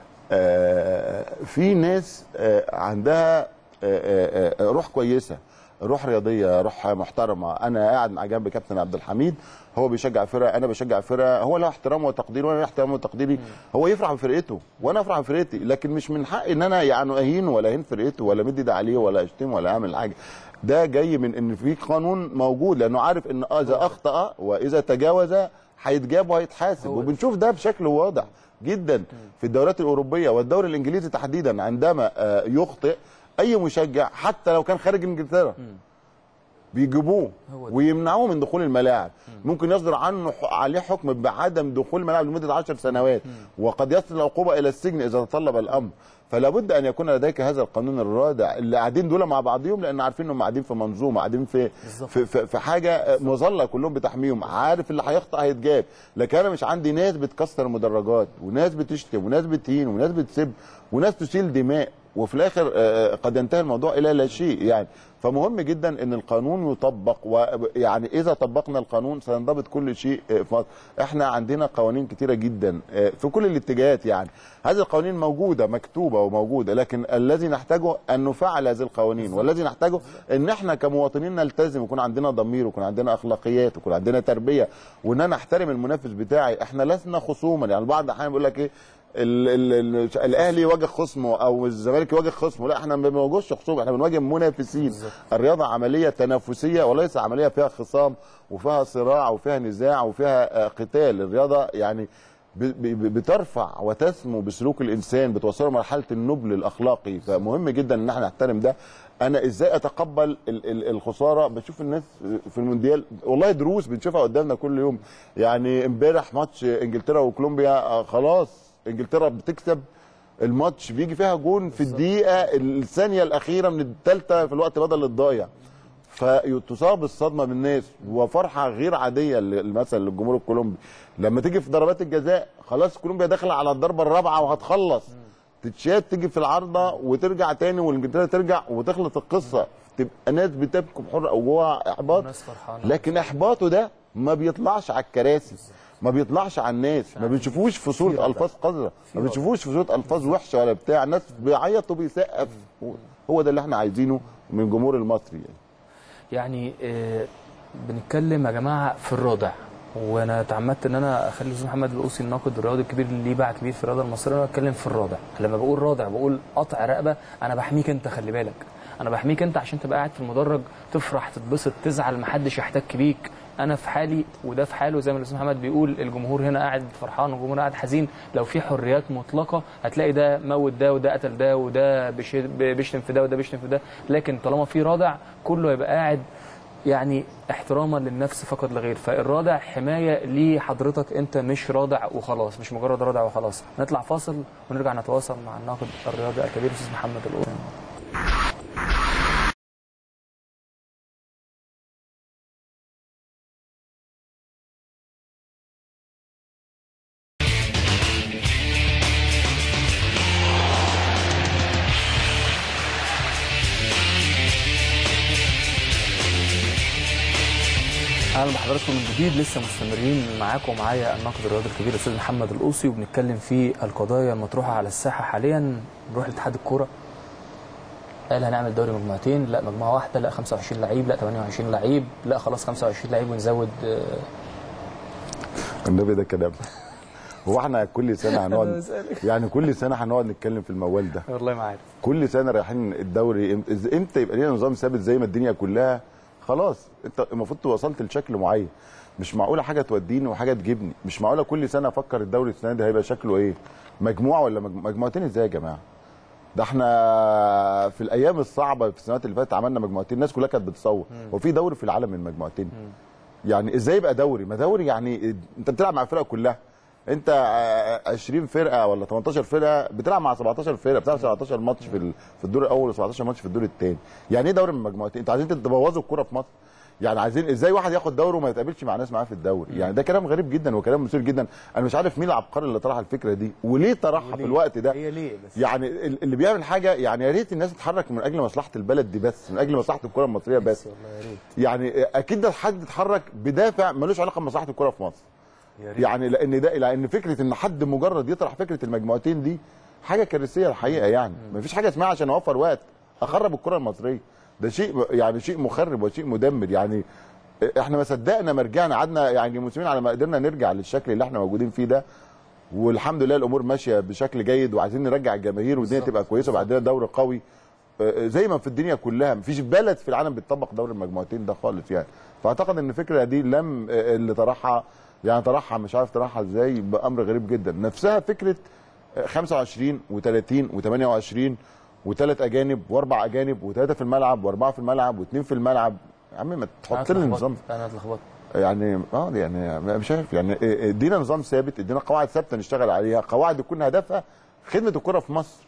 [SPEAKER 13] آه في ناس آه عندها آه آه آه، روح كويسه روح رياضيه روح محترمه انا قاعد مع جنب كابتن عبد الحميد هو بيشجع فرقه انا بشجع فرقه هو له احترامه وتقديره وانا له احترامه وتقديري هو يفرح بفرقته وانا افرح بفرقتي لكن مش من حقي ان انا يعني اهينه ولا اهين فرقته ولا مد ايدي عليه ولا اشتمه ولا اعمل حاجه ده جاي من ان في قانون موجود لانه عارف ان اذا اخطا واذا تجاوز هيتجاب وهيتحاسب وبنشوف ده بشكل واضح جدا في الدوريات الاوروبيه والدوري الانجليزي تحديدا عندما آه، يخطئ اي مشجع حتى لو كان خارج انجلترا بيجيبوه ويمنعوه من دخول الملاعب ممكن يصدر عنه ح- عليه حكم بعدم دخول الملاعب لمده 10 سنوات وقد يصل العقوبه الى السجن اذا تطلب الامر فلا بد ان يكون لديك هذا القانون الرادع اللي قاعدين دول مع بعضهم لان عارفين انهم قاعدين في منظومه قاعدين في في, في, في حاجه مظله كلهم بتحميهم عارف اللي هيخطئ هيتجاب لكن انا مش عندي ناس بتكسر مدرجات وناس بتشتم وناس بتهين وناس بتسب وناس تسيل دماء وفي الاخر آه، قد ينتهي الموضوع الى لا شيء يعني فمهم جدا ان القانون يطبق ويعني اذا طبقنا القانون سينضبط كل شيء آه، في مصر احنا عندنا قوانين كتيره جدا آه، في كل الاتجاهات يعني هذه القوانين موجوده مكتوبه وموجوده لكن الذي نحتاجه ان نفعل هذه القوانين والذي نحتاجه ان احنا كمواطنين نلتزم ويكون عندنا ضمير ويكون عندنا اخلاقيات ويكون عندنا تربيه وان انا احترم المنافس بتاعي احنا لسنا خصوما يعني البعض احيانا بيقول لك ايه ال ال ال الاهلي يواجه خصمه او الزمالك يواجه خصمه لا احنا ما بنواجهش خصوم احنا بنواجه منافسين الرياضه عمليه تنافسيه وليس عمليه فيها خصام وفيها صراع وفيها نزاع وفيها آه، قتال الرياضه يعني ب- ب- بترفع وتسمو بسلوك الانسان بتوصله مرحله النبل الاخلاقي فمهم جدا ان احنا نحترم ده انا ازاي اتقبل ال- ال- الخساره بشوف الناس في المونديال والله دروس بنشوفها قدامنا كل يوم يعني امبارح ماتش انجلترا وكولومبيا آه، خلاص انجلترا بتكسب الماتش بيجي فيها جون في الدقيقه الثانيه الاخيره من الثالثه في الوقت بدل الضايع فتصاب الصدمه بالناس وفرحه غير عاديه ل- مثلا للجمهور الكولومبي لما تيجي في ضربات الجزاء خلاص كولومبيا داخله على الضربه الرابعه وهتخلص تتشات تيجي في العارضه وترجع تاني وانجلترا ترجع وتخلص القصه تبقى ناس بتبكي بحر او جواها احباط
[SPEAKER 1] ناس فرحانه
[SPEAKER 13] لكن احباطه ده ما بيطلعش على الكراسي ما بيطلعش على الناس ما بنشوفوش في صوره الفاظ قذره ما بنشوفوش في صوره الفاظ وحشه ولا بتاع الناس بيعيط وبيسقف هو ده اللي احنا عايزينه من الجمهور المصري يعني.
[SPEAKER 1] يعني آه، بنتكلم يا جماعه في الرادع وانا تعمدت ان انا اخلي الاستاذ محمد القوسي الناقد الرياضي الكبير اللي ليه باع كبير في الرياضه المصريه انا اتكلم في الرادع لما بقول رادع بقول قطع رقبه انا بحميك انت خلي بالك انا بحميك انت عشان تبقى قاعد في المدرج تفرح تتبسط تزعل محدش يحتك بيك انا في حالي وده في حاله زي ما الاستاذ محمد بيقول الجمهور هنا قاعد فرحان والجمهور قاعد حزين لو في حريات مطلقه هتلاقي ده موت ده وده قتل ده وده بيش- بيشتم في ده وده بيشتم في ده لكن طالما في رادع كله يبقى قاعد يعني احتراما للنفس فقط لا غير فالرادع حمايه لحضرتك انت مش رادع وخلاص مش مجرد رادع وخلاص نطلع فاصل ونرجع نتواصل مع الناقد الرياضي الكبير الاستاذ محمد القوسي اهلا بحضراتكم من جديد لسه مستمرين معاكم ومعايا الناقد الرياضي الكبير الاستاذ محمد القوسي وبنتكلم في القضايا المطروحه على الساحه حاليا نروح لاتحاد الكوره قال هنعمل دوري مجموعتين لا مجموعه واحده لا 25 لعيب لا 28 لعيب لا خلاص 25 لعيب ونزود آه،
[SPEAKER 13] النبي ده كلام هو احنا كل سنه هنقعد يعني كل سنه هنقعد نتكلم في الموال ده
[SPEAKER 1] والله ما عارف
[SPEAKER 13] كل سنه رايحين الدوري إم- إز- امتى يبقى لنا نظام ثابت زي ما الدنيا كلها خلاص انت المفروض تبقى وصلت لشكل معين مش معقوله حاجه توديني وحاجه تجيبني مش معقوله كل سنه افكر الدوري السنه دي هيبقى شكله ايه مجموعه ولا مجموعة مجموعتين ازاي يا جماعه ده احنا في الايام الصعبه في السنوات اللي فاتت عملنا مجموعتين الناس كلها كانت بتصور وفي دوري في العالم من مجموعتين يعني ازاي يبقى دوري ما دوري يعني انت بتلعب مع الفرقه كلها انت آه، 20 فرقه ولا 18 فرقه بتلعب مع 17 فرقه بتلعب 17 ماتش في ال- في الدور الاول و17 ماتش في الدور الثاني يعني ايه دوري من مجموعتين انتوا عايزين تبوظوا الكوره في مصر يعني عايزين ازاي واحد ياخد دوري وما يتقابلش مع ناس معاه في الدوري يعني ده كلام غريب جدا وكلام مثير جدا انا مش عارف مين العبقري اللي طرح الفكره دي وليه طرحها في الوقت ده
[SPEAKER 1] هي ليه بس
[SPEAKER 13] يعني ال- اللي بيعمل حاجه يعني يا ريت الناس تتحرك من اجل مصلحه البلد دي بس من اجل مصلحه الكره المصريه بس
[SPEAKER 1] والله يا ريت
[SPEAKER 13] يعني اكيد ده حد اتحرك بدافع ملوش علاقه بمصلحه الكره في مصر
[SPEAKER 1] يا ريت
[SPEAKER 13] يعني لان ده لان فكره ان حد مجرد يطرح فكره المجموعتين دي حاجه كارثيه الحقيقه يعني مفيش حاجه اسمها عشان اوفر وقت اخرب الكره المصريه ده شيء يعني شيء مخرب وشيء مدمر يعني احنا ما صدقنا ما رجعنا قعدنا يعني موسمين على ما قدرنا نرجع للشكل اللي احنا موجودين فيه ده والحمد لله الامور ماشيه بشكل جيد وعايزين نرجع الجماهير والدنيا تبقى كويسه وبعدين دوري قوي آه، زي ما في الدنيا كلها مفيش بلد في العالم بتطبق دوري المجموعتين ده خالص يعني فاعتقد ان الفكره دي لم آه، اللي طرحها يعني طرحها مش عارف طرحها ازاي بامر غريب جدا نفسها فكره آه، 25 و30 و28 وثلاث اجانب واربع اجانب وثلاثه في الملعب واربعه في الملعب واثنين في الملعب يا عم ما
[SPEAKER 1] أنا
[SPEAKER 13] تحط لي
[SPEAKER 1] اتلخبطت.
[SPEAKER 13] نظام
[SPEAKER 1] انا اتلخبطت
[SPEAKER 13] يعني اه يعني مش عارف يعني ادينا نظام ثابت ادينا قواعد ثابته نشتغل عليها قواعد يكون هدفها خدمه الكره في مصر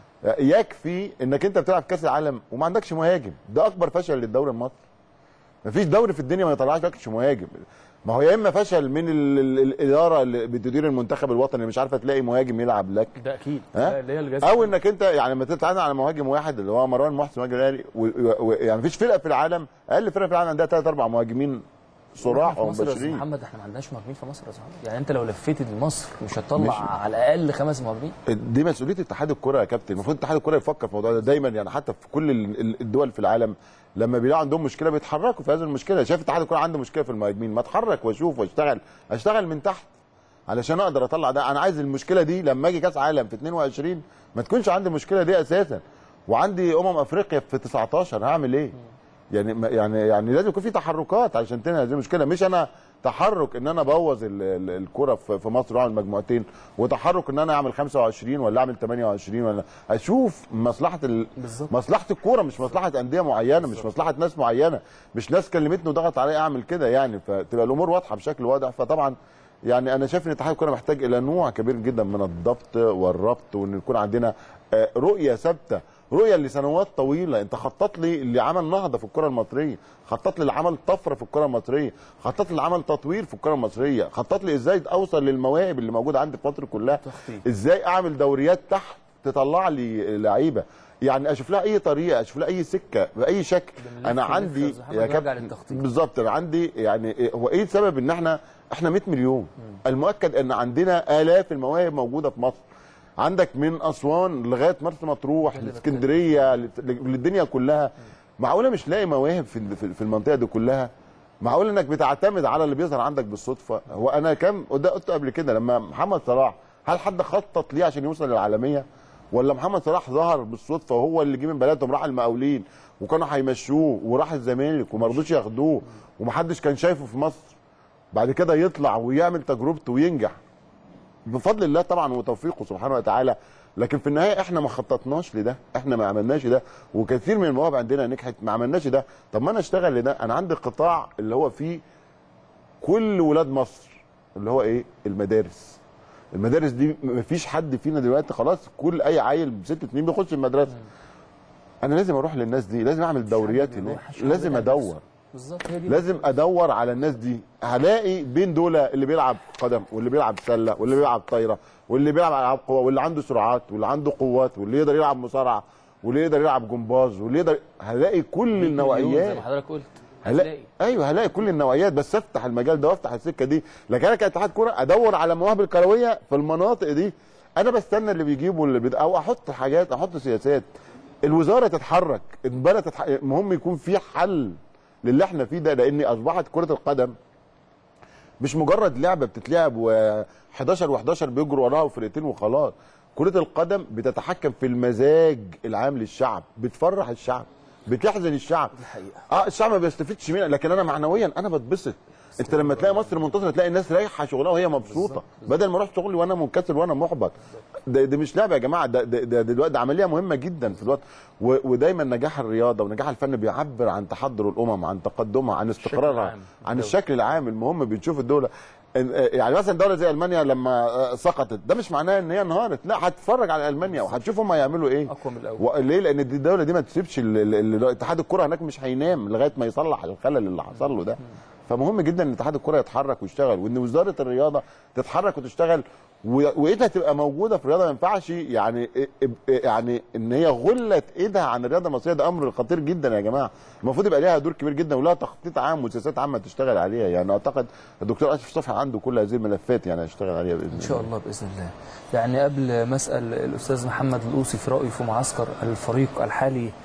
[SPEAKER 13] يكفي انك انت بتلعب كاس العالم وما عندكش مهاجم ده اكبر فشل للدوري المصري مفيش دوري في الدنيا ما يطلعش لكش مهاجم ما هو يا اما فشل من ال ال الاداره اللي بتدير المنتخب الوطني اللي مش عارفه تلاقي مهاجم يلعب لك
[SPEAKER 1] ده اكيد
[SPEAKER 13] ها؟
[SPEAKER 1] اللي هي الجهاز
[SPEAKER 13] او انك انت يعني لما تتعامل على مهاجم واحد اللي هو مروان محسن مهاجم الاهلي و- و- يعني مفيش فرقه في العالم اقل فرقه في العالم عندها ثلاث اربع مهاجمين صراح
[SPEAKER 1] في مصر يا أستاذ
[SPEAKER 13] ومبشرين
[SPEAKER 1] محمد احنا ما عندناش مهاجمين في مصر يا صاحبي يعني انت لو لفيت مصر مش هتطلع على الاقل خمس مهاجمين
[SPEAKER 13] دي مسؤوليه اتحاد الكره يا كابتن المفروض اتحاد الكره يفكر في الموضوع ده دايما يعني حتى في كل ال- ال- الدول في العالم لما بيلاقوا عندهم مشكله بيتحركوا في هذه المشكله شايف اتحاد الكره عنده مشكله في المهاجمين ما اتحرك واشوف واشتغل اشتغل من تحت علشان اقدر اطلع ده انا عايز المشكله دي لما اجي كاس عالم في 22 ما تكونش عندي المشكله دي اساسا وعندي امم افريقيا في 19 هعمل ايه يعني ما- يعني يعني لازم يكون في تحركات عشان تنهي هذه المشكله مش انا تحرك ان انا ابوظ ال- ال- الكره في في مصر واعمل مجموعتين وتحرك ان انا اعمل 25 ولا اعمل 28 ولا اشوف مصلحه ال... مصلحه الكوره مش مصلحه انديه معينه مش مصلحه ناس معينه مش ناس كلمتني وضغط عليا اعمل كده يعني فتبقى الامور واضحه بشكل واضح فطبعا يعني انا شايف ان اتحاد الكوره محتاج الى نوع كبير جدا من الضبط والربط وان يكون عندنا آه، رؤيه ثابته رؤيه لسنوات طويله انت خطط لي اللي عمل نهضه في الكره المصريه خطط لي اللي عمل طفره في الكره المصريه خطط لي اللي عمل تطوير في الكره المصريه خطط لي ازاي اوصل للمواهب اللي موجوده عندي في مصر كلها ازاي اعمل دوريات تحت تطلع لي لعيبه يعني اشوف لها اي طريقه اشوف لها اي سكه باي شكل انا
[SPEAKER 1] نلف
[SPEAKER 13] عندي
[SPEAKER 1] يا أستاذ محمد
[SPEAKER 13] يا
[SPEAKER 1] ونرجع
[SPEAKER 13] كابتن
[SPEAKER 1] للتخطيط.
[SPEAKER 13] بالظبط انا عندي يعني إيه- هو ايه السبب ان احنا احنا 100 مليون المؤكد ان عندنا الاف المواهب موجوده في مصر عندك من اسوان لغايه مرسى مطروح لاسكندريه لت- للدنيا كلها معقوله مش لاقي مواهب في في- في المنطقه دي كلها معقول انك بتعتمد على اللي بيظهر عندك بالصدفه هو انا كم وده قلت قبل كده لما محمد صلاح هل حد خطط ليه عشان يوصل للعالميه ولا محمد صلاح ظهر بالصدفه وهو اللي جه من بلدهم راح المقاولين وكانوا هيمشوه وراح الزمالك وما رضوش ياخدوه ومحدش كان شايفه في مصر بعد كده يطلع ويعمل تجربته وينجح بفضل الله طبعا وتوفيقه سبحانه وتعالى لكن في النهايه احنا ما خططناش لده احنا ما عملناش ده وكثير من المواهب عندنا نجحت ما عملناش ده طب ما انا اشتغل لده انا عندي قطاع اللي هو فيه كل ولاد مصر اللي هو ايه المدارس المدارس دي ما فيش حد فينا دلوقتي خلاص كل اي عيل بست سنين بيخش المدرسه انا لازم اروح للناس دي لازم اعمل دوريات هناك لازم ادور
[SPEAKER 1] بالظبط هي دي
[SPEAKER 13] لازم ادور على الناس دي هلاقي بين دول اللي بيلعب قدم واللي بيلعب سله واللي بيلعب طايره واللي بيلعب العاب قوه واللي عنده سرعات واللي عنده قوات واللي يقدر يلعب مصارعه واللي يقدر يلعب جمباز واللي يقدر هلاقي كل
[SPEAKER 1] مليون زي
[SPEAKER 13] النوعيات
[SPEAKER 1] ما حضرتك قلت
[SPEAKER 13] هلاقي ايوه هلاقي كل النوعيات بس افتح المجال ده وافتح السكه دي لكن انا كاتحاد كوره ادور على المواهب الكرويه في المناطق دي انا بستنى اللي بيجيبوا اللي بيد... او احط حاجات احط سياسات الوزاره تتحرك البلد تتح... المهم يكون في حل للي احنا فيه ده لان اصبحت كره القدم مش مجرد لعبه بتتلعب و11 و11 بيجروا وراها وفرقتين وخلاص كره القدم بتتحكم في المزاج العام للشعب بتفرح الشعب بتحزن الشعب دي
[SPEAKER 1] حقيقه
[SPEAKER 13] اه الشعب ما بيستفيدش منها لكن انا معنويا انا بتبسط انت لما تلاقي مصر منتصره تلاقي الناس رايحه شغلها وهي مبسوطه بدل ما اروح شغلي وانا منكسر وانا محبط ده, ده مش لعبه يا جماعه ده ده, ده دلوقتي ده عمليه مهمه جدا في الوقت و- ودايما نجاح الرياضه ونجاح الفن بيعبر عن تحضر الامم عن تقدمها عن استقرارها
[SPEAKER 1] العام
[SPEAKER 13] عن الشكل العام المهم بنشوف الدوله إن- يعني مثلا دوله زي المانيا لما آه، سقطت ده مش معناه ان هي انهارت لا هتتفرج على المانيا وهتشوف هم هيعملوا ايه
[SPEAKER 1] اقوى من الاول
[SPEAKER 13] و- ليه؟ لان دي الدوله دي ما تسيبش ال- ال- ال- اتحاد الكره هناك مش هينام لغايه ما يصلح الخلل اللي حصل له ده فمهم جدا ان اتحاد الكره يتحرك ويشتغل وان وزاره الرياضه تتحرك وتشتغل و- وايدها تبقى موجوده في الرياضه ما ينفعش يعني يعني ان هي غلت ايدها عن الرياضه المصريه ده امر خطير جدا يا جماعه المفروض يبقى ليها دور كبير جدا ولها تخطيط عام وسياسات عامه تشتغل عليها يعني اعتقد الدكتور اشرف صفحي عنده كل هذه الملفات يعني هيشتغل عليها باذن الله
[SPEAKER 1] ان شاء الله باذن الله يعني قبل ما اسال الاستاذ محمد الاوصي في رايه في معسكر الفريق الحالي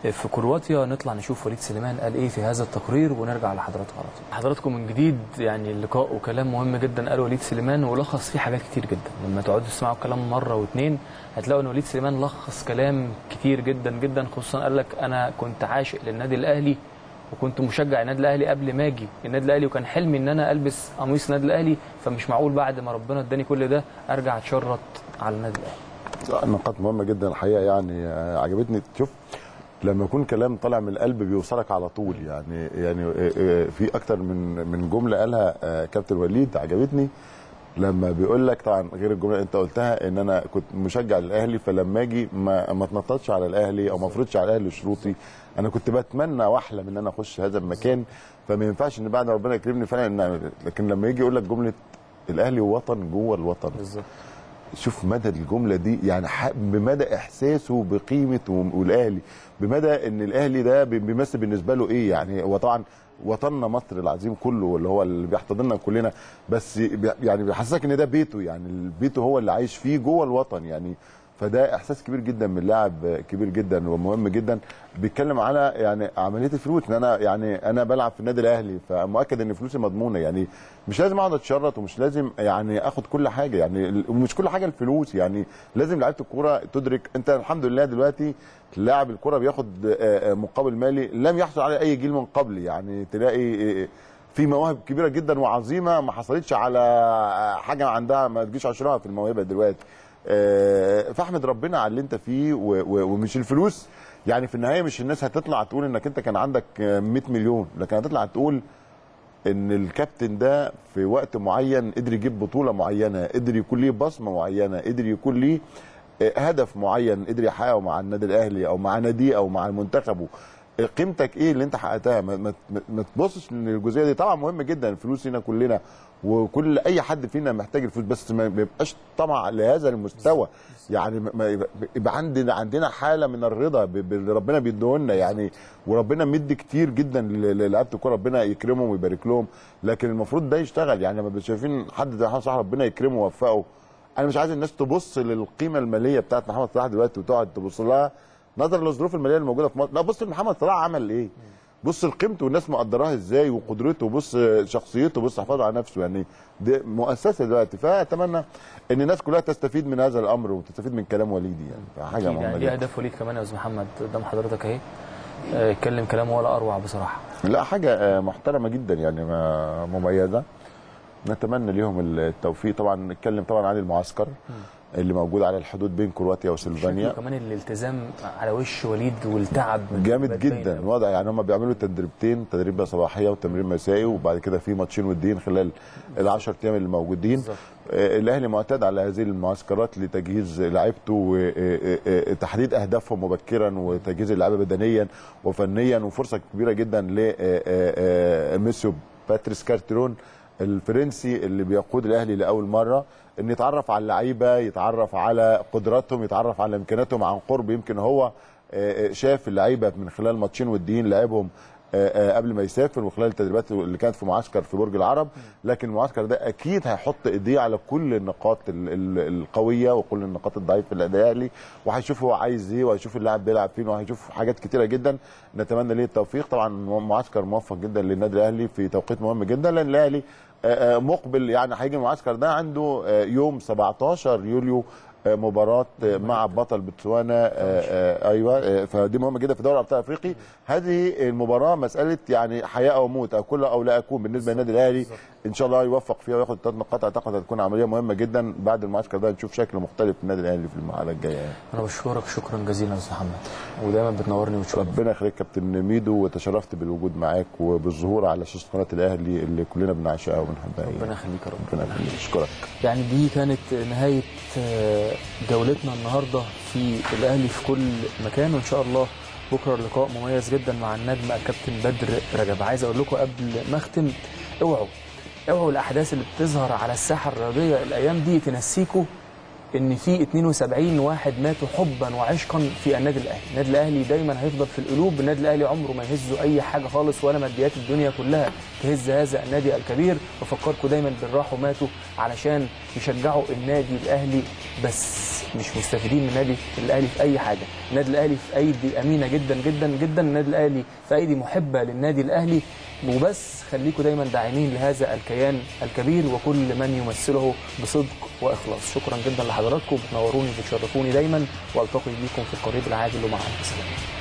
[SPEAKER 1] في كرواتيا نطلع نشوف وليد سليمان قال ايه في هذا التقرير ونرجع لحضراتكم على طول حضراتكم من جديد يعني اللقاء وكلام مهم جدا قال وليد سليمان ولخص فيه حاجات كتير جدا لما تقعدوا تسمعوا الكلام مره واثنين هتلاقوا ان وليد سليمان لخص كلام كتير جدا جدا خصوصا قال لك انا كنت عاشق للنادي الاهلي وكنت مشجع النادي الاهلي قبل ما اجي النادي الاهلي وكان حلمي ان انا البس قميص النادي الاهلي فمش معقول بعد ما ربنا اداني كل ده ارجع اتشرط على النادي الاهلي
[SPEAKER 13] نقاط مهمه جدا الحقيقه يعني آه، عجبتني تشوف لما يكون كلام طالع من القلب بيوصلك على طول يعني يعني آه، آه، في اكتر من من جمله قالها آه، كابتن وليد عجبتني لما بيقول لك طبعا غير الجمله اللي انت قلتها ان انا كنت مشجع للاهلي فلما اجي ما ما اتنططش على الاهلي او ما افرضش على الاهلي شروطي انا كنت بتمنى واحلم ان انا اخش هذا المكان فما ينفعش ان بعد ما ربنا يكرمني فعلا ان أعمل- لكن لما يجي يقول لك جمله الاهلي وطن جوه الوطن
[SPEAKER 1] بالظبط
[SPEAKER 13] شوف مدى الجمله دي يعني ح- بمدى احساسه بقيمه و- والاهلي بمدى ان الاهلي ده بي- بيمثل بالنسبه له ايه يعني هو طبعا وطننا مصر العظيم كله اللي هو اللي بيحتضننا كلنا بس بي- يعني بيحسسك ان ده بيته يعني بيته هو اللي عايش فيه جوه الوطن يعني فده احساس كبير جدا من لاعب كبير جدا ومهم جدا بيتكلم على يعني عمليه الفلوس ان انا يعني انا بلعب في النادي الاهلي فمؤكد ان فلوسي مضمونه يعني مش لازم اقعد اتشرط ومش لازم يعني اخد كل حاجه يعني ال- ومش كل حاجه الفلوس يعني لازم لعيبه الكوره تدرك انت الحمد لله دلوقتي لاعب الكوره بياخد آه، آه، مقابل مالي لم يحصل عليه اي جيل من قبل يعني تلاقي آه، في مواهب كبيره جدا وعظيمه ما حصلتش على حاجه عندها ما تجيش عشرها في الموهبه دلوقتي آه، فاحمد ربنا على اللي انت فيه و- و- ومش الفلوس يعني في النهايه مش الناس هتطلع تقول انك انت كان عندك آه، 100 مليون لكن هتطلع تقول ان الكابتن ده في وقت معين قدر يجيب بطوله معينه قدر يكون ليه بصمه معينه قدر يكون ليه آه، هدف معين قدر يحققه مع النادي الاهلي او مع ناديه او مع منتخبه آه، قيمتك ايه اللي انت حققتها ما, ما, ما- ما تبصش ان الجزئيه دي طبعا مهم جدا الفلوس هنا كلنا وكل اي حد فينا محتاج الفلوس بس ما بيبقاش طمع لهذا المستوى يعني ما- ما يبقى يبقى عندنا عندنا حاله من الرضا ب- باللي ربنا بيديهولنا يعني وربنا مدي كتير جدا ل- للعيبه الكوره ربنا يكرمهم ويبارك لهم لكن المفروض ده يشتغل يعني لما شايفين حد زي محمد صلاح ربنا يكرمه ويوفقه انا مش عايز الناس تبص للقيمه الماليه بتاعت محمد صلاح دلوقتي وتقعد تبص لها نظرا للظروف الماليه اللي موجوده في مصر لا بص لمحمد صلاح عمل ايه بص لقيمته والناس مقدراها ازاي وقدرته بص شخصيته بص حفاظه على نفسه يعني دي مؤسسه دلوقتي فاتمنى ان الناس كلها تستفيد من هذا الامر وتستفيد من كلام وليدي يعني فحاجه
[SPEAKER 1] أكيد
[SPEAKER 13] مهمه
[SPEAKER 1] يعني دي
[SPEAKER 13] جدا
[SPEAKER 1] اهداف وليد كمان يا استاذ محمد قدام حضرتك اهي آه، اتكلم كلام ولا اروع بصراحه
[SPEAKER 13] لا حاجه آه، محترمه جدا يعني ما- مميزه نتمنى ليهم التوفيق طبعا نتكلم طبعا عن المعسكر اللي موجود على الحدود بين كرواتيا وسلفانيا
[SPEAKER 1] شكله كمان الالتزام على وش وليد والتعب
[SPEAKER 13] جامد
[SPEAKER 1] بقت باينة
[SPEAKER 13] جدا وضع يعني هم بيعملوا تدريبتين تدريب صباحيه وتمرين مسائي وبعد كده في ماتشين وديين خلال ال 10 ايام اللي موجودين آه، الاهلي معتاد على هذه المعسكرات لتجهيز لعيبته وتحديد اهدافهم مبكرا وتجهيز اللعيبه بدنيا وفنيا وفرصه كبيره جدا لميسيو باتريس كارتيرون الفرنسي اللي بيقود الاهلي لاول مره ان يتعرف على اللعيبه يتعرف على قدراتهم يتعرف على امكانياتهم عن قرب يمكن هو آه، آه، شاف اللعيبه من خلال ماتشين وديين لعبهم آه، آه، قبل ما يسافر وخلال التدريبات اللي كانت في معسكر في برج العرب لكن المعسكر ده اكيد هيحط ايديه على كل النقاط ال- ال- القويه وكل النقاط الضعيفه اللي الاهلي وهيشوف هو عايز ايه وهيشوف اللاعب بيلعب فين وهيشوف حاجات كتيره جدا نتمنى ليه التوفيق طبعا معسكر موفق جدا للنادي الاهلي في توقيت مهم جدا لان الاهلي آه، آه، مقبل يعني هيجي المعسكر ده عنده آه، يوم 17 يوليو آه، مباراة آه، مع بطل بتسوانا آه، آه، ايوه آه، فدي مهمة جدا في دوري ابطال افريقي هذه المباراة مسألة يعني حياة او موت اكون او لا اكون بالنسبة للنادي الاهلي ان شاء الله يوفق فيها وياخد ثلاث نقاط اعتقد هتكون عملية مهمة جدا بعد المعسكر ده نشوف شكل مختلف للنادي الاهلي في المرحلة الجاية يعني.
[SPEAKER 1] انا بشكرك شكرا جزيلا يا استاذ محمد ودايما بتنورني وتشرفني
[SPEAKER 13] ربنا يخليك كابتن ميدو وتشرفت بالوجود معاك وبالظهور على شاشة قناة الاهلي اللي كلنا بنعشقها وبنحبها
[SPEAKER 1] ربنا يخليك يا رب
[SPEAKER 13] ربنا يخليك اشكرك
[SPEAKER 1] يعني دي كانت نهاية آه، جولتنا النهاردة في الأهلي في كل مكان وإن شاء الله بكرة لقاء مميز جدا مع النجم الكابتن بدر رجب عايز أقول لكم قبل ما أختم اوعوا اوعوا الأحداث اللي بتظهر على الساحة الرياضية الأيام دي تنسيكوا ان في 72 واحد ماتوا حبا وعشقا في النادي الاهلي النادي الاهلي دايما هيفضل في القلوب النادي الاهلي عمره ما يهزه اي حاجه خالص ولا ماديات الدنيا كلها تهز هذا النادي الكبير بفكركم دايما بالراحوا ماتوا علشان يشجعوا النادي الاهلي بس مش مستفيدين من النادي الاهلي في اي حاجه النادي الاهلي في ايدي امينه جدا جدا جدا النادي الاهلي في ايدي محبه للنادي الاهلي وبس خليكم دايما داعمين لهذا الكيان الكبير وكل من يمثله بصدق واخلاص شكرا جدا لحضراتكم بتنوروني وبتشرفوني دايما والتقي بكم في القريب العاجل ومع السلامه